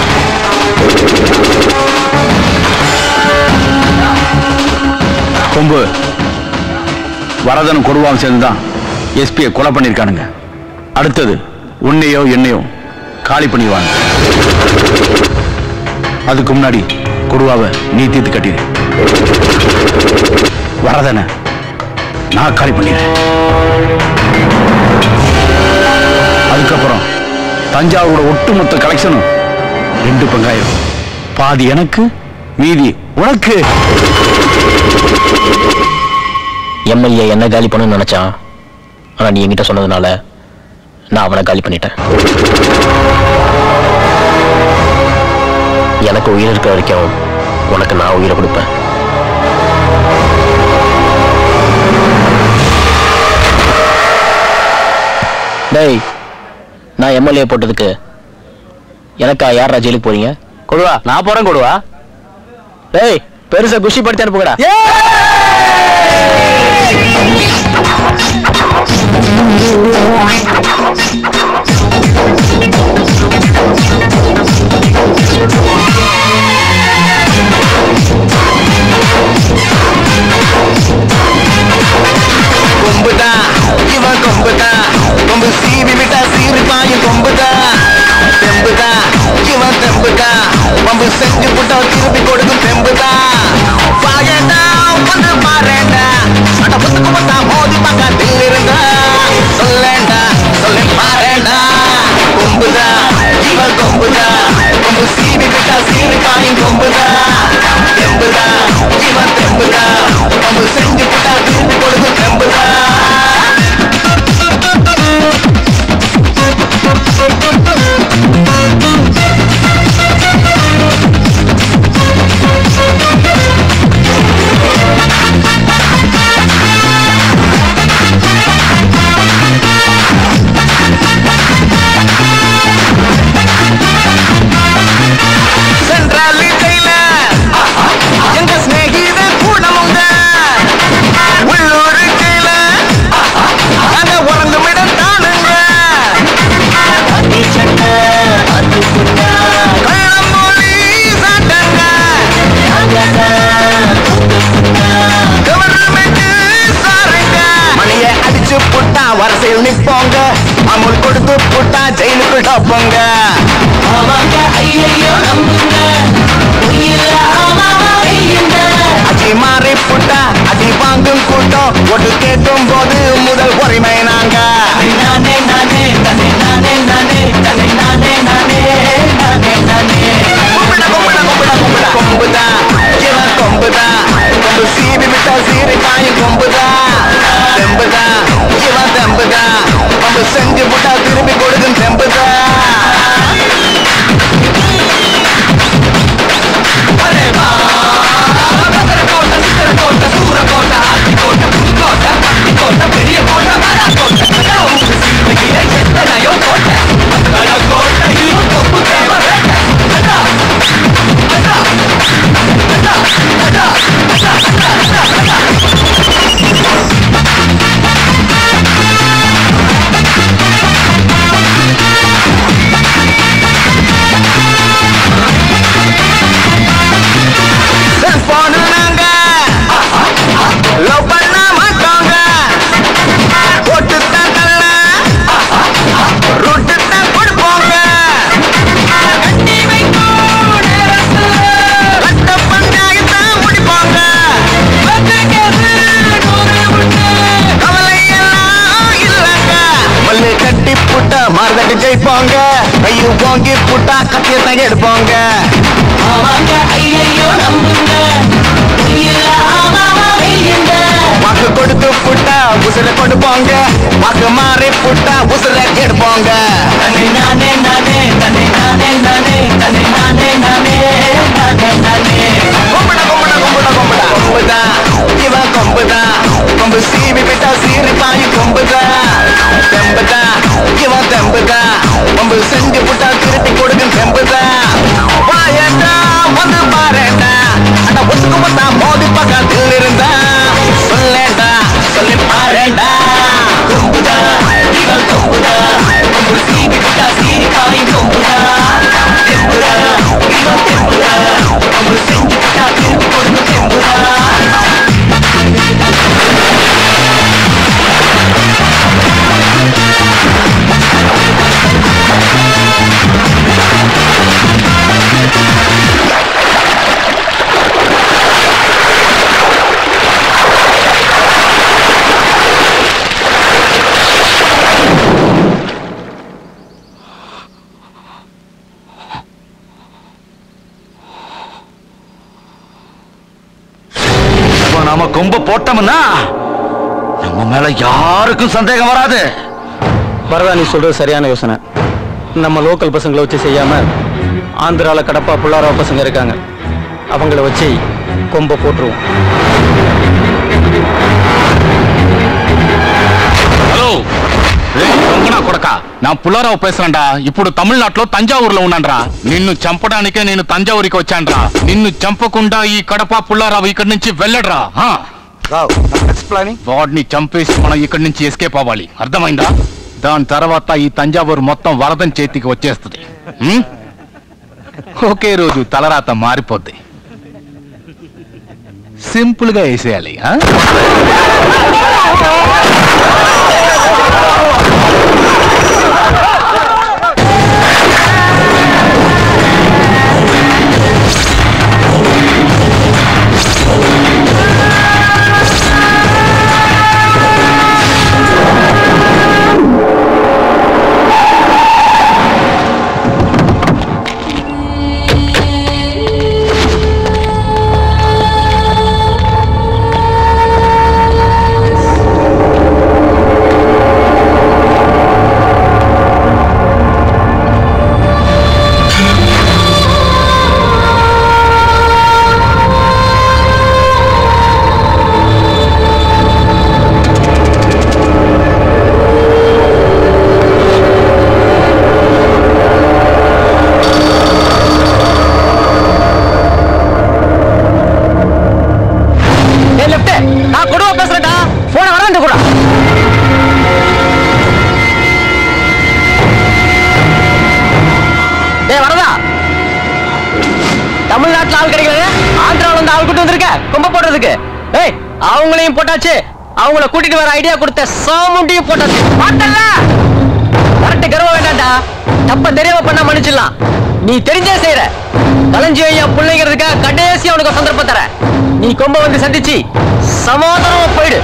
கொம்பு வரதனும் கொடுவாவும் சேர்ந்துதான் எஸ்பியை கொலை பண்ணிருக்கானுங்க அடுத்தது உன்னையோ என்னையோ காலி பண்ணிடுவாங்க அதுக்கு முன்னாடி கொடுவாவை நீ தீர்த்து கட்டிடு வரதனை நான் காலி பண்ணிடுறேன் அதுக்கப்புறம் தஞ்சாவூரோட ஒட்டுமொத்த கலெக்ஷனும் ரெண்டு பங்காயிரம் பாதி எனக்கு மீதி உனக்கு எம்எல்ஏ என்ன காலி பண்ணணும்னு நினைச்சான் ஆனா நீ என்கிட்ட சொன்னதுனால நான் அவனை காலி பண்ணிட்டேன் எனக்கு உயிர் இருக்கிற வரைக்கும் உனக்கு நான் உயிரை கொடுப்பேன் டேய் நான் எம்எல்ஏ போட்டதுக்கு எனக்கா யார் ஜெயிலுக்கு போறீங்க கொடுவா நான் போறேன் கொடுவா டேய் பெருசா குஷி படுத்தி அனுப்புங்கடா Yeah! இருந்தா சொல்லேண்டா சொல்லி பாருடா கொம்புதா இவன் கொம்புதா கொம்பு சீவி விட்டா சீவி காயும் கொம்புதா தெம்புதா இவன் தெம்புதா கொம்பு செஞ்சு விட்டா திருப்பி கொடுக்கும் தெம்புதா சென்ட்ரல் ஜெயில எங்க சிநேகித கூடமுங்க உள்ளூர் ஜெயில அங்க உறங்கு மிடம் தானுங்க கள்ளமொழி சாட்டங்க கவர்மெண்ட் சாருங்க மணியை அடிச்சு புட்டா வரிசையில் நிப்போங்க அமுல் கொடுத்து புட்டா ஜெயிலுக்குள் டப்போங்க அவங்க ஐயையோ நம்புங்க அடி மாறி புட்டா அடி வாங்கும் கூட்டம் ஒட்டு கேட்கும் போது முதல் உரிமை நாங்க நானே நானே நானே நானே நானே நானே நானே நானே நானே நானே கும்பிட கும்பிட கும்பிட கும்பிட கொம்புதா இவன் கொம்புதா கொம்பு சீவி விட்டா சீரி காயும் கொம்புதா தெம்புதா இவன் தெம்புதா கொம்பு செஞ்சு விட்டா திருப்பி கொடுக்கும் தெம்புதா செல்போனு நாங்க லவ் பண்ண மாட்டோங்க போட்டு தான் தள்ள ரூட்டு தான் கொடுப்போங்க கட்டி வைக்கும் நேரத்துல ரத்த பஞ்சாயத்தை முடிப்போங்க கவலை எல்லாம் இல்லைங்க மல்லு கட்டி புட்டா மார்தட்டி ஜெயிப்போங்க கையும் போங்கி புட்டா கத்தியத்தை எடுப்போங்க ஆமாங்க ஐயையோ நம்புங்க வாக்கு கொடுத்து புட்டா உசுர கொடுப்போங்க வாக்கு மாறி புட்டா உசுர எடுப்போங்க தன்னை நானே நானே தன்னை நானே நானே தன்னை நானே நானே நானே நானே கும்பிட கும்பிட கும்பிட கும்பிட கொம்புதா இவன் கொம்புதா கொம்பு சீவி விட்டா சீரி பாயி கொம்புதா தெம்புதா இவன் தெம்புதா கொம்பு செஞ்சு புட்டா திருப்பி கொடுக்கும் தெம்புதா வாயட்டா வந்து பாருடா அட ஒத்துக்கு பார்த்தா மோதி பக்கத்தில் இருந்தா சொல்லேண்டா சொல்லி பாருடா கொம்புதா இவன் கொம்புதா கொம்பு சீவி விட்டா சீரி காயும் கொம்புதா தெம்புதா இவன் தெம்புதா கொம்பு செஞ்சு விட்டா திருப்பி கொடுக்கும் தெம்புதா இப்போ நாம கொம்ப போட்டோம்னா நம்ம மேல யாருக்கும் சந்தேகம் வராது வரதா நீ சொல்றது சரியான யோசனை நம்ம லோக்கல் பசங்களை வச்சு செய்யாம ஆந்திரால கடப்பா புள்ளாரா பசங்க இருக்காங்க அவங்கள வச்சு கொம்ப போட்டுருவோம் హలో దొంగనా కొడక నా పుల్లారావు పేసరండా ఇప్పుడు తమిళనాడులో తంజావూరులో ఉన్నాన్రా నిన్ను చంపడానికే నేను తంజావూరికి వచ్చాన్రా నిన్ను చంపకుండా ఈ కడప పుల్లారావు ఇక్కడి నుంచి వెళ్ళడ్రా ఆ. వాడిని చంపేసి మనం ఇక్కడి నుంచి ఎస్కేప్ అవ్వాలి అర్థమైందా దాని తర్వాత ఈ తంజావూరు మొత్తం వరదం చేతికి వచ్చేస్తుంది ఉం? ఒకే రోజు తలరాత మారిపోద్ది సింపుల్ గా వేసేయాలి ఆ? ఆ கொம்ப போடுறதுக்கு ஏய் அவங்களையும் போட்டாச்சு அவங்கள கூட்டிட்டு வர ஐடியா கொடுத்த சாமுண்டியும் போட்டாச்சு பார்த்தல கரெக்ட் கர்வம் வேண்டாம்டா தப்ப தெரியாம பண்ணா மன்னிச்சிடலாம் நீ தெரிஞ்சே செய்யற கலஞ்சி ஐயா பிள்ளைங்கிறதுக்காக கடைசி அவனுக்கு சந்தர்ப்பம் தர நீ கொம்ப வந்து சந்திச்சு சமாதானமா போயிடு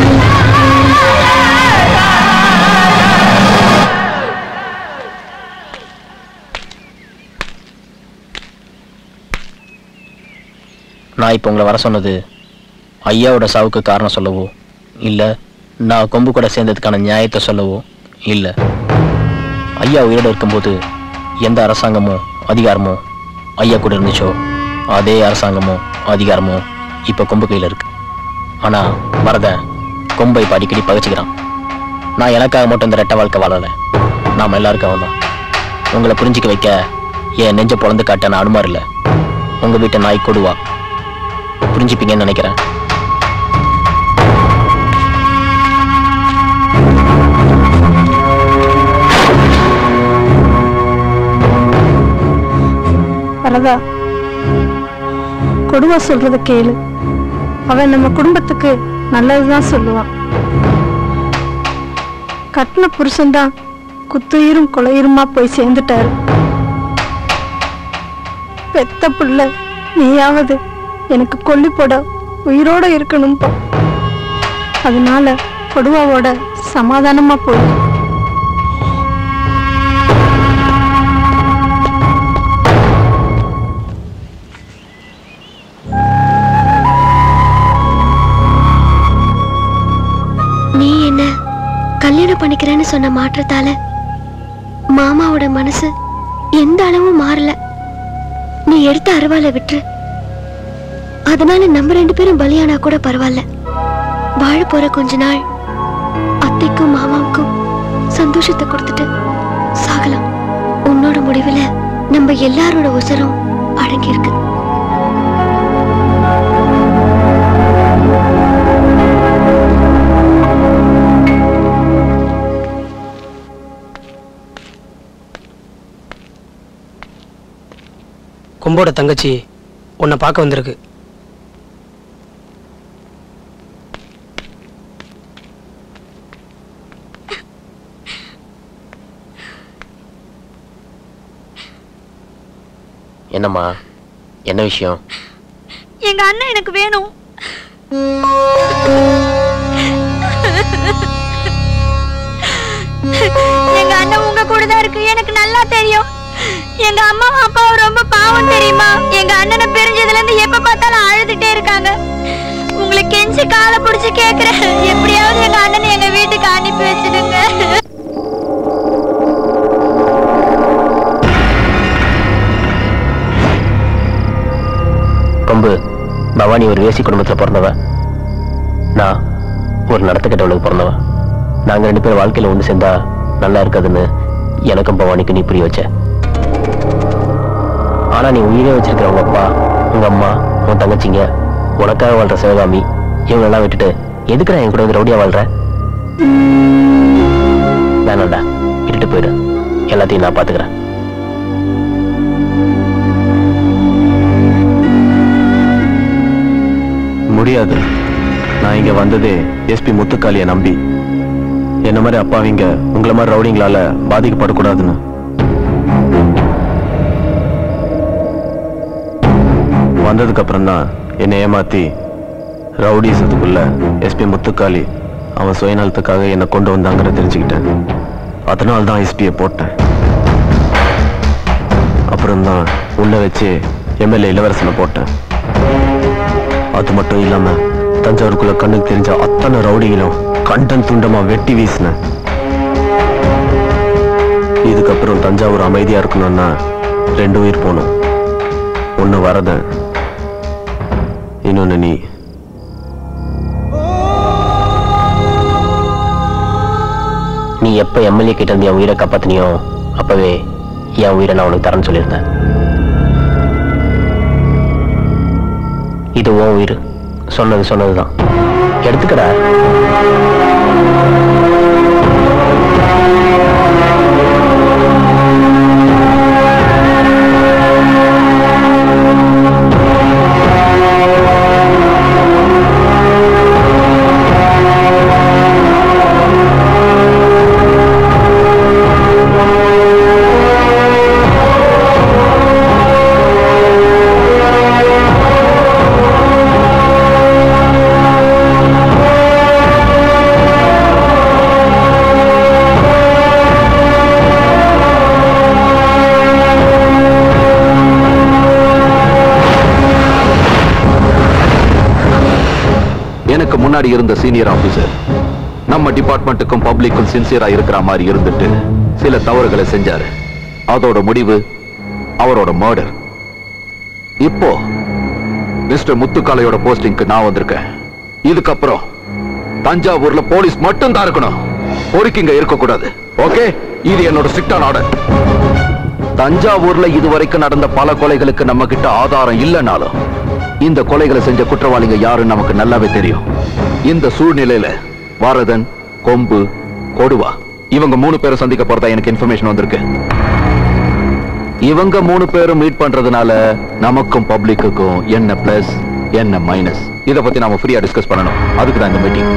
நான் இப்போ உங்களை வர சொன்னது ஐயாவோட சாவுக்கு காரணம் சொல்லவோ இல்லை நான் கொம்பு கூட சேர்ந்ததுக்கான நியாயத்தை சொல்லவோ இல்லை ஐயா உயிரோடு இருக்கும்போது எந்த அரசாங்கமோ அதிகாரமோ ஐயா கூட இருந்துச்சோ அதே அரசாங்கமோ அதிகாரமோ இப்போ கொம்பு கையில் இருக்கு ஆனால் வரதன் கொம்பை இப்போ அடிக்கடி பகைச்சிக்கிறான் நான் எனக்காக மட்டும் இந்த ரெட்டை வாழ்க்கை வாழலை நாம் எல்லாருக்காக தான் உங்களை புரிஞ்சிக்க வைக்க என் நெஞ்ச பொழந்து காட்ட நான் அனுமார் இல்லை உங்கள் வீட்டை நாய் கொடுவா புரிஞ்சுப்பீங்கன்னு நினைக்கிறேன் வரதா கொடுவா சொல்றத கேளு அவன் நம்ம குடும்பத்துக்கு நல்லதுதான் சொல்லுவான் கட்டின புருஷன்தான் குத்துயிரும் கொலையுருமா போய் சேர்ந்துட்டாரு பெத்த புள்ள நீயாவது எனக்கு கொல்லி போட உயிரோட இருக்கணும்பா அதனால கொடுவாவோட சமாதானமா போய் நீ என்ன கல்யாணம் பண்ணிக்கிறேன்னு சொன்ன மாற்றத்தால மாமாவோட மனசு எந்த அளவும் மாறல நீ எடுத்த அருவால விட்டுரு அதனால நம்ம ரெண்டு பேரும் பலியானா கூட பரவாயில்ல வாழ போற கொஞ்ச நாள் அத்தைக்கும் மாமாவுக்கும் சந்தோஷத்தை கொடுத்துட்டு சாகலாம் உன்னோட முடிவுல நம்ம எல்லாரோட உசரும் அடங்கி இருக்கு கொம்போட தங்கச்சி உன்னை பார்க்க வந்திருக்கு என்னம்மா என்ன விஷயம் எங்க அண்ணன் எனக்கு வேணும் எங்க அண்ணன் உங்க கூட தான் இருக்கு எனக்கு நல்லா தெரியும் எங்க அம்மா அப்பாவும் ரொம்ப பாவம் தெரியுமா எங்க அண்ணனை பிரிஞ்சதுல இருந்து எப்ப பார்த்தாலும் அழுதுட்டே இருக்காங்க உங்களை கெஞ்சி காலை புடிச்சு கேக்குறேன் எப்படியாவது எங்க அண்ணனை எங்க வீட்டுக்கு அனுப்பி வச்சிடுங்க கொம்பு பவானி ஒரு வேசி குடும்பத்துல பிறந்தவ நான் ஒரு நடத்த கெட்டவளுக்கு பிறந்தவ நாங்க ரெண்டு பேரும் வாழ்க்கையில ஒண்ணு சேர்ந்தா நல்லா இருக்காதுன்னு எனக்கும் பவானிக்கு நீ புரிய வச்ச ஆனா நீ உயிரே வச்சிருக்கிற உங்க அப்பா உங்க அம்மா உன் தங்கச்சிங்க உனக்காக வாழ்ற சிவகாமி இவங்களெல்லாம் விட்டுட்டு எதுக்குடா என் கூட வந்து ரவுடியா வாழ்ற வேணாம்டா விட்டுட்டு போயிடு எல்லாத்தையும் நான் பாத்துக்கிறேன் முடியாது நான் இங்க வந்ததே எஸ்பி முத்துக்காளிய நம்பி என்ன மாதிரி அப்பாவிங்க உங்களை மாதிரி ரவுடிங்களால பாதிக்கப்படக்கூடாதுன்னு வந்ததுக்கு அப்புறம் தான் என்னை ஏமாத்தி ரவுடிசத்துக்குள்ள எஸ்பி முத்துக்காளி அவன் சுயநலத்துக்காக என்னை கொண்டு வந்தாங்கன்னு தெரிஞ்சுக்கிட்டேன் அதனால தான் எஸ்பியை போட்டேன் அப்புறம் தான் உள்ள வச்சு எம்எல்ஏ இளவரசனை போட்டேன் அது மட்டும் இல்லாம தஞ்சாவூருக்குள்ள கண்ணுக்கு தெரிஞ்ச அத்தனை ரவுடிகளும் கண்டன் துண்டமா வெட்டி வீசினேன் இதுக்கப்புறம் தஞ்சாவூர் அமைதியா இருக்கணும்னா ரெண்டு உயிர் போகணும் ஒண்ணு வரதன் இன்னொன்னு நீ நீ எப்ப எம்எல்ஏ கிட்ட இருந்து என் உயிரை காப்பாத்தினியோ அப்பவே என் உயிரை நான் உனக்கு தரேன்னு சொல்லியிருந்தேன் இது உன் உயிர் சொன்னது சொன்னதுதான் எடுத்துக்கடா பின்னாடி இருந்த சீனியர் ஆபீசர் நம்ம டிபார்ட்மெண்ட்டுக்கும் பப்ளிக்கும் சின்சியரா இருக்கிற மாதிரி இருந்துட்டு சில தவறுகளை செஞ்சாரு அதோட முடிவு அவரோட மர்டர் இப்போ மிஸ்டர் முத்துக்காலையோட போஸ்டிங்க்கு நான் வந்திருக்கேன் இதுக்கப்புறம் தஞ்சாவூர்ல போலீஸ் மட்டும் தான் இருக்கணும் பொறுக்கிங்க இருக்கக்கூடாது ஓகே இது என்னோட ஸ்ட்ரிக்டான ஆர்டர் தஞ்சாவூர்ல இதுவரைக்கும் நடந்த பல கொலைகளுக்கு நம்ம கிட்ட ஆதாரம் இல்லைனாலும் இந்த கொலைகளை செஞ்ச குற்றவாளிங்க யாருன்னு நமக்கு நல்லாவே தெரியும் இந்த சூழ்நிலையில வாரதன் கொம்பு கொடுவா இவங்க மூணு பேரும் சந்திக்க போறதா எனக்கு இன்ஃபர்மேஷன் வந்திருக்கு இவங்க மூணு பேரும் மீட் பண்றதுனால நமக்கும் பப்ளிக்குக்கும் என்ன பிளஸ் என்ன மைனஸ் இத பத்தி நாம ஃப்ரீயா டிஸ்கஸ் பண்ணணும் அதுக்கு தான் இந்த மீட்டிங்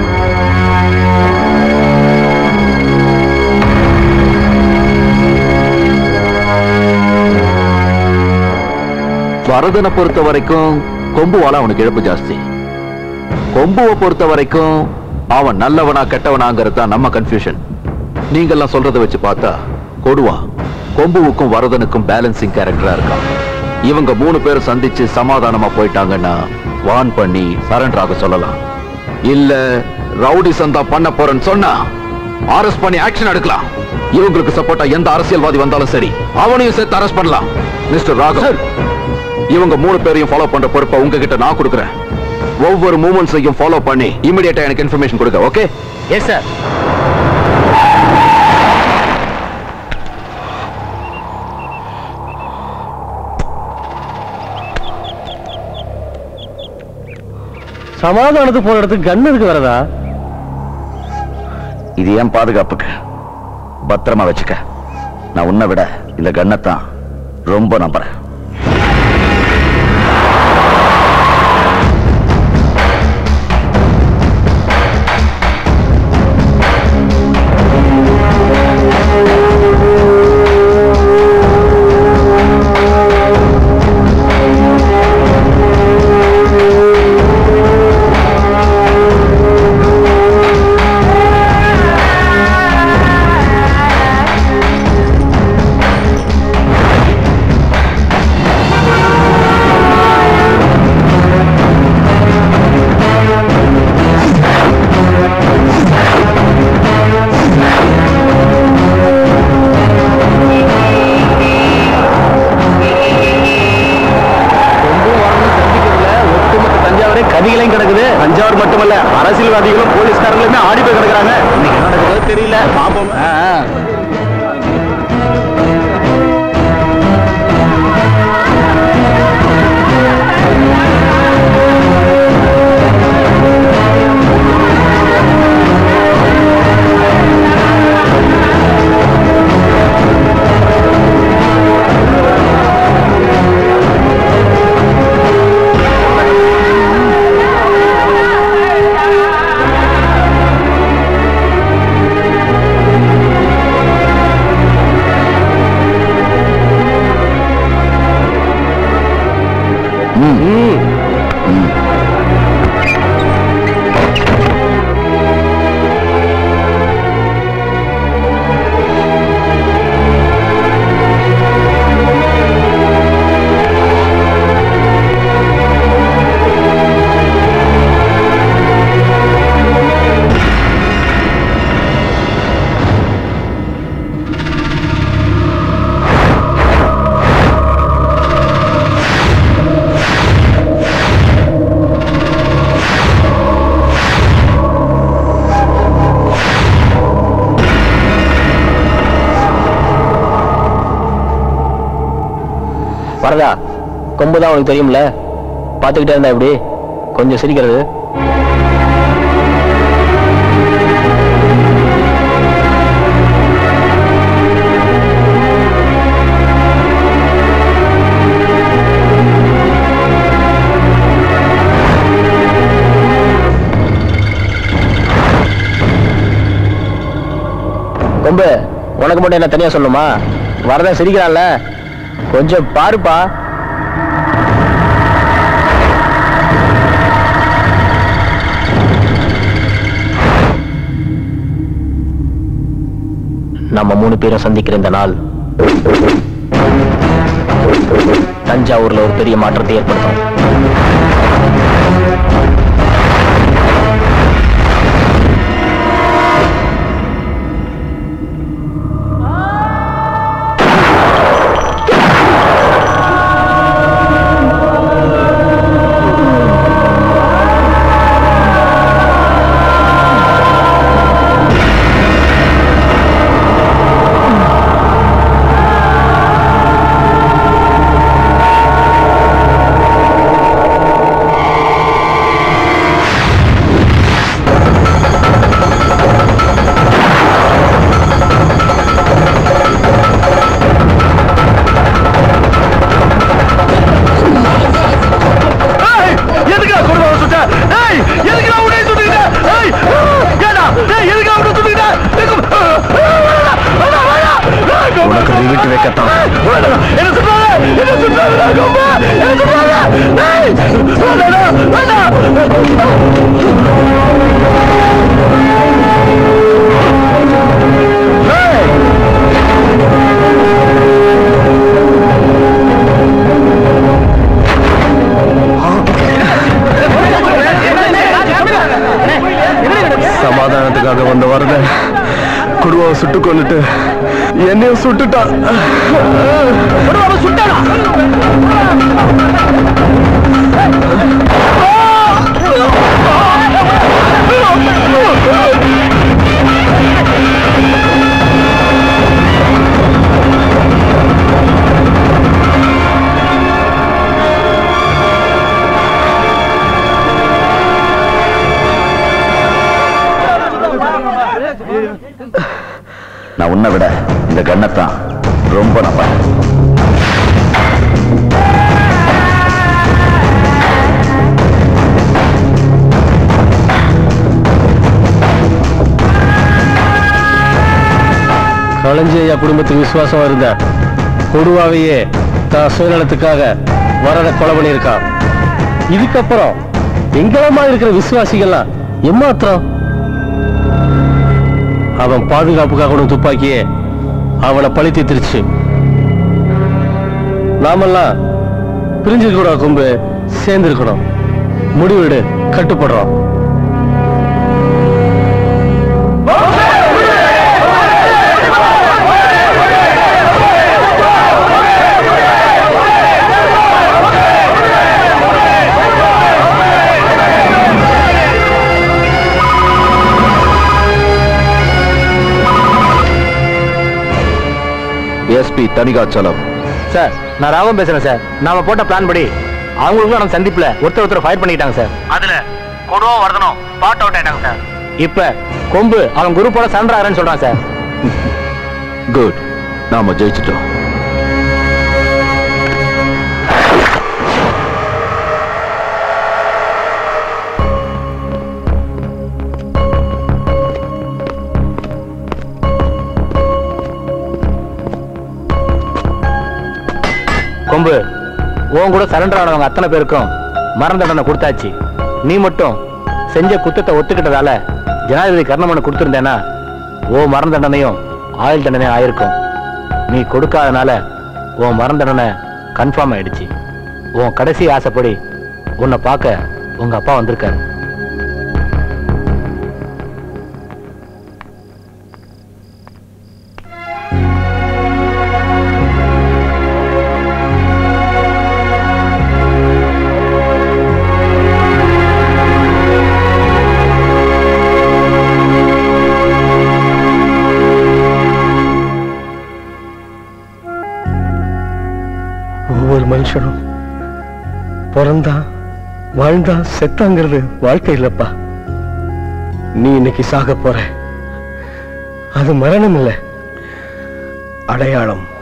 வரதனை பொறுத்த வரைக்கும் கொம்புவால அவனுக்கு இழப்பு ஜாஸ்தி கொம்புவை பொறுத்த வரைக்கும் அவன் நல்லவனா கெட்டவனாங்கிறது தான் நம்ம கன்ஃபியூஷன் நீங்கெல்லாம் சொல்றதை வச்சு பார்த்தா கொடுவா கொம்புவுக்கும் வரதனுக்கும் பேலன்சிங் கேரக்டரா இருக்கான் இவங்க மூணு பேரும் சந்திச்சு சமாதானமா போயிட்டாங்கன்னா வான் பண்ணி சரண்டர் ஆக சொல்லலாம் இல்ல ரவுடி சந்தா பண்ண போறேன்னு சொன்னா அரெஸ்ட் பண்ணி ஆக்ஷன் எடுக்கலாம் இவங்களுக்கு சப்போர்ட்டா எந்த அரசியல்வாதி வந்தாலும் சரி அவனையும் சேர்த்து அரெஸ்ட் பண்ணலாம் மிஸ்டர் ராகவ் இவங்க மூணு பேரையும் ஃபாலோ பண்ற பொறுப்பை உங்ககிட்ட நான் கொடுக்குறேன் ஒவ்வொரு மூமெண்ட்ஸையும் ஃபாலோ பண்ணி இமிடியேட்டா எனக்கு இன்ஃபர்மேஷன் கொடுங்க ஓகே எஸ் சார் சமாதானத்துக்கு போற இடத்துக்கு கன் இருக்கு வரதா இது ஏன் பாதுகாப்புக்கு பத்திரமா வச்சுக்க நான் உன்னை விட இந்த கண்ணத்தான் ரொம்ப நம்புறேன் தஞ்சாவூரே கதிகளையும் கிடக்குது தஞ்சாவூர் மட்டுமல்ல அரசியல்வாதிகளும் போலீஸ்காரங்களுமே ஆடி போய் கிடக்குறாங்க இன்னைக்கு என்ன நடக்குதோ தெரியல பாப்போம் ஆ, ஆ. வரதா கொம்பு தான் உனக்கு தெரியும்ல பார்த்துக்கிட்டே இருந்தா எப்படி கொஞ்சம் சிரிக்கிறது கொம்பு உனக்கு மட்டும் என்ன தனியா சொல்லணுமா வரதா சிரிக்கிறான்ல கொஞ்சம் பாருப்பா நம்ம மூணு பேரும் சந்திக்கிற இந்த நாள் தஞ்சாவூர்ல ஒரு பெரிய மாற்றத்தை ஏற்படுத்தும் மாட்டி வைக்கத்தான் என்ன சொல்றாங்க என்ன சொல்றாங்க கொம்பு என்ன சொல்றாங்க ஏய், வேண்டாம், வேண்டாம். சமாதானத்துக்காக வந்த வரத குடுவாவை சுட்டு கொண்டுட்டு என்னையும் சுட்டுட்டான் சுட்டானா நான் உன்னை விட இந்த கண்ணத்தான் ரொம்ப நம்புறேன் களஞ்சி ஐயா குடும்பத்துக்கு விசுவாசமா இருந்த கொடுவாவையே தான் சுயநலத்துக்காக வரத கொலை பண்ணியிருக்கான் இதுக்கப்புறம் எங்களமா இருக்கிற விசுவாசிகள்லாம் எம்மாத்திரம் அவன் பாதுகாப்புக்காக கொண்டு துப்பாக்கியே அவனை பழி தீர்த்துருச்சு நாமெல்லாம் பிரிஞ்சிருக்கூடாது கொம்பு சேர்ந்திருக்கணும் முடிவெடு கட்டுப்படுறோம் எஸ்பி தனிகாச்சலம் சார் நான் ராவம் பேசுறேன் சார் நாம போட்ட பிளான் படி அவங்களுக்கும் நம்ம சந்திப்புல ஒருத்தர் ஒருத்தர் ஃபயர் பண்ணிட்டாங்க சார் அதுல கொடுவா வரதனும் பாட் அவுட் ஆயிட்டாங்க சார் இப்ப கொம்பு அவன் குரூப்போட சண்டை ஆகிறேன்னு சொல்றான் சார் குட் நாம ஜெயிச்சிட்டோம் கொம்பு உன் கூட சரண்டர் ஆனவங்க அத்தனை பேருக்கும் மரண தண்டனை கொடுத்தாச்சு நீ மட்டும் செஞ்ச குத்தத்தை ஒத்துக்கிட்டதால ஜனாதிபதி கர்ணமனை கொடுத்திருந்தேன்னா ஓ மரண தண்டனையும் ஆயுள் தண்டனையும் ஆயிருக்கும் நீ கொடுக்காதனால உன் மரண தண்டனை கன்ஃபார்ம் ஆயிடுச்சு உன் கடைசி ஆசைப்படி உன்னை பார்க்க உங்க அப்பா வந்திருக்காரு ஒவ்வொரு மனுஷனும் பிறந்தா வாழ்ந்தா செத்தாங்கிறது வாழ்க்கை இல்லப்பா நீ இன்னைக்கு சாக போற அது மரணம் இல்ல அடையாளம்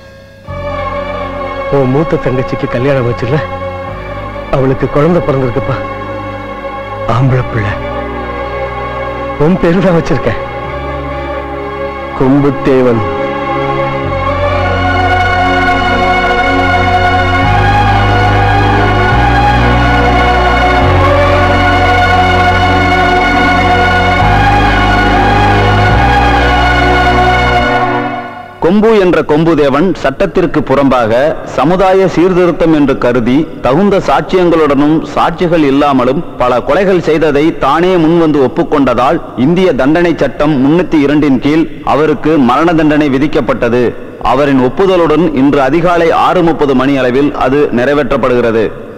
உன் மூத்த தங்கச்சிக்கு கல்யாணம் வச்சுல அவளுக்கு குழந்தை பிறந்திருக்குப்பா ஆம்பளை பிள்ளை உன் பேரு தான் வச்சிருக்க கொம்புத்தேவன் கொம்பு என்ற கொம்புதேவன் சட்டத்திற்கு புறம்பாக சமுதாய சீர்திருத்தம் என்று கருதி தகுந்த சாட்சியங்களுடனும் சாட்சிகள் இல்லாமலும் பல கொலைகள் செய்ததை தானே முன்வந்து ஒப்புக்கொண்டதால் இந்திய தண்டனை சட்டம் முன்னூத்தி இரண்டின் கீழ் அவருக்கு மரண தண்டனை விதிக்கப்பட்டது அவரின் ஒப்புதலுடன் இன்று அதிகாலை ஆறு முப்பது மணி அளவில் அது நிறைவேற்றப்படுகிறது